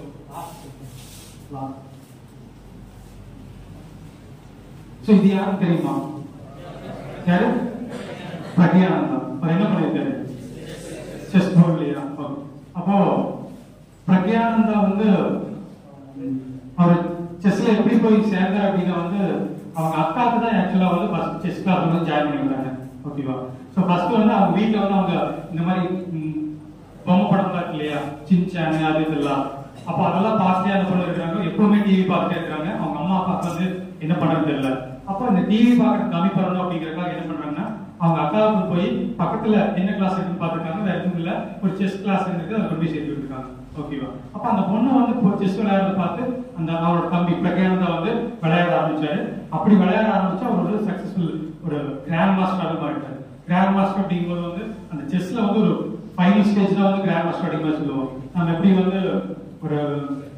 ஸோ இது யாருக்கு தெரியுமா யாரு பிரக்யானந்தா அவர் என்ன பண்ணியிருக்காரு செஸ் போர்ட் இல்லையா Okay. அப்போ பிரக்யானந்தா வந்து அவர் செஸ்ல எப்படி போய் சேர்ந்தார் அப்படின்னா வந்து அவங்க அக்காவுக்கு தான் ஆக்சுவலா வந்து ஃபர்ஸ்ட் செஸ் கிளாஸ் வந்து ஜாயின் பண்ணி விட்டாங்க ஓகேவா ஸோ ஃபர்ஸ்ட் வந்து அவங்க வீட்டில் வந்து அவங்க இந்த மாதிரி ம், பொம்மை படம்லாம் இருக்கு இல்லையா சின்சான் அது இதெல்லாம் அப்போ அதெல்லாம் பார்த்துட்டே அந்த பொண்ணு இருக்காங்க எப்பவுமே டிவி பார்த்துட்டே இருக்காங்க அவங்க அம்மா அப்பாவுக்கு வந்து என்ன பண்றது தெரியல அப்போ இந்த டிவி பார்க்கறது கம்மி பண்ணணும் அப்படிங்கறதுக்காக என்ன பண்றாங்கன்னா அவங்க அக்காவுக்கு போய் பக்கத்துல என்ன கிளாஸ் இருக்குன்னு பாத்துருக்காங்க வேற எதுவும் இல்ல ஒரு செஸ் கிளாஸ் இருக்கு அதை கொண்டு போய் சேர்த்து விட்டுருக்காங்க ஓகேவா அப்ப அந்த பொண்ணு வந்து இப்போ செஸ் விளையாடுறத பார்த்து அந்த அவரோட தம்பி பிரகானந்தா வந்து விளையாட ஆரம்பிச்சாரு அப்படி விளையாட ஆரம்பிச்சு அவர் ஒரு சக்சஸ்ஃபுல் ஒரு கிராண்ட் மாஸ்டர் மாறிட்டாரு கிராண்ட் மாஸ்டர் அப்படிங்கும்போது வந்து அந்த செஸ்ல வந்து ஒரு ஃபைனல் ஸ்டேஜ் தான் வந்து கிராண்ட் மாஸ்டர் அப்படிங்கிற மாதிரி சொல்லுவோம் நம்ம எப்படி வந்து ஒரு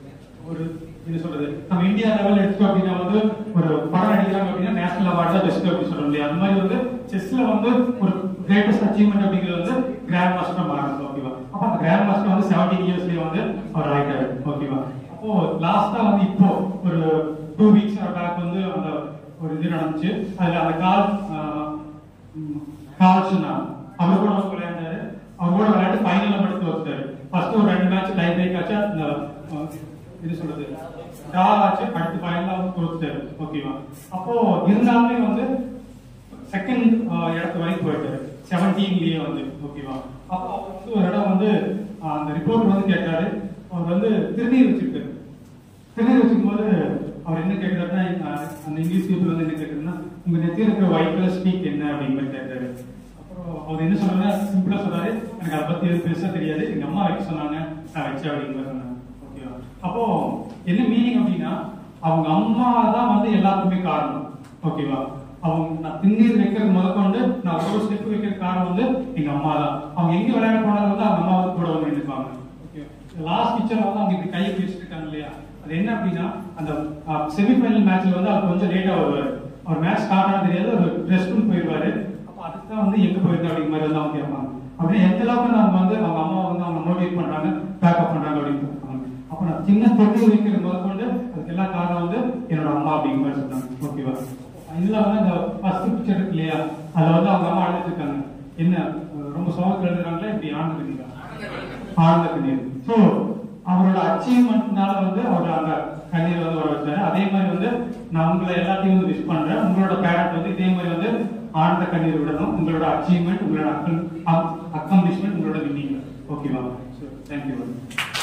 ஒரு என்ன சொல்றது நம்ம இந்தியா லெவல் எடுத்தோம் அப்படின்னா வந்து ஒரு படம் நடிக்கிறாங்க அப்படின்னா நேஷனல் அவார்டு தான் பெஸ்ட் அப்படின்னு சொல்ல முடியாது அந்த மாதிரி வந்து செஸ்ல வந்து ஒரு கிரேட்டஸ்ட் அச்சீவ்மெண்ட் அப்படிங்கிறது வந்து கிராண்ட் மாஸ்டர் மாறணும் ஓகேவா அப்ப அந்த கிராண்ட் மாஸ்டர் வந்து செவன்டீன் இயர்ஸ்லயே வந்து அவர் ஆயிட்டாரு ஓகேவா அப்போ லாஸ்டா வந்து இப்போ ஒரு டூ வீக்ஸ் பேக் வந்து அந்த ஒரு இது நடந்துச்சு அதுல அந்த கால் கால்ஸ்னா அவர் கூட வந்து விளையாண்டாரு அவர் கூட விளையாண்டு ஃபைனல்ல மட்டும் தோத்துட்டாரு ஃபர்ஸ்ட் ஒரு ரெண்டு மேட்ச் டை பிரேக் ஆச்சு அந்த அஹ், இது சொல்றது டிரா ஆச்சு அடுத்து ஃபைனல்ல வந்து தோத்துட்டாரு ஓகேவா அப்போ இருந்தாலுமே வந்து செகண்ட் இடத்து வரைக்கும் போயிட்டாரு செவன்டீன்லயே வந்து ஓகேவா அப்போ அவர் வந்து ஒரு இடம் வந்து அஹ், அந்த ரிப்போர்ட் வந்து கேட்டாரு அவர் வந்து திருநீர் வச்சிருக்காரு திருநீர் வச்சுக்கும் போது அவர் என்ன கேட்கிறாருன்னா அஹ், அந்த இங்கிலீஷ் பீப்புள் வந்து என்ன கேட்குறதுன்னா உங்க நெத்தியில் இருக்கிற ஒயிட் கலர் ஸ்பீக் என்ன அப்படிங்கிற மாதிரி கேட்டாரு அப்புறம் அவர் என்ன சொன்னாரு சிம்பிளா சொன்னாரு எனக்கு அதை பத்தி எதுவும் பெருசா தெரியாது எங்க அம்மா வைக்க சொன்னாங்க நான் வச்சேன் அப்படிங்கிற மாதிரி சொன்னாங்க ஓகேவா அப்போ என்ன மீனிங் அப்படின்னா அவங்க அம்மா தான் வந்து எல்லாத்துக்குமே காரணம் ஓகேவா அவங்க நான் திண்ணீர் வைக்கிறது முதற்கொண்டு நான் ஒரு ஸ்டெப் வைக்கிற காரணம் வந்து எங்க அம்மா தான் அவங்க எங்க விளையாட போனாலும் வந்து அவங்க அம்மா வந்து கூட வந்து நினைப்பாங்க லாஸ்ட் பிக்சர் வந்து அவங்க இப்படி கையை பிடிச்சிட்டு இருக்காங்க இல்லையா அது என்ன அப்படின்னா அந்த செமிஃபைனல் மேட்ச்ல வந்து அவர் கொஞ்சம் லேட்டா வருவாரு அவர் மேட்ச் ஸ்டார்ட் ஆன தெரியாது ஒரு ரெஸ்ட் ரூம் போயிருவாரு அப்ப அதுக்கு தான் வந்து எங்க போயிருந்தா அப்படிங்கிற மாதிரி வந்து அவங்க கேட்பாங்க அப்படியே எந்த அளவுக்கு அவங்க வந்து அவங்க அம்மா வந்து அவங்க மோட்டிவேட் பண்றாங்க பேக்கப் பண்றாங்க அப்படின்னு கேட்பாங்க அப்ப நான் சின்ன தொழில் வைக்கிற முதற்கொண்டு அதுக்கு எல்லா காரணம் வந்து என்னோட அம்மா அப்படிங்கிற மாதிரி சொன்னாங்க ஓகேவா இதுல வந்து அந்த ஃபர்ஸ்ட் பிக்சர் இருக்கு இல்லையா அதுல வந்து அவங்க அம்மா அழுதுட்டு இருக்காங்க என்ன ரொம்ப சோகத்தில் எழுதுறாங்களா இப்படி ஆனதுங்களா ஆழ்ந்த கண்ணீர் சோ அவரோட அச்சீவ்மெண்ட்னால வந்து அவர் அந்த கண்ணீர் வந்து வர வச்சாரு அதே மாதிரி வந்து நான் உங்களை எல்லாத்தையும் வந்து விஷ் பண்றேன் உங்களோட பேரண்ட் வந்து இதே மாதிரி வந்து ஆழ்ந்த கண்ணீர் விடணும் உங்களோட அச்சீவ்மெண்ட் உங்களோட அக்கம்ப்ளிஷ்மெண்ட் உங்களோட வின்னிங் ஓகேவா தேங்க்யூ